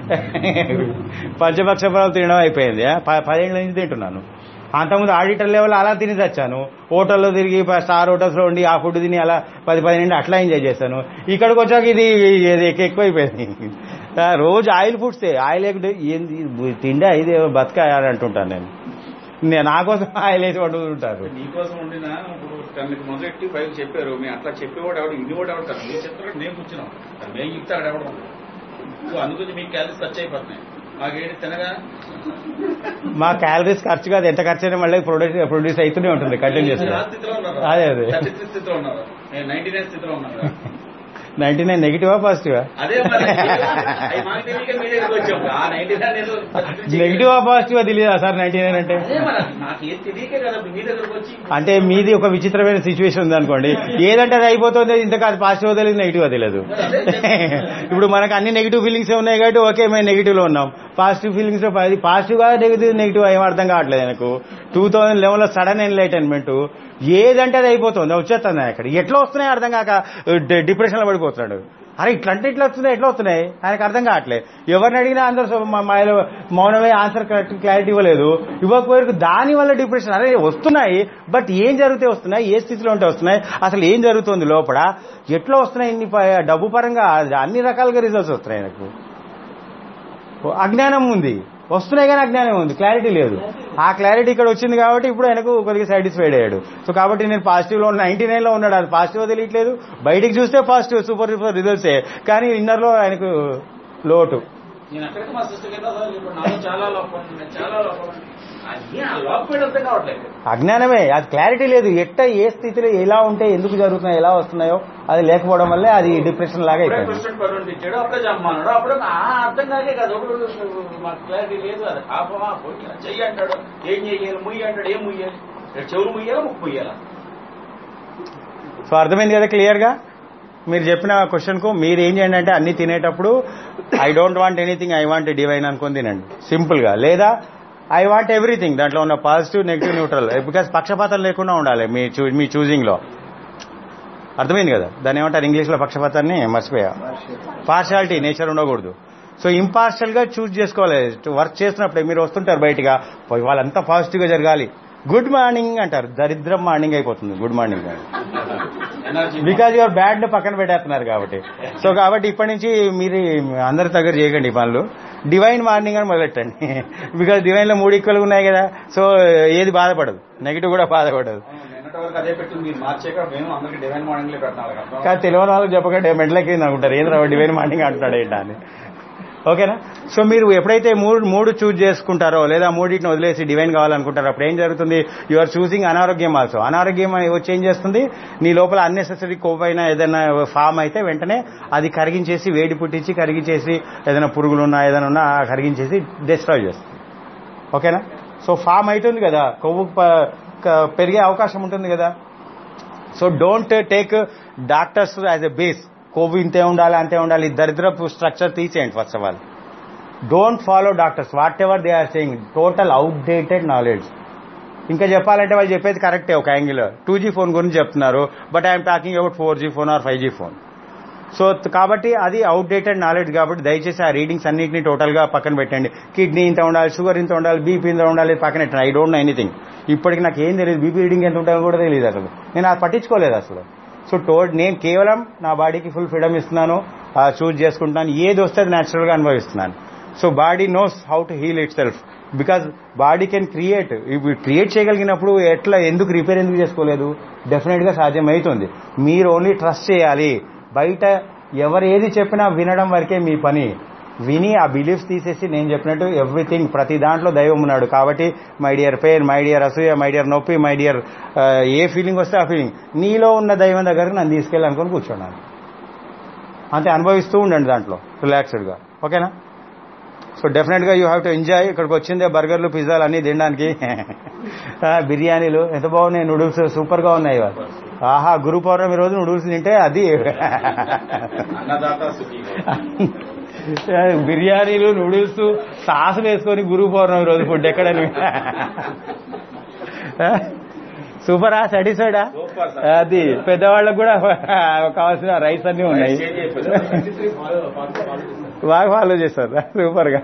పంచపక్ష పర్వాలు తినడం అయిపోయింది ఆ, ప- పదేళ్ళ నుంచి తింటున్నాను అంతకుముందు ఆడిటర్ లెవెల్ అలా తిని వచ్చాను హోటల్లో తిరిగి ప- స్టార్ హోటల్స్లో ఉండి ఆ ఫుడ్ తిని అలా పది పదిహేను అట్లా ఎంజాయ్ చేశాను ఇక్కడికి వచ్చాక ఇది ఇది ఎక్కు- ఎక్కువైపోయింది ఆ, రోజు ఆయిల్ ఫుడ్సే ఆయిల్ లేకుంటే ఏంది ఇది తిండే ఇది బతక అని అంటుంటాను నేను నేను నా కోసం ఆయిల్ వేసి వండుతుంటారు నీకోసం ఉండిన ఇప్పుడు తనకి మొదలెట్టి పైకి చెప్పారు మేము అట్లా చెప్పేవాడు ఎవడు ఇన్నివాడు ఎవడు కదా మీరు చెప్తాడు నేను కూర్చున్నాం కానీ మేము చెప్తాడు ఎవడు సో అందుకని మీకు క్యాలరీస్ ఖర్చు అయిపోతున్నాయి మాకేంటి తినగా మా క్యాలరీస్ ఖర్చు కాదు ఎంత ఖర్చు అయినా మళ్ళీ ప్రొడ్యూస్ ప్రొడ్యూస్ అవుతూనే ఉంటుంది కంటిన్యూస్ ఆ స్థితిలో ఉన్నారు అదే అదే థర్టీ త్రీ స్థితిలో ఉన్నారు నేను నైన్టీ నైన్ స్థితిలో ఉన్నాను నైన్టీ నైన్ నెగిటివా పాజిటివా అదే మరి అవి మాకు తెలియక మీ దగ్గరికి వచ్చాం ఆ నైన్టీ నైన్ ఏదో నెగిటివా పాజిటివా తెలియదా సార్ నైన్టీ నైన్ అంటే అదే మరి నాకు ఏం తెలియకే కదా మీ దగ్గరకు వచ్చి అంటే మీది ఒక విచిత్రమైన సిచ్యువేషన్ ఉంది అనుకోండి ఏదంటే అది అయిపోతుంది ఇంతకు అది పాజిటివ్ తెలియదు నెగిటివ్ తెలియదు ఇప్పుడు మనకు అన్ని నెగిటివ్ ఫీలింగ్స్ ఉన్నాయి కాబట్టి ఓకే మేము నెగిటివ్ లో ఉన్నాం పాజిటివ్ ఫీలింగ్స్ అది పాజిటివ్ గా నెగిటివ్ నెగిటివ్ ఏం అర్థం కావట్లేదు నాకు టూ థౌసండ్ లెవెన్ లో సడన్ ఎన్లైటైన్మెంట్ ఏదంటే అది అయిపోతుంది వచ్చేస్తుంది అక్కడ ఎట్లా వస్తున్నాయి అర్థం కాక డిప్రెషన్ లో పడిపోతున్నాడు అరే ఇట్లా అంటే ఇట్లా వస్తున్నాయి ఎట్లా వస్తున్నాయి ఆయనకు అర్థం కావట్లేదు ఎవరిని అడిగినా అందరూ సో- మా- మాలో మౌనమే ఆన్సర్ కరెక్ట్ క్లారిటీ ఇవ్వలేదు ఇవ్వకపోయారు దాని వల్ల డిప్రెషన్ అరే వస్తున్నాయి బట్ ఏం జరిగితే వస్తున్నాయి ఏ స్థితిలో ఉంటే వస్తున్నాయి అసలు ఏం జరుగుతుంది లోపల ఎట్లా వస్తున్నాయి ఇన్ని ప- డబ్బు పరంగా అన్ని రకాలుగా రిజల్ట్స్ వస్తున్నాయి నాకు అజ్ఞానం ఉంది వస్తున్నాయి కానీ అజ్ఞానం ఉంది క్లారిటీ లేదు ఆ క్లారిటీ ఇక్కడ వచ్చింది కాబట్టి ఇప్పుడు ఆయనకు కొద్దిగా సాటిస్ఫైడ్ అయ్యాడు సో కాబట్టి నేను పాజిటివ్ లో నైన్టీ నైన్ లో ఉన్నాడు అది పాజిటివ్ తెలియట్లేదు బయటికి చూస్తే పాజిటివ్ సూపర్ సూపర్ రిజల్ట్సే కానీ ఇన్నర్ లో ఆయనకు లోటు నేను అక్కడికి మా సిస్టర్ కింద అసలు ఇప్పుడు నాలో చాలా లోపం ఉంది, నేను చాలా లోపం ఉంది. అది ఆ లోపం అర్థం కావట్లేదు అజ్ఞానమే అది క్లారిటీ లేదు ఎట్ట ఏ స్థితిలో ఎలా ఉంటే ఎందుకు జరుగుతున్నాయో ఎలా వస్తున్నాయో అది లేకపోవడం వల్లే అది డిప్రెషన్ లాగా అప్పుడే అయిపోయింది క్వశ్చన్ పర్వంటి ఇచ్చాడు అప్పుడే జమ్మన్నాడు అప్పుడు ఆ అర్థం కాకే కదా ఒకడు మాకు క్లారిటీ లేదు అది పాపమా పోయి చెయ్యి అంటాడు ఏం చెయ్యాలి ముయ్యి అంటాడు ఏం ముయ్యాలి ఇక్కడ చెవులు ముయ్యాలా ముక్కు ముయ్యాలా సో అర్థమైంది కదా క్లియర్ గా మీరు చెప్పిన క్వశ్చన్ కు మీరు ఏం చేయండి అంటే అన్ని తినేటప్పుడు I don't want anything I want divine అనుకొని తినండి సింపుల్ గా లేదా ఐ వాంట్ ఎవ్రీథింగ్ దాంట్లో ఉన్న పాజిటివ్ నెగిటివ్ న్యూట్రల్ బికాస్ పక్షపాతం లేకుండా ఉండాలి మీ చూ- మీ చూజింగ్ లో అర్థమైంది కదా దాన్ని ఏమంటారు ఇంగ్లీష్ లో పక్షపాతాన్ని మర్చిపోయా పార్షాలిటీ నేచర్ ఉండకూడదు సో ఇంపార్షియల్ గా చూస్ చేసుకోవాలి వర్క్ చేసినప్పుడే మీరు వస్తుంటారు బయటగా పోయి వాళ్ళంతా పాజిటివ్ గా జరగాలి గుడ్ మార్నింగ్ అంటారు దరిద్రం మార్నింగ్ అయిపోతుంది good morning energy because your bad ను పక్కన పెట్టేస్తున్నారు కాబట్టి సో కాబట్టి ఇప్పటి నుంచి మీరు అందరి దగ్గర చేయకండి ఈ పనులు డివైన్ మార్నింగ్ అని మొదలెట్టండి బికాజ్ డివైన్ లో మూడు ఈక్వల్ ఉన్నాయి కదా సో ఏది బాధపడదు నెగిటివ్ కూడా బాధపడదు నిన్నటి వరకు అదే పెట్టింది మీరు మార్చాక మేము అందరికి డివైన్ మార్నింగ్ లో పెడతాం వాళ్ళకి అర్థం కానీ తెలియని వాళ్ళకి చెప్పకండి మెడ్లకి అనుకుంటారు ఏంద్రా డివైన్ మార్నింగ్ అంటున్నాడు ఏంటా అని ఓకేనా సో మీరు ఎప్పుడైతే మూడు మూడు చూజ్ చేసుకుంటారో లేదా మూడింటిని వదిలేసి డివైన్ కావాలనుకుంటారో అప్పుడు ఏం జరుగుతుంది యు ఆర్ చూసింగ్ అనారోగ్యం ఆల్సో అనారోగ్యం వచ్చి ఏం చేస్తుంది నీ లోపల అన్నెసెసరీ కొవ్వైనా ఏదైనా ఫామ్ అయితే వెంటనే అది కరిగించేసి వేడి పుట్టించి కరిగించేసి ఏదైనా పురుగులు ఉన్నా ఏదైనా ఉన్నా కరిగించేసి డిస్ట్రాయ్ చేస్తుంది ఓకేనా సో ఫామ్ అవుతుంది కదా కొవ్వు ప- క- పెరిగే అవకాశం ఉంటుంది కదా so don't take doctors as a base కొవ్వు ఇంతే ఉండాలి అంతే ఉండాలి ఈ దరిద్రపు స్ట్రక్చర్ తీసేయండి first of all don't follow doctors whatever they are saying total outdated knowledge ఇంకా చెప్పాలంటే వాళ్ళు చెప్పేది కరెక్టే ఒక యాంగిల్ టూ జీ ఫోన్ గురించి చెప్తున్నారు but I'm talking about four G phone or five G phone so కాబట్టి అది అవుట్డేటెడ్ నాలెడ్జ్ కాబట్టి దయచేసి ఆ రీడింగ్స్ అన్నింటినీ టోటల్గా పక్కన పెట్టండి కిడ్నీ ఇంత ఉండాలి షుగర్ ఇంత ఉండాలి బీపీ ఇంత ఉండాలి పక్కన పెట్టండి ఐ డోంట్ నో ఎనీథింగ్ ఇప్పటికి నాకు ఏం తెలియదు బీపీ రీడింగ్ ఎంత ఉంటుందో కూడా తెలియదు అసలు నేను అది పట్టించుకోలేదు అసలు సో టో నేను కేవలం నా బాడీకి ఫుల్ ఫ్రీడమ్ ఇస్తున్నాను చూజ్ చేసుకుంటున్నాను ఏది వస్తే అది న్యాచురల్గా అనుభవిస్తున్నాను so body knows how to heal itself because body can create ఇప్పుడు క్రియేట్ చేయగలిగినప్పుడు ఎట్లా ఎందుకు రిపేర్ ఎందుకు చేసుకోలేదు డెఫినెట్గా సాధ్యమవుతుంది మీరు ఓన్లీ ట్రస్ట్ చేయాలి బయట ఎవరు ఏది చెప్పినా వినడం వరకే మీ పని విని ఆ బిలీఫ్స్ తీసేసి నేను చెప్పినట్టు ఎవ్రీథింగ్ ప్రతి దాంట్లో దైవం ఉన్నాడు కాబట్టి my dear pain my dear అసూయ మై డియర్ నొప్పి మై డియర్ ఏ ఫీలింగ్ వస్తే ఆ ఫీలింగ్ నీలో ఉన్న దైవం దగ్గరకు నన్ను తీసుకెళ్ళి అనుకుని కూర్చున్నాను అంతే అనుభవిస్తూ ఉండండి దాంట్లో రిలాక్స్డ్గా ఓకేనా సో డెఫినెట్గా యూ హ్యావ్ టు ఎంజాయ్ ఇక్కడికి వచ్చిందే బర్గర్లు పిజ్జాలు అన్నీ తినడానికి ఆ, బిర్యానీలు ఎంత బాగున్నాయి నూడిల్స్ సూపర్గా ఉన్నాయి ఇవాళ ఆహా గురు పౌర్ణమి రోజు నూడిల్స్ తింటే అది అన్నదాత సుఖీ బిర్యానీలు నూడిల్స్ సాసులు వేసుకొని గురు పౌర్ణమి రోజు ఫుడ్ ఎక్కడని సూపరా సాటిస్ఫైడా Super, sir. అది పెద్దవాళ్ళకు కూడా కావాల్సిన రైస్ అన్ని ఉన్నాయి చేంజ్ అయిపోయింది. బాగా ఫాలో చేస్తారు సూపర్ గా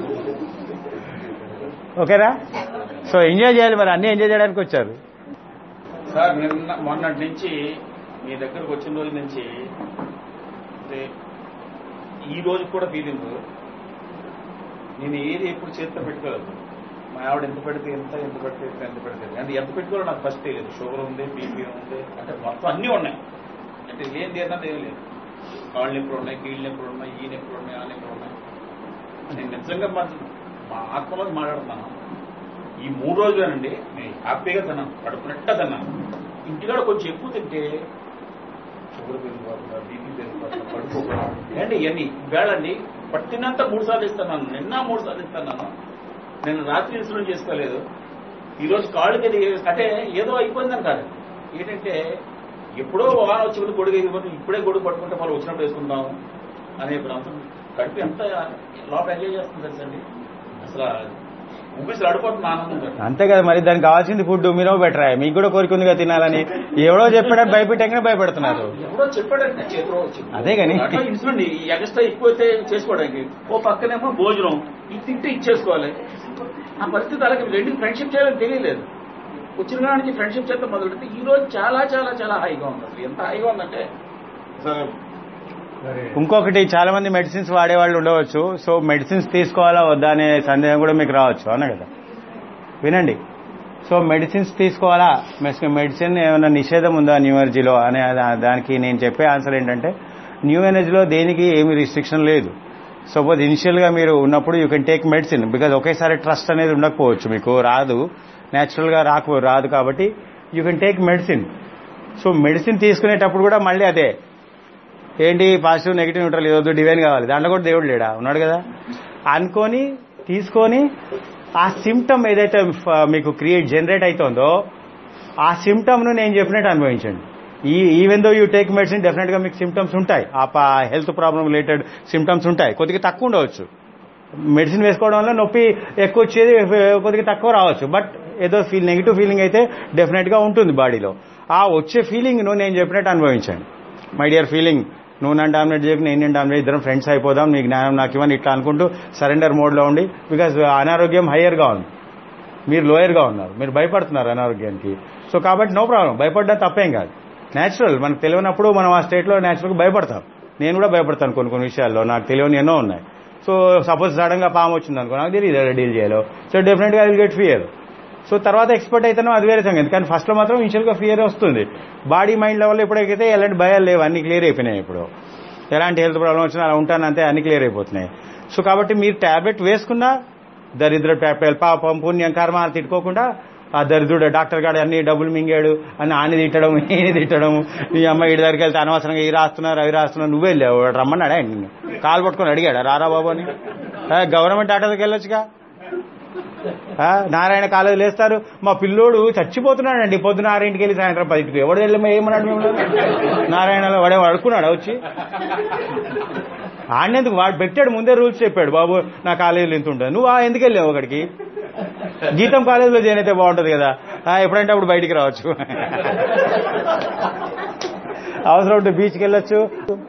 ఓకేనా సో ఎంజాయ్ చేయాలి మరి అన్ని ఎంజాయ్ చేయడానికి వచ్చారు సార్ నిన్న మొన్నటి నుంచి మీ దగ్గరకు వచ్చిన రోజు నుంచి అంటే ఈ రోజు కూడా ఫీలింగ్ నేను ఏది ఎప్పుడు చేతితో పెట్టుకోలేదు మా ఆవిడ ఎంత పెడితే ఎంత ఎంత పెడితే ఎంత ఎంత పెడితే ఎంత. అంటే ఎంత పెట్టుకోవాలో నాకు ఫస్ట్ తెలియదు షుగర్ ఉంది బీపీ ఉంది అంటే మొత్తం అన్నీ ఉన్నాయి అంటే ఏం తీరినది ఏం లేదు కాళ్ళు నొప్పులు ఉన్నాయి కీళ్ళు నొప్పులు ఉన్నాయి ఈ నొప్పులు ఉన్నాయి ఆ నొప్పులు ఉన్నాయి నేను నిజంగా మా మా ఆత్మలో మాట్లాడుతున్నాను ఈ మూడు రోజులేనండి నేను హ్యాపీగా తిన్నాను కడుపు నిట్ట తిన్నాను ఇంటికాడ కొంచెం ఎక్కువ తింటే షుగర్ పెరిగిపోతుందా బీపీ పెరిగిపోతుందా పడుకోకుండా ఏంటి ఇవన్నీ వేళండి పట్టినంత మూడు సార్లు ఇస్తున్నాను నిన్న మూడు సార్లు ఇస్తున్నాను నేను రాత్రి ఇన్సులిన్ చేసుకోలేదు ఈ రోజు కాళ్ళు తిరిగి అంటే ఏదో అయిపోయిందని కాదు ఏంటంటే ఎప్పుడో వారం వచ్చి ముందు గొడుగు ఎగిరిపోతుంది ఇప్పుడే గొడుగు పట్టుకుంటే మళ్ళీ వచ్చినప్పుడు వేసుకుందాం అనే ప్రాంతం కడుపు ఎంత లోపల ఎంజాయ్ చేస్తుంది తెలుసండి అసలు ఊపిసలు అడిపోతుంది ఆనందంగా అంతే కదా మరి దానికి కావాల్సింది ఫుడ్ మీరో బెటరా మీకు కూడా కోరిక ఉందిగా తినాలని ఎవడో చెప్పాడా భయపెట్టగానే భయపెడుతున్నారు ఎవడో చెప్పాడంటే చేతిలో వచ్చింది అదే గాని. అట్లా ఇన్సులిన్ ఎక్స్ట్రా ఎక్కువైతే చేసుకోవడానికి ఓ పక్కనేమో భోజనం ఇది తింటే ఇచ్చేసుకోవాలి ఆ పరిస్థితి అలాగే రెండు ఫ్రెండ్షిప్ చేయాలని తెలియలేదు వచ్చిన కాడ నుంచి ఫ్రెండ్షిప్ చేస్తే మొదలు పెడితే ఈ రోజు చాలా చాలా చాలా హాయిగా ఉంది అసలు ఎంత హాయిగా ఉందంటే అసలు ఇంకొకటి చాలా మంది మెడిసిన్స్ వాడేవాళ్ళు ఉండవచ్చు సో మెడిసిన్స్ తీసుకోవాలా వద్దా అనే సందేహం కూడా మీకు రావచ్చు అవునా కదా వినండి సో మెడిసిన్స్ తీసుకోవాలా మెడిసిన్ ఏమైనా నిషేధం ఉందా న్యూ ఎనర్జీలో అనే దా- దానికి నేను చెప్పే ఆన్సర్ ఏంటంటే న్యూ ఎనర్జీలో దేనికి ఏమి రిస్ట్రిక్షన్ లేదు సపోజ్ ఇనిషియల్గా మీరు ఉన్నప్పుడు you can take medicine because ఒకేసారి ట్రస్ట్ అనేది ఉండకపోవచ్చు మీకు రాదు న్యాచురల్గా రాకు రాదు కాబట్టి you can take medicine so medicine తీసుకునేటప్పుడు కూడా మళ్ళీ అదే ఏంటి పాజిటివ్ నెగిటివ్ న్యూట్రల్ ఏదో డివైన్ కావాలి దాంట్లో కూడా దేవుడు లేడా ఉన్నాడు కదా అనుకొని తీసుకొని ఆ సిమ్టమ్ ఏదైతే ఫ- మీకు క్రియేట్ జనరేట్ అవుతుందో ఆ సిమ్టమ్ను నేను చెప్పినట్టు అనుభవించండి ఈ even though you take medicine డెఫినెట్గా మీకు సిమ్టమ్స్ ఉంటాయి ఆ హెల్త్ ప్రాబ్లం రిలేటెడ్ సిమ్టమ్స్ ఉంటాయి కొద్దిగా తక్కువ ఉండవచ్చు మెడిసిన్ వేసుకోవడం వల్ల నొప్పి ఎక్కువ వచ్చేది కొద్దిగా తక్కువ రావచ్చు బట్ ఏదో ఫీల్ నెగిటివ్ ఫీలింగ్ అయితే డెఫినెట్గా ఉంటుంది బాడీలో ఆ వచ్చే ఫీలింగ్ను నేను చెప్పినట్టు అనుభవించండి మై డియర్ ఫీలింగ్ నువ్వు నన్ను డామినేట్ చేయకు నేను నేను డామినేట్ ఇద్దరం ఫ్రెండ్స్ అయిపోదాం నీ జ్ఞానం నాకు ఇవ్వని ఇట్లా అనుకుంటూ సరెండర్ మోడ్లో ఉండి బికాజ్ అనారోగ్యం హయ్యర్గా ఉంది మీరు లోయర్గా ఉన్నారు మీరు భయపడుతున్నారు అనారోగ్యానికి సో కాబట్టి నో ప్రాబ్లం భయపడ్డా తప్పేం కాదు నేచురల్ మనకు తెలియనప్పుడు మనం ఆ స్టేట్లో నేచురల్గా భయపడతాం నేను కూడా భయపడతాను కొన్ని కొన్ని విషయాల్లో నాకు తెలియని ఎన్నో ఉన్నాయి సో సపోజ్ సడన్ గా పాము వచ్చింది అనుకో నాకు తెలియదు ఎలా డీల్ చేయాలో సో డెఫినెట్గా I will get fear so తర్వాత ఎక్స్పర్ట్ అయితేనో అది వేరే సంగతి కానీ ఫస్ట్లో మాత్రం ఇనిషియల్గా ఫియర్ వస్తుంది బాడీ మైండ్ లెవెల్ ఎప్పుడైతే ఎలాంటి భయాలు లేవు అన్ని క్లియర్ అయిపోయినాయి ఇప్పుడు ఎలాంటి హెల్త్ ప్రాబ్లం వచ్చినా అలా ఉంటానంతే అన్ని క్లియర్ అయిపోతున్నాయి సో కాబట్టి మీరు టాబ్లెట్ వేసుకున్నా దరిద్ర టాబ్లెట్ పాపం పుణ్యం కర్మ అని తిట్టుకోకుండా ఆ దరిద్రుడు డాక్టర్ గాడు అన్ని డబ్బులు మింగాడు అని ఆని తిట్టడం ఈయన తిట్టడం ఈ అమ్మాయి ఇడి దగ్గరికి వెళ్తే అనవసరంగా ఈ రాస్తున్నారు అవి రాస్తున్నారు నువ్వే వెళ్ళావు వాడు రమ్మన్నాడా ఆయన నిన్ను కాలు పట్టుకొని అడిగాడా రారా బాబు అని ఆ, గవర్నమెంట్ ఆటోకి వెళ్ళొచ్చుగా ఆ, నారాయణ కాలేజీ లేస్తారు మా పిల్లోడు చచ్చిపోతున్నాడండి పొద్దున ఆరింటికి వెళ్ళి సాయంత్రం పదింటికి ఎవడు వెళ్ళి ఏమన్నాడు మిమ్మల్ని నారాయణలో వాడే అడుక్కున్నాడు వచ్చి ఆడినందుకు వాడు పెట్టాడు ముందే రూల్స్ చెప్పాడు బాబు నా కాలేజీలో ఇంత ఉంటుంది నువ్వు ఆ ఎందుకు వెళ్ళావు ఒకడికి గీతం కాలేజీలో జాయిన్ అయితే బాగుంటుంది కదా ఆ, ఎప్పుడంటే అప్పుడు బయటికి రావచ్చు అవసరం ఉంటే బీచ్కి వెళ్ళొచ్చు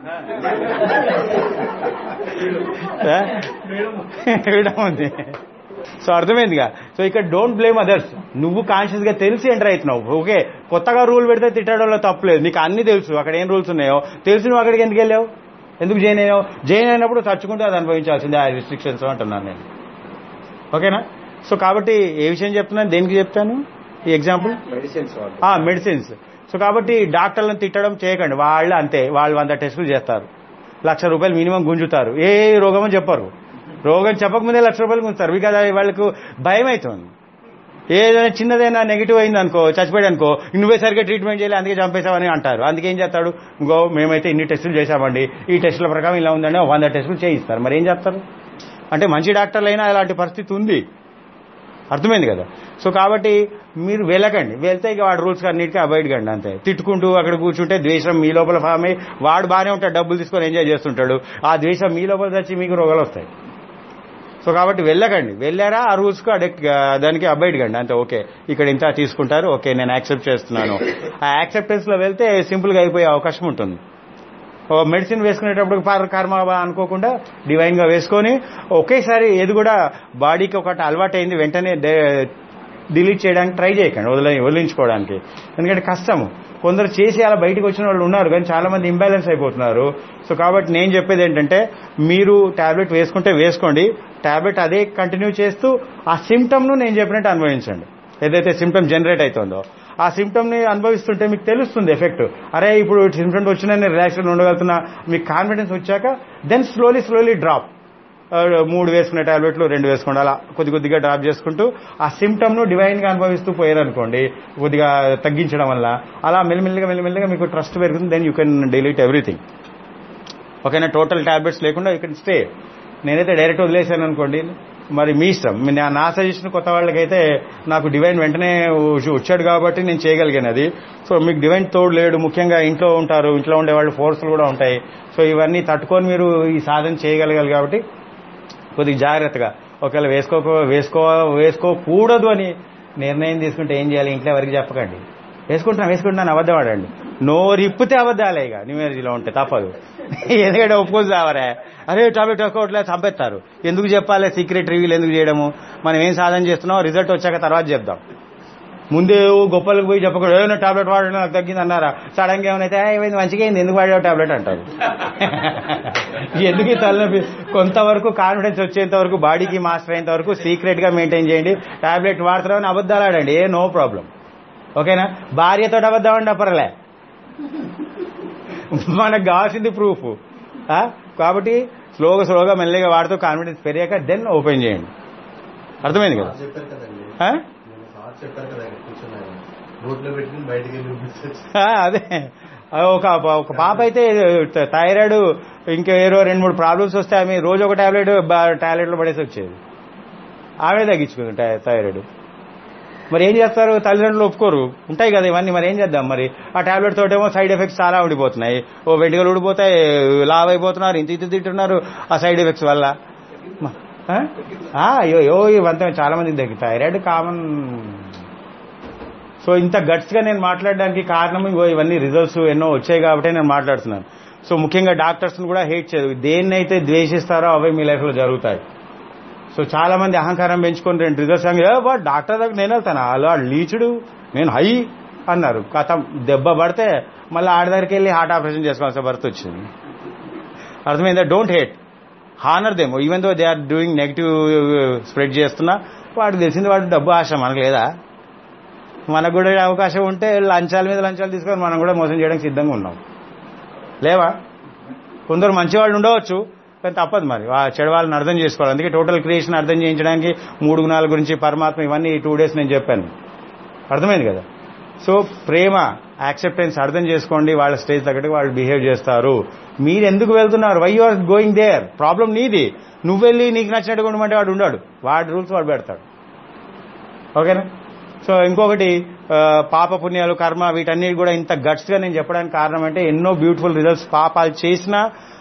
ఫ్రీడమ్ ఉంది సో అర్థమైందిగా సో ఇక్కడ డోంట్ బ్లేమ్ అదర్స్ నువ్వు కాన్షియస్ గా తెలిసి ఎంటర్ అవుతున్నావు ఓకే కొత్తగా రూల్ పెడితే తిట్టడంలో తప్పలేదు నీకు అన్ని తెలుసు అక్కడ ఏం రూల్స్ ఉన్నాయో తెలిసి నువ్వు అక్కడికి ఎందుకు వెళ్ళావు ఎందుకు జాయిన్ అయ్యావు జాయిన్ అయినప్పుడు తచ్చుకుంటే అది అనుభవించాల్సిందే ఆ రిస్ట్రిక్షన్స్ అంటున్నాను నేను ఓకేనా సో కాబట్టి ఏ విషయం చెప్తున్నాను దేనికి చెప్తాను ఈ ఎగ్జాంపుల్ మెడిసిన్స్ మెడిసిన్స్ సో కాబట్టి డాక్టర్లను తిట్టడం చేయకండి వాళ్ళు అంతే వాళ్ళు వంద టెస్టులు చేస్తారు లక్ష రూపాయలు మినిమం గుంజుతారు ఏ రోగమో చెప్పరు రోగం చెప్పకముందే లక్ష రూపాయలు గుంజుతారు మీకు అది వాళ్ళకు భయం అవుతుంది ఏదైనా చిన్నదైనా నెగిటివ్ అయింది అనుకో చచ్చిపోయాడు అనుకో నువ్వే సరిగ్గా ట్రీట్మెంట్ చేయాలి అందుకే చంపేశావని అంటారు అందుకే ఏం చేస్తాడు ఇంకో మేమైతే ఇన్ని టెస్టులు చేశామండి ఈ టెస్టుల ప్రకారం ఇలా ఉందండి ఒక వంద టెస్టులు చేయిస్తారు మరి ఏం చేస్తారు అంటే మంచి డాక్టర్లు అయినా అలాంటి పరిస్థితి ఉంది అర్థమైంది కదా సో కాబట్టి మీరు వెళ్ళకండి వెళ్తే ఇక వాడు రూల్స్ అన్నిటికీ అవాయిడ్ కండి అంతే తిట్టుకుంటూ అక్కడ కూర్చుంటే ద్వేషం మీ లోపల ఫామ్ అయ్యి వాడు బాగానే ఉంటాడు డబ్బులు తీసుకొని ఎంజాయ్ చేస్తుంటాడు ఆ ద్వేషం మీ లోపల తెచ్చి మీకు రోగాలు వస్తాయి సో కాబట్టి వెళ్ళకండి వెళ్ళారా ఆ రూల్స్ కు అడెక్ట్ దానికి అబాయిడ్ కండి అంతే ఓకే ఇక్కడ ఇంత తీసుకుంటారు ఓకే నేను యాక్సెప్ట్ చేస్తున్నాను ఆ యాక్సెప్టెన్స్ లో వెళ్తే సింపుల్ గా అయిపోయే అవకాశం ఉంటుంది ఓ మెడిసిన్ వేసుకునేటప్పుడు పర్ కర్మ అనుకోకుండా డివైన్ గా వేసుకొని ఒకేసారి ఏది కూడా బాడీకి ఒకటి అలవాటైంది వెంటనే డిలీట్ చేయడానికి ట్రై చేయకండి వదిలే వదిలించుకోవడానికి ఎందుకంటే కష్టము కొందరు చేసి అలా బయటకు వచ్చిన వాళ్ళు ఉన్నారు కానీ చాలా మంది ఇంబ్యాలెన్స్ అయిపోతున్నారు సో కాబట్టి నేను చెప్పేది ఏంటంటే మీరు టాబ్లెట్ వేసుకుంటే వేసుకోండి టాబ్లెట్ అదే కంటిన్యూ చేస్తూ ఆ సిమ్టమ్ను నేను చెప్పినట్టు అనుభవించండి ఏదైతే సిమ్టమ్ జనరేట్ అవుతుందో ఆ సిమ్టమ్ ని అనుభవిస్తుంటే మీకు తెలుస్తుంది ఎఫెక్ట్ అరే ఇప్పుడు సిమ్టమ్స్ వచ్చినా నేను రిలాక్స్ ఉండగలుగుతున్నా మీకు కాన్ఫిడెన్స్ వచ్చాక దెన్ స్లోలీ స్లోలీ డ్రాప్ మూడు వేసుకునే టాబ్లెట్లు రెండు వేసుకోండి అలా కొద్ది కొద్దిగా డ్రాప్ చేసుకుంటూ ఆ సిమ్టమ్ ను డివైన్ గా అనుభవిస్తూ పోయారనుకోండి కొద్దిగా తగ్గించడం వల్ల అలా మెల్లిమెల్లిగా మెల్లిమెల్లిగా మీకు ట్రస్ట్ పెరుగుతుంది then you can delete everything ఓకేనా టోటల్ టాబ్లెట్స్ లేకుండా యూ కెన్ స్టే నేనైతే డైరెక్ట్ వదిలేశాను అనుకోండి మరి మీ ఇష్టం మీ- నా- నా సజెషన్ కొత్త వాళ్ళకైతే నాకు డివైన్ వెంటనే వచ్చి- వచ్చాడు కాబట్టి నేను చేయగలిగాను అది సో మీకు డివైన్ తోడు లేడు ముఖ్యంగా ఇంట్లో ఉంటారు ఇంట్లో ఉండే వాళ్ళు ఫోర్స్లు కూడా ఉంటాయి సో ఇవన్నీ తట్టుకొని మీరు ఈ సాధన చేయగలగాలి కాబట్టి కొద్దిగా జాగ్రత్తగా ఒకవేళ వేసుకోక వేసుకో వేసుకోకూడదు అని నిర్ణయం తీసుకుంటే ఏం చేయాలి ఇంట్లో ఎవరికి చెప్పకండి వేసుకుంటున్నాను వేసుకుంటున్నాను అబద్ధం ఆడండి నోరిప్పితే అబద్ధాలే ఇక న్యూ ఎనర్జీలో ఉంటే తప్పదు ఎందుకంటే ఒప్పుకోదు రావరే అరే టాబ్లెట్ వేసుకోవట్లే చంపేస్తారు ఎందుకు చెప్పాలి సీక్రెట్ రివ్యూలు ఎందుకు చేయడము మనం ఏం సాధన చేస్తున్నాం రిజల్ట్ వచ్చాక తర్వాత చెప్దాం ముందే ఓ గొప్పలకు పోయి చెప్పకూడదు ఏమైనా టాబ్లెట్ వాడడం నాకు తగ్గింది అన్నారా సడన్ గా ఏమైనా ఏమైంది మంచిగా అయింది ఎందుకు వాడావు టాబ్లెట్ అంటారు ఎందుకు ఈ తలనొప్పి కొంతవరకు కాన్ఫిడెన్స్ వచ్చేంత వరకు బాడీకి మాస్టర్ అయ్యేంత వరకు సీక్రెట్ గా మెయింటైన్ చేయండి టాబ్లెట్ వాడుతున్నామని అబద్ధాలు ఆడండి ఏ నో ప్రాబ్లం ఓకేనా భార్యతో అబద్ధం అండి అప్పరలే మనకు కావాల్సింది ప్రూఫ్ కాబట్టి స్లోగా స్లోగా మెల్లిగా వాడుతూ కాన్ఫిడెన్స్ పెరిగాక దెన్ ఓపెన్ చేయండి అర్థమైంది కదా సార్ చెప్పారు కదండి ఆ? నేను సార్ చెప్పారు కదా ఇక్కడ కూర్చున్నాను నోట్లో పెట్టుకుని బయటికి వెళ్ళి చూపించచ్చు ఆ, అదే ఆ, ఒక ఒక పాప అయితే థైరాయిడ్ ఇంకా ఏరో రెండు మూడు ప్రాబ్లమ్స్ వస్తే ఆమె రోజు ఒక టాబ్లెట్ టాబ్లెట్లో పడేసి వచ్చేది ఆమె తగ్గించుకుంది థై- థైరాయిడ్ మరి ఏం చేస్తారు తల్లిదండ్రులు ఒప్పుకోరు ఉంటాయి కదా ఇవన్నీ మరి ఏం చేద్దాం మరి ఆ టాబ్లెట్ తోటేమో సైడ్ ఎఫెక్ట్స్ చాలా ఉండిపోతున్నాయి ఓ వెంటికలు ఊడిపోతాయి లావ్ అయిపోతున్నారు ఇంత ఇంత తింటున్నారు ఆ సైడ్ ఎఫెక్ట్స్ వల్ల మ- ఆ? ఆ, అయ్యో అయ్యో ఇవంతా చాలా మందికి తగ్గి థైరాయిడ్ కామన్ సో ఇంత గట్స్ గా నేను మాట్లాడడానికి కారణం ఇగో ఇవన్నీ రిజల్ట్స్ ఎన్నో వచ్చాయి కాబట్టి నేను మాట్లాడుతున్నాను సో ముఖ్యంగా డాక్టర్స్ కూడా హేట్ చేయదు దేన్నైతే ద్వేషిస్తారో అవే మీ లైఫ్ లో జరుగుతాయి సో చాలా మంది అహంకారం పెంచుకొని రెండు రిజల్ట్స్ వాడు డాక్టర్ దగ్గర నేను వెళ్తాను అలా లీచుడు నేను హై అన్నారు కథ దెబ్బ పడితే మళ్ళీ ఆడ దగ్గరికి వెళ్ళి హార్ట్ ఆపరేషన్ చేసుకోవాల్సిన భర్త వచ్చింది అర్థమైందా don't hate honour them even though they are doing negative spread చేస్తున్నా వాడికి తెలిసింది వాడు డబ్బు ఆశ మనకు లేదా మనకు కూడా అవకాశం ఉంటే లంచాల మీద లంచాలు తీసుకొని మనం కూడా మోసం చేయడానికి సిద్ధంగా ఉన్నాం లేవా కొందరు మంచి వాళ్ళు ఉండవచ్చు కానీ తప్పదు మరి ఆ చెడు వాళ్ళని అర్థం చేసుకోవాలి అందుకే టోటల్ క్రియేషన్ అర్థం చేయించడానికి మూడు గుణాల గురించి పరమాత్మ ఇవన్నీ ఈ టూ డేస్ నేను చెప్పాను అర్థమైంది కదా సో ప్రేమ యాక్సెప్టెన్స్ అర్థం చేసుకోండి వాళ్ళ స్టేజ్ తగ్గట్టు వాళ్ళు బిహేవ్ చేస్తారు మీరు ఎందుకు వెళ్తున్నారు why you are going there problem నీది నువ్వు వెళ్ళి నీకు నచ్చినట్టు ఉండమంటే వాడు ఉండాడు వాడి రూల్స్ వాడు పెడతాడు ఓకేనా సో ఇంకొకటి ఆ, పాప పుణ్యాలు కర్మ వీటన్నిటి కూడా ఇంత గట్స్ గా నేను చెప్పడానికి కారణం అంటే ఎన్నో బ్యూటిఫుల్ రిజల్ట్స్ పాపాలు చేసినా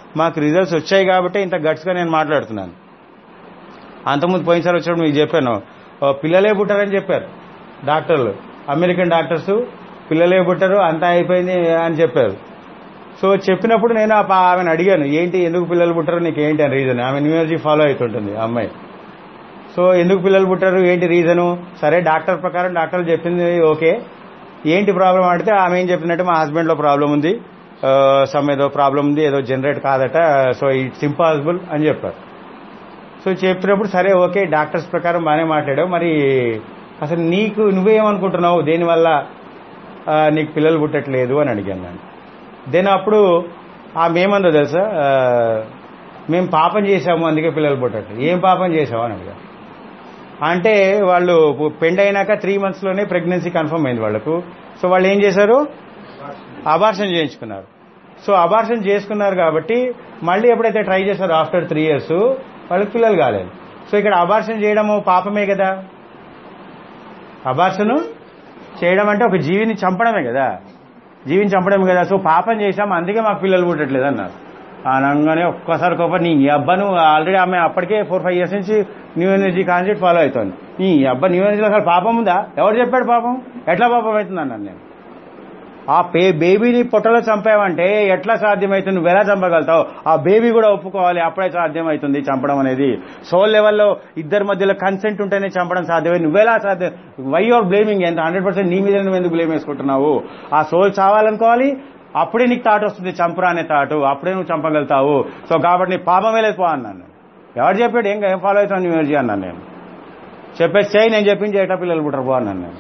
మాకు రిజల్ట్స్ వచ్చాయి కాబట్టి ఇంత గట్స్గా నేను మాట్లాడుతున్నాను అంతకుముందు పోయినసారి వచ్చినప్పుడు మీకు చెప్పాను ఓ, పిల్లలే పుట్టారని చెప్పారు డాక్టర్లు అమెరికన్ డాక్టర్స్ పిల్లలే పుట్టారు అంతా అయిపోయింది అని చెప్పారు సో చెప్పినప్పుడు నేను ఆ పా- ఆమెను అడిగాను ఏంటి ఎందుకు పిల్లలు పుట్టారు నీకు ఏంటి అని రీజన్ ఆమె న్యూయాలజీ ఫాలో అవుతుంటుంది ఆ అమ్మాయి సో ఎందుకు పిల్లలు పుట్టారు ఏంటి రీజను సరే డాక్టర్ ప్రకారం డాక్టర్లు చెప్పింది ఓకే ఏంటి ప్రాబ్లం అడిగితే ఆమె ఏం చెప్పినట్టు మా హస్బెండ్లో ప్రాబ్లం ఉంది సమ్ ఏదో ప్రాబ్లం ఉంది ఏదో జనరేట్ కాదట సో ఇట్స్ ఇంపాసిబుల్ అని చెప్పారు సో చెప్పినప్పుడు సరే ఓకే డాక్టర్స్ ప్రకారం బాగానే మాట్లాడావు మరి అసలు నీకు నువ్వేమనుకుంటున్నావు దేనివల్ల ఆ, నీకు పిల్లలు పుట్టట్లేదు అని అడిగాను నేను దెన్ అప్పుడు ఆమె ఏమందో తెలుసా ఆ, మేము పాపం చేశాము అందుకే పిల్లలు పుట్టట్లేదు ఏం పాపం చేసావు అని అడిగాను అంటే వాళ్ళు పెండ్ అయినాక త్రీ మంత్స్లోనే ప్రెగ్నెన్సీ కన్ఫర్మ్ అయింది వాళ్ళకు సో వాళ్ళు ఏం చేశారు అబార్షన్ చేయించుకున్నారు సో అబార్షన్ చేసుకున్నారు కాబట్టి మళ్ళీ ఎప్పుడైతే ట్రై చేశారో ఆఫ్టర్ త్రీ ఇయర్స్ వాళ్ళకి పిల్లలు కాలేదు సో ఇక్కడ అబార్షన్ చేయడము పాపమే కదా అబార్షను చేయడం అంటే ఒక జీవిని చంపడమే కదా జీవిని చంపడమే కదా సో పాపం చేశాం అందుకే మాకు పిల్లలు పుట్టట్లేదు అన్నారు అనగానే ఒక్కసారి కోపం నీ అబ్బా నువ్వు ఆల్రెడీ ఆమె అప్పటికే ఫోర్ ఫైవ్ ఇయర్స్ నుంచి న్యూ ఎనర్జీ కాన్సెప్ట్ ఫాలో అవుతుంది నీ అబ్బా న్యూ ఎనర్జీలో అసలు పాపం ఉందా ఎవరు చెప్పాడు పాపం ఎట్లా పాపం అవుతుంది అన్నాను నేను ఆ పే బేబీని పొట్టలో చంపావంటే ఎట్లా సాధ్యమవుతుంది నువ్వు ఎలా చంపగలుగుతావు ఆ బేబీ కూడా ఒప్పుకోవాలి అప్పుడే సాధ్యమవుతుంది చంపడం అనేది సోల్ లెవెల్లో ఇద్దరి మధ్యలో కన్సెంట్ ఉంటేనే చంపడం సాధ్యమే నువ్వెలా సాధ్యం వై యువర్ బ్లేమింగ్ ఎంత హండ్రెడ్ పర్సెంట్ నీ మీద నువ్వు ఎందుకు బ్లేమ్ వేసుకుంటున్నావు ఆ సోల్ చావాలనుకోవాలి అప్పుడే నీకు థాట్ వస్తుంది చంపురా అనే థాట్ అప్పుడే నువ్వు చంపగలుగుతావు సో కాబట్టి నీ పాపమే లేదు పో అన్నాను నేను. ఎవరు చెప్పాడు ఏం ఏం ఫాలో అవుతాను న్యూ ఎనర్జీ అన్నాను నేను చెప్పేసి చేయి నేను చెప్పింది చేయటా పిల్లలు పుట్టరు పో అన్నాను నేను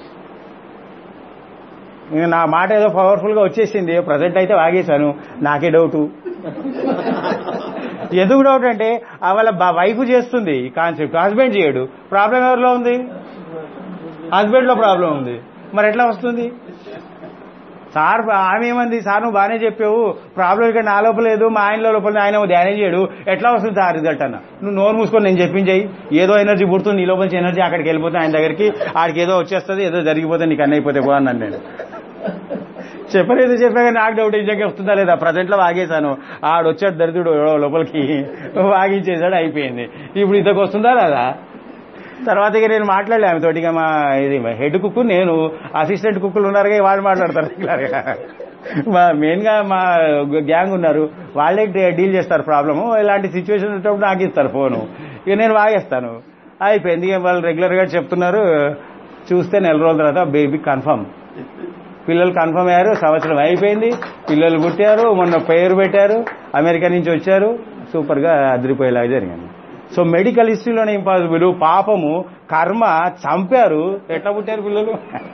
ఇంక నా మాట ఏదో పవర్ఫుల్ గా వచ్చేసింది ప్రజెంట్ అయితే వాగేశాను నాకే డౌట్ ఎందుకు డౌట్ అంటే ఆ వాళ్ళ వైఫ్ చేస్తుంది ఈ కాన్సెప్ట్ హస్బెండ్ చేయడు ప్రాబ్లం ఎవరిలో ఉంది హస్బెండ్ లో ప్రాబ్లం ఉంది మరి ఎట్లా వస్తుంది సార్ ఆమె ఏమంది సార్ నువ్వు బాగానే చెప్పావు ప్రాబ్లం ఇక్కడ నా లోపల లేదు మా ఆయన లోపల ఉంది, ఆయన ఏమో ధ్యానం చేయడు ఎట్లా వస్తుంది సార్ రిజల్ట్ అన్న నువ్వు నోరు మూసుకొని నేను చెప్పించాయి ఏదో ఎనర్జీ పుడుతుంది నీ లోపల నుంచి ఎనర్జీ అక్కడికి వెళ్ళిపోతే ఆయన దగ్గరికి ఆడికి ఏదో వచ్చేస్తుంది ఏదో జరిగిపోతే నీకు అన్నీ అయిపోతే పో అన్నాను నేను చెప్పలేదు చెప్పాక నాకు డౌట్ నిజంగా వస్తుందా లేదా ప్రజెంట్ లో వాగేశాను ఆడు వచ్చాడు దరిద్రుడు ఎవడో లోపలికి వాగించేశాడు అయిపోయింది ఇప్పుడు ఇంతకు వస్తుందా లేదా తర్వాత ఇక నేను మాట్లాడలే ఆమె తోటిగా మా ఇది హెడ్ కుక్ నేను అసిస్టెంట్ కుక్కులు ఉన్నారు కదా, వాళ్ళు మాట్లాడతారు రెగ్యులర్గా మా మెయిన్ గా మా గ్యాంగ్ ఉన్నారు వాళ్ళే డీల్ చేస్తారు ప్రాబ్లము ఇలాంటి సిచ్యువేషన్ ఉన్నప్పుడు నాకు ఇస్తారు ఫోను ఇక నేను వాగేస్తాను అయిపోయింది ఇక వాళ్ళు రెగ్యులర్ గా చెప్తున్నారు చూస్తే నెల రోజుల తర్వాత బేబీ కన్ఫర్మ్ పిల్లలు కన్ఫర్మ్ అయ్యారు సంవత్సరం అయిపోయింది పిల్లలు పుట్టారు మొన్న పేరు పెట్టారు అమెరికా నుంచి వచ్చారు సూపర్ గా అదిరిపోయేలాగా జరిగింది సో మెడికల్ హిస్టరీలోనే ఇంపాసిబుల్ పాపము కర్మ చంపారు ఎట్లా పుట్టారు పిల్లలు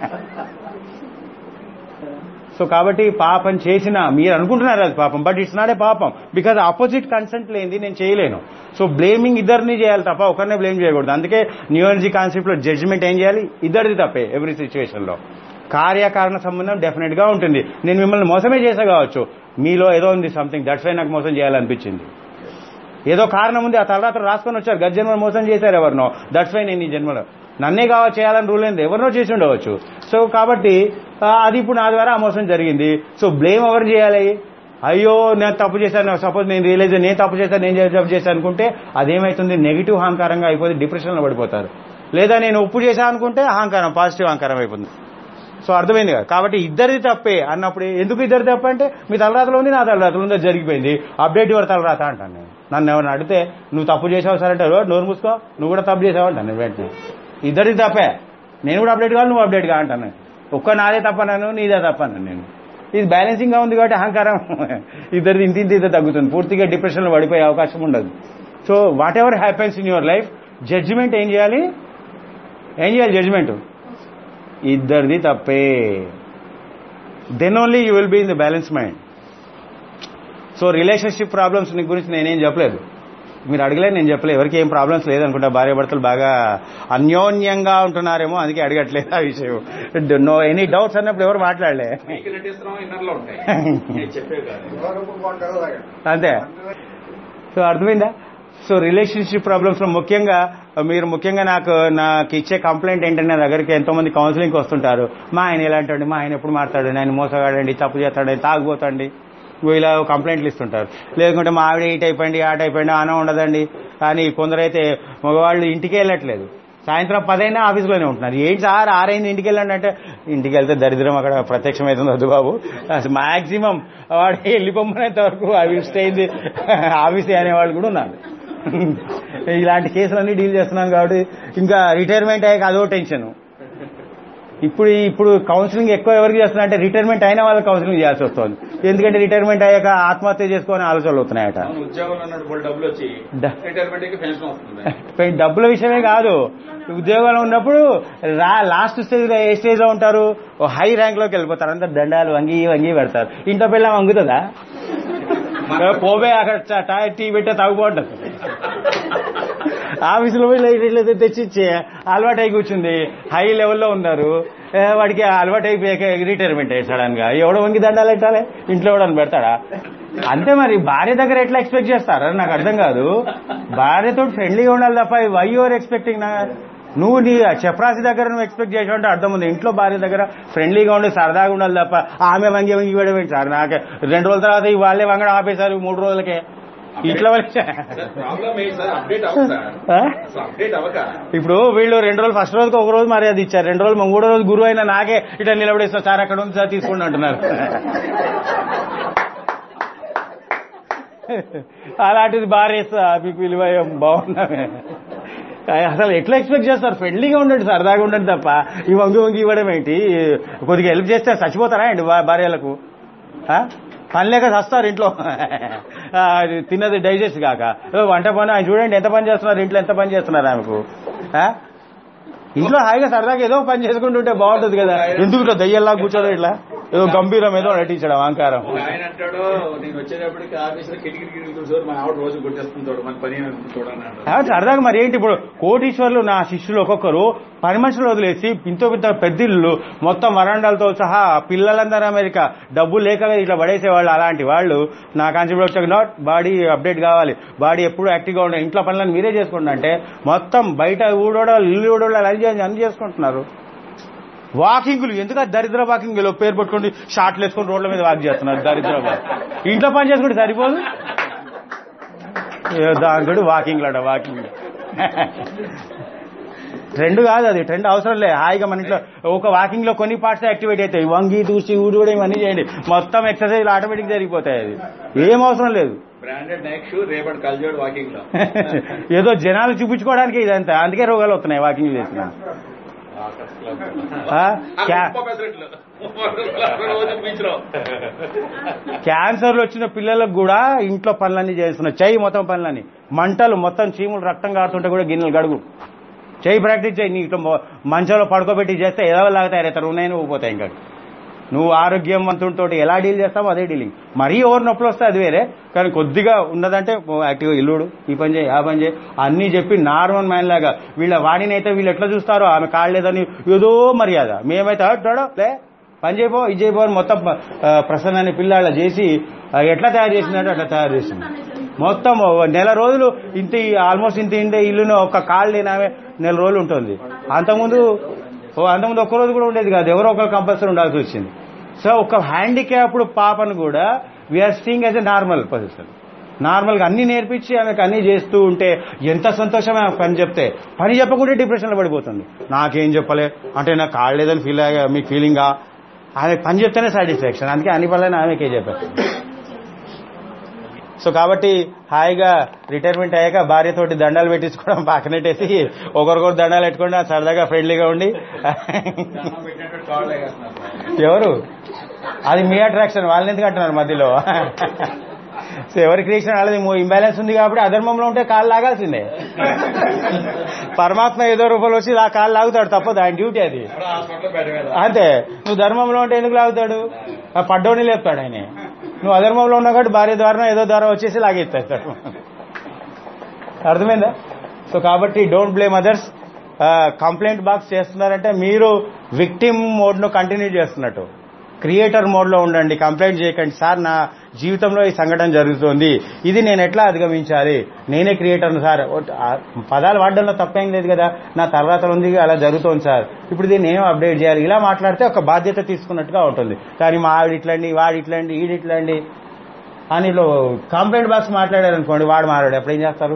సో కాబట్టి పాపం చేసిన మీరు అనుకుంటున్నారు అది పాపం బట్ ఇట్స్ నాట్ ఏ పాపం బికాజ్ ఆపోజిట్ కన్సెంట్ లేనిది నేను చేయలేను సో బ్లేమింగ్ ఇద్దరిని చేయాలి తప్ప ఒకరినే బ్లేమ్ చేయకూడదు అందుకే న్యూ ఎనర్జీ కాన్సెప్ట్ లో జడ్జిమెంట్ ఏం చేయాలి ఇద్దరిది తప్పే ఎవ్రీ సిచ్యువేషన్ లో కార్యకారణ సంబంధం డెఫినెట్ గా ఉంటుంది నేను మిమ్మల్ని మోసమే చేసా కావచ్చు మీలో ఏదో ఉంది సంథింగ్ దట్స్ వై నాకు మోసం చేయాలనిపించింది ఏదో కారణం ఉంది ఆ తర్వాత రాసుకొని వచ్చారు గత జన్మలో మోసం చేశారు ఎవరినో దట్స్ వై నేను ఈ జన్మలో నన్నే కావాలి చేయాలని రూల్ ఏంది ఎవరినో చేసి ఉండవచ్చు సో కాబట్టి ఆ, అది ఇప్పుడు నా ద్వారా ఆ మోసం జరిగింది సో బ్లేమ్ ఎవరు చేయాలి అయ్యో నేను తప్పు చేశాను సపోజ్ నేను రియలైజ్ నేను తప్పు చేశాను నేను తప్పు చేశాను అనుకుంటే అదేమవుతుంది నెగిటివ్ అహంకారంగా అయిపోతే డిప్రెషన్లో పడిపోతారు లేదా నేను ఉప్పు చేశాను అనుకుంటే అహంకారం పాజిటివ్ అహంకారం అయిపోతుంది సో అర్థమైంది కదా కాబట్టి ఇద్దరిది తప్పే అన్నప్పుడు ఎందుకు ఇద్దరి తప్ప అంటే మీ తలరాతలో ఉంది నా తలరాతలో ఉందో జరిగిపోయింది అప్డేట్ యువర్ తలరాత అంటాను నేను నన్ను ఎవరిని అడిగితే నువ్వు తప్పు చేసావు సార్ అంటే "ఓ, నోరు మూసుకో నువ్వు కూడా తప్పు చేసావు అంటాను నేను వెంటనే ఇద్దరిది తప్పే నేను కూడా అప్డేట్ కావాలి నువ్వు అప్డేట్ కా అంటాను ఒక్క నాదే తప్పన్నాను నీదే తప్పన్నాను నేను ఇది బ్యాలెన్సింగ్ గా ఉంది కాబట్టి అహంకారం ఇద్దరిది ఇంత ఇంత ఇంత తగ్గుతుంది పూర్తిగా డిప్రెషన్లో పడిపోయే అవకాశం ఉండదు so whatever happens in your life judgement ఏం చేయాలి ఏం చేయాలి జడ్జిమెంట్ ఇద్దరిది తప్పే then only you will be in the balance mind so relationship problems గురించి నేనేం చెప్పలేదు మీరు అడగలేదు నేను చెప్పలేదు ఎవరికి ఏం ప్రాబ్లమ్స్ లేదనుకుంటా భార్య భర్తలు బాగా అన్యోన్యంగా ఉంటున్నారేమో అందుకే అడగట్లేదు ఆ విషయం నో ఎనీ డౌట్స్ అన్నప్పుడు ఎవరు మాట్లాడలే మీకు నటిస్తున్నాం ఇన్నర్ లో ఉంటాయి నేను చెప్పేవి కాదు అంతే సో అర్థమైందా సో రిలేషన్షిప్ ప్రాబ్లమ్స్ లో ముఖ్యంగా మీరు ముఖ్యంగా నాకు నాకు ఇచ్చే కంప్లైంట్ ఏంటంటే నా దగ్గరికి ఎంతో మంది కౌన్సిలింగ్ వస్తుంటారు మా ఆయన ఎలాంటి మా ఆయన ఎప్పుడు మాట్లాడండి ఆయన మోసగాడండి తప్పు చేస్తాడండి తాగుపోతాండి ఇలా కంప్లైంట్లు ఇస్తుంటారు లేకుంటే మా ఆవిడ ఈ టైప్ అండి ఆ టైప్ అండి ఆన ఉండదండి కానీ కొందరైతే మగవాళ్ళు ఇంటికి వెళ్ళట్లేదు సాయంత్రం పదైనా ఆఫీస్లోనే ఉంటున్నారు ఏంటి సార్ ఆరైంది ఇంటికి వెళ్ళండి అంటే ఇంటికి వెళ్తే దరిద్రం అక్కడ ప్రత్యక్షమవుతుంది వద్దు బాబు అసలు మాక్సిమం వాడు వెళ్ళిపోమనేంత వరకు అవి అయింది ఆఫీస్ అనేవాళ్ళు కూడా ఉన్నారు ఇలాంటి కేసులన్నీ డీల్ చేస్తున్నాను కాబట్టి ఇంకా రిటైర్మెంట్ అయ్యాక అదో టెన్షన్ ఇప్పుడు ఇప్పుడు కౌన్సిలింగ్ ఎక్కువ ఎవరికి చేస్తున్నా అంటే రిటైర్మెంట్ అయిన వాళ్ళకి కౌన్సిలింగ్ చేయాల్సి వస్తుంది ఎందుకంటే రిటైర్మెంట్ అయ్యాక ఆత్మహత్య చేసుకోవాలని ఆలోచనలు అవుతున్నాయట అవును, ఉద్యోగంలో ఉన్నప్పుడు వాళ్ళు డబ్బులు వచ్చి డ- రిటైర్మెంట్ కి పెన్షన్ వస్తుంది పె- డబ్బుల విషయమే కాదు ఉద్యోగాలు ఉన్నప్పుడు రా లాస్ట్ స్టేజ్ లో ఏ స్టేజ్ లో ఉంటారు ఓ హై ర్యాంక్ లోకి వెళ్ళిపోతారు అందరు దండాలు వంగి వంగి పెడతారు ఇంట్లో పిల్ల వంగుతుందా ఏ, పోవే అక్కడ చ- టాయ్ టీ పెట్టే తాగుపోంటారు ఆఫీసులో పోయి లైట్ ఇట్లా తెచ్చి ఇచ్చే అలవాటు అయి కూర్చుంది హై లెవెల్లో ఉన్నారు ఏ, వాడికి అలవాటు అయిపోయాక రిటైర్మెంట్ అయ్యి సడన్ గా ఎవడో వంగి దండాలు పెట్టాలి ఇంట్లో ఎవడని పెడతాడా అంతే మరి భార్య దగ్గర ఎట్లా ఎక్స్పెక్ట్ చేస్తారా నాకు అర్థం కాదు భార్యతో ఫ్రెండ్లీగా ఉండాలి తప్ప వై యువర్ ఎక్స్పెక్టింగ్ నా నువ్వు నీ చెప్రాసి దగ్గర నువ్వు ఎక్స్పెక్ట్ చేసావంటే అర్థం ఉంది ఇంట్లో భార్య దగ్గర ఫ్రెండ్లీగా ఉండి సరదాగా ఉండాలి తప్ప ఆమె వంగి వంగి ఇవ్వడం ఏంటి సార్ నాకు రెండు రోజుల తర్వాత ఈ వాళ్ళే వంగడం ఆపేశారు మూడు రోజులకే ఇట్లా ప్రాబ్లం ఏంటి సార్ అప్డేట్ అవ్వక ఆ? అసలు అప్డేట్ అవ్వక ఇప్పుడు వీళ్ళు రెండు రోజులు ఫస్ట్ రోజుకి ఒక రోజు మర్యాద ఇచ్చారు రెండు రోజులు మూడో రోజు గురువు అయినా నాకే ఇట్లా నిలబడేస్తా సార్ అక్కడ ఉంది సార్ తీసుకోండి అంటున్నారు అలాంటిది బారేస్తా మీకు విలువ ఏం బాగున్నామే అసలు ఎట్లా ఎక్స్పెక్ట్ చేస్తారు ఫ్రెండ్లీగా ఉండండి సరదాగా ఉండండి తప్ప ఈ వంగి వంగి ఇవ్వడం ఏంటి కొద్దిగా హెల్ప్ చేస్తే చచ్చిపోతారా అండి భా- భార్యలకు ఆ? పని లేక చస్తారు ఇంట్లో ఆ, తిన్నది డైజెస్ట్ కాక ఏదో వంట పని ఆయన చూడండి ఎంత పని చేస్తున్నారు ఇంట్లో ఎంత పని చేస్తున్నారు ఆమెకు ఆ? ఇంట్లో హాయిగా సరదాగా ఏదో ఒక పని చేసుకుంటుంటే బాగుంటుంది కదా ఎందుకు ఇట్లా దయ్యల్లా కూర్చోదు ఇట్లా ఏదో గంభీరం ఏదో నటించడం అహంకారం ఒక ఆయన అంటాడు నేను వచ్చేటప్పటికి ఆఫీస్ లో కిటికీ కిటికీ చూసారు మన ఆవిడ రోజు కొట్టేస్తుంటాడు మన పని చూడని అన్నాడు ఆ, సరదాగా మరి ఏంటి ఇప్పుడు కోటీశ్వర్లు నా శిష్యులు ఒక్కొక్కరు పని మనుషులు వదిలేసి ఇంతో పెద్ద పెద్దిళ్ళు మొత్తం వరండాలతో సహా పిల్లలందరూ అమెరికా డబ్బు లేక ఇట్లా పడేసేవాళ్ళు అలాంటి వాళ్ళు నా కాన్సెప్ట్ వచ్చాక నాట్ బాడీ అప్డేట్ కావాలి బాడీ ఎప్పుడు యాక్టివ్గా ఉండాలి ఇంట్లో పనులను మీరే చేసుకోండి అంటే మొత్తం బయట ఊడోడాలు ఇల్లు ఊడోడాలు అన్ని చేసి- అన్ని చేసుకుంటున్నారు వాకింగ్లు ఎందుకు ఆ దరిద్ర వాకింగ్లు పేరు పట్టుకోండి షార్ట్లు వేసుకొని రోడ్ల మీద వాక్ చేస్తున్నారు దరిద్ర వాక్ ఇంట్లో పని చేసుకుంటే సరిపోదు ఏ దాని కూడా వాకింగ్ లాట వాకింగ్ ట్రెండ్ కాదు అది ట్రెండ్ అవసరం లేదు హాయిగా మన ఇంట్లో ఒక వాకింగ్ లో కొన్ని పార్ట్స్ యాక్టివేట్ అవుతాయి వంగి దూసి ఊడి కూడా ఇవన్నీ చేయండి మొత్తం ఎక్సర్సైజ్ ఆటోమేటిక్ జరిగిపోతాయి అది ఏం అవసరం లేదు బ్రాండెడ్ నైక్ షూ రేపటి కల్జోడ్ వాకింగ్ లో ఏదో జనాలు చూపించుకోవడానికి ఇదంతా అందుకే రోగాలు వస్తున్నాయి వాకింగ్ చేసిన ఆ? క్యా- రోజు బీచ్ లో క్యాన్సర్లు వచ్చిన పిల్లలకు కూడా ఇంట్లో పనులన్నీ చేస్తున్నారు చెయ్యి మొత్తం పనులన్నీ మంటలు మొత్తం చీములు రక్తం కారుతుంటే కూడా గిన్నెలు గడుగు చెయ్యి ప్రాక్టీస్ చేయి నీ ఇట్లా మొ- మంచంలో పడుకోబెట్టి చేస్తే ఏదో లాగా తయారవుతారు ఉన్నాయని ఊపోతాయి ఇంకా నువ్వు ఆరోగ్యవంతుడితో ఎలా డీల్ చేస్తావో అదే డీలింగ్ మరీ ఓవర్ నొప్పులు వస్తే అది వేరే కానీ కొద్దిగా ఉన్నదంటే యాక్టివ్గా ఇల్లుడు ఈ పని చేయి ఆ పని చేయి అన్నీ చెప్పి నార్మల్ మ్యాన్ లాగా వీళ్ళ వాడిని అయితే వీళ్ళు ఎట్లా చూస్తారో ఆమె కాళ్ళేదని ఏదో మర్యాద మేమైతే అడ్డాడో లే పని చేయబో ఇది చేయబో అని మొత్తం ఆ, ప్రసన్న అనే పిల్లాళ్ళ చేసి ఆ, ఎట్లా తయారు చేసిందంటే అట్లా తయారు చేసింది మొత్తం ఓ నెల రోజులు ఇంత ఆల్మోస్ట్ ఇంత ఇంటే ఇల్లును ఒక కాళ్ళు లేనామే నెల రోజులు ఉంటుంది అంతకుముందు ఓ అంతకుముందు ఒక్క రోజు కూడా ఉండేది కాదు ఎవరో ఒకరు కంపల్సరీ ఉండాల్సి వచ్చింది సో ఒక హ్యాండిక్యాప్డ్ పాపను కూడా we are seeing as a normal position నార్మల్గా అన్ని నేర్పించి ఆమెకు అన్ని చేస్తూ ఉంటే ఎంత సంతోషమే ఆమె పని చెప్తే పని చెప్పకుండా డిప్రెషన్లో పడిపోతుంది నాకేం చెప్పలే అంటే నాకు కాళ్ళు లేదని ఫీల్ అయ్యా మీకు ఫీలింగా ఆమె పని చెప్తేనే సాటిస్ఫాక్షన్ అందుకే అన్ని పనులను ఆమెకే చెప్పారు సో కాబట్టి హాయిగా రిటైర్మెంట్ అయ్యాక భార్యతోటి దండాలు పెట్టించుకోవడం పక్కనెట్టేసి ఒకరికొకరు దండాలు పెట్టుకోండి సరదాగా ఫ్రెండ్లీగా ఉండి దండం పెట్టినట్టు కాళ్ళు ఎగేస్తున్నారు ఎవరు అది మీ అట్రాక్షన్ వాళ్ళని ఎందుకు అంటున్నారు మధ్యలో సో ఎవరి క్రియేషన్ వాళ్ళది ఇంబ్యాలెన్స్ ఉంది కాబట్టి అధర్మంలో ఉంటే కాళ్ళు లాగాల్సిందే పరమాత్మ ఏదో రూపంలో వచ్చి ఆ కాళ్ళు లాగుతాడు తప్పదు ఆయన డ్యూటీ అది ఎవరో హాస్పిటల్ బెడ్ మీద అంతే నువ్వు ధర్మంలో ఉంటే ఎందుకు లాగుతాడు ఆ పడ్డోని లేపుతాడు ఆయన నువ్వు అధర్మంలో ఉన్నా కాబట్టి భార్య ద్వారా ఏదో ద్వారా వచ్చేసి లాగెత్తాడు అర్థమైందా సో కాబట్టి don't blame others complaint box చేస్తున్నారంటే మీరు విక్టిమ్ మోడ్ను కంటిన్యూ చేస్తున్నట్టు క్రియేటర్ మోడ్లో ఉండండి కంప్లైంట్ చేయకండి సార్ నా జీవితంలో ఈ సంఘటన జరుగుతోంది ఇది నేను ఎట్లా అధిగమించాలి నేనే క్రియేటర్ను సార్ ఒట్- ఆ పదాలు వాడడంలో తప్పేం లేదు కదా నా తర్వాత ఉంది అలా జరుగుతోంది సార్ ఇప్పుడు దీన్ని ఏం అప్డేట్ చేయాలి ఇలా మాట్లాడితే ఒక బాధ్యత తీసుకున్నట్టుగా ఉంటుంది కానీ మా ఆవిడ ఇట్లండి వాడు ఇట్లండి ఈడు ఇట్లండి అని ఇట్లా కంప్లైంట్ బాక్స్ మాట్లాడారు అనుకోండి వాడు మాట్లాడు అప్పుడు ఏం చేస్తారు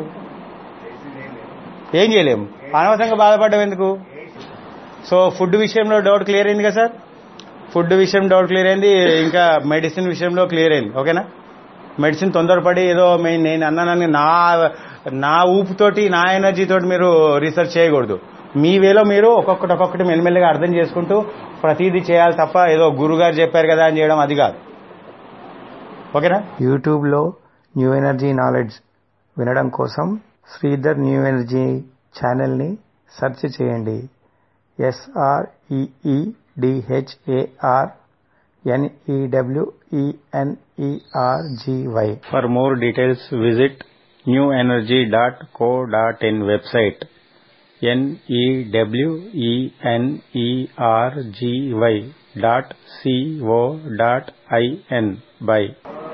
ఏం చేయలేము అనవసరంగా బాధపడ్డం ఎందుకు సో ఫుడ్ విషయంలో డౌట్ క్లియర్ అయింది కదా సార్ ఫుడ్ విషయం డౌట్ క్లియర్ అయింది ఇంకా మెడిసిన్ విషయంలో క్లియర్ అయింది ఓకేనా మెడిసిన్ తొందరపడి ఏదో మే- నేను అన్నానని నా నా ఊపుతోటి నా ఎనర్జీ తోటి మీరు రీసెర్చ్ చేయకూడదు మీ వేలో మీరు ఒక్కొక్కటి ఒక్కొక్కటి మెల్లిమెల్లిగా అర్థం చేసుకుంటూ ప్రతిదీ చేయాలి తప్ప ఏదో గురుగారు చెప్పారు కదా అని చేయడం అది కాదు ఓకేనా యూట్యూబ్లో న్యూ ఎనర్జీ నాలెడ్జ్ వినడం కోసం శ్రీధర్ న్యూ ఎనర్జీ ఛానల్ని సెర్చ్ చేయండి ఎస్ఆర్ఈఈడిహెచ్ఏఆర్ NEWENERGY for more details visit new energy dot co dot in website NEWENERGY dot CO dot IN by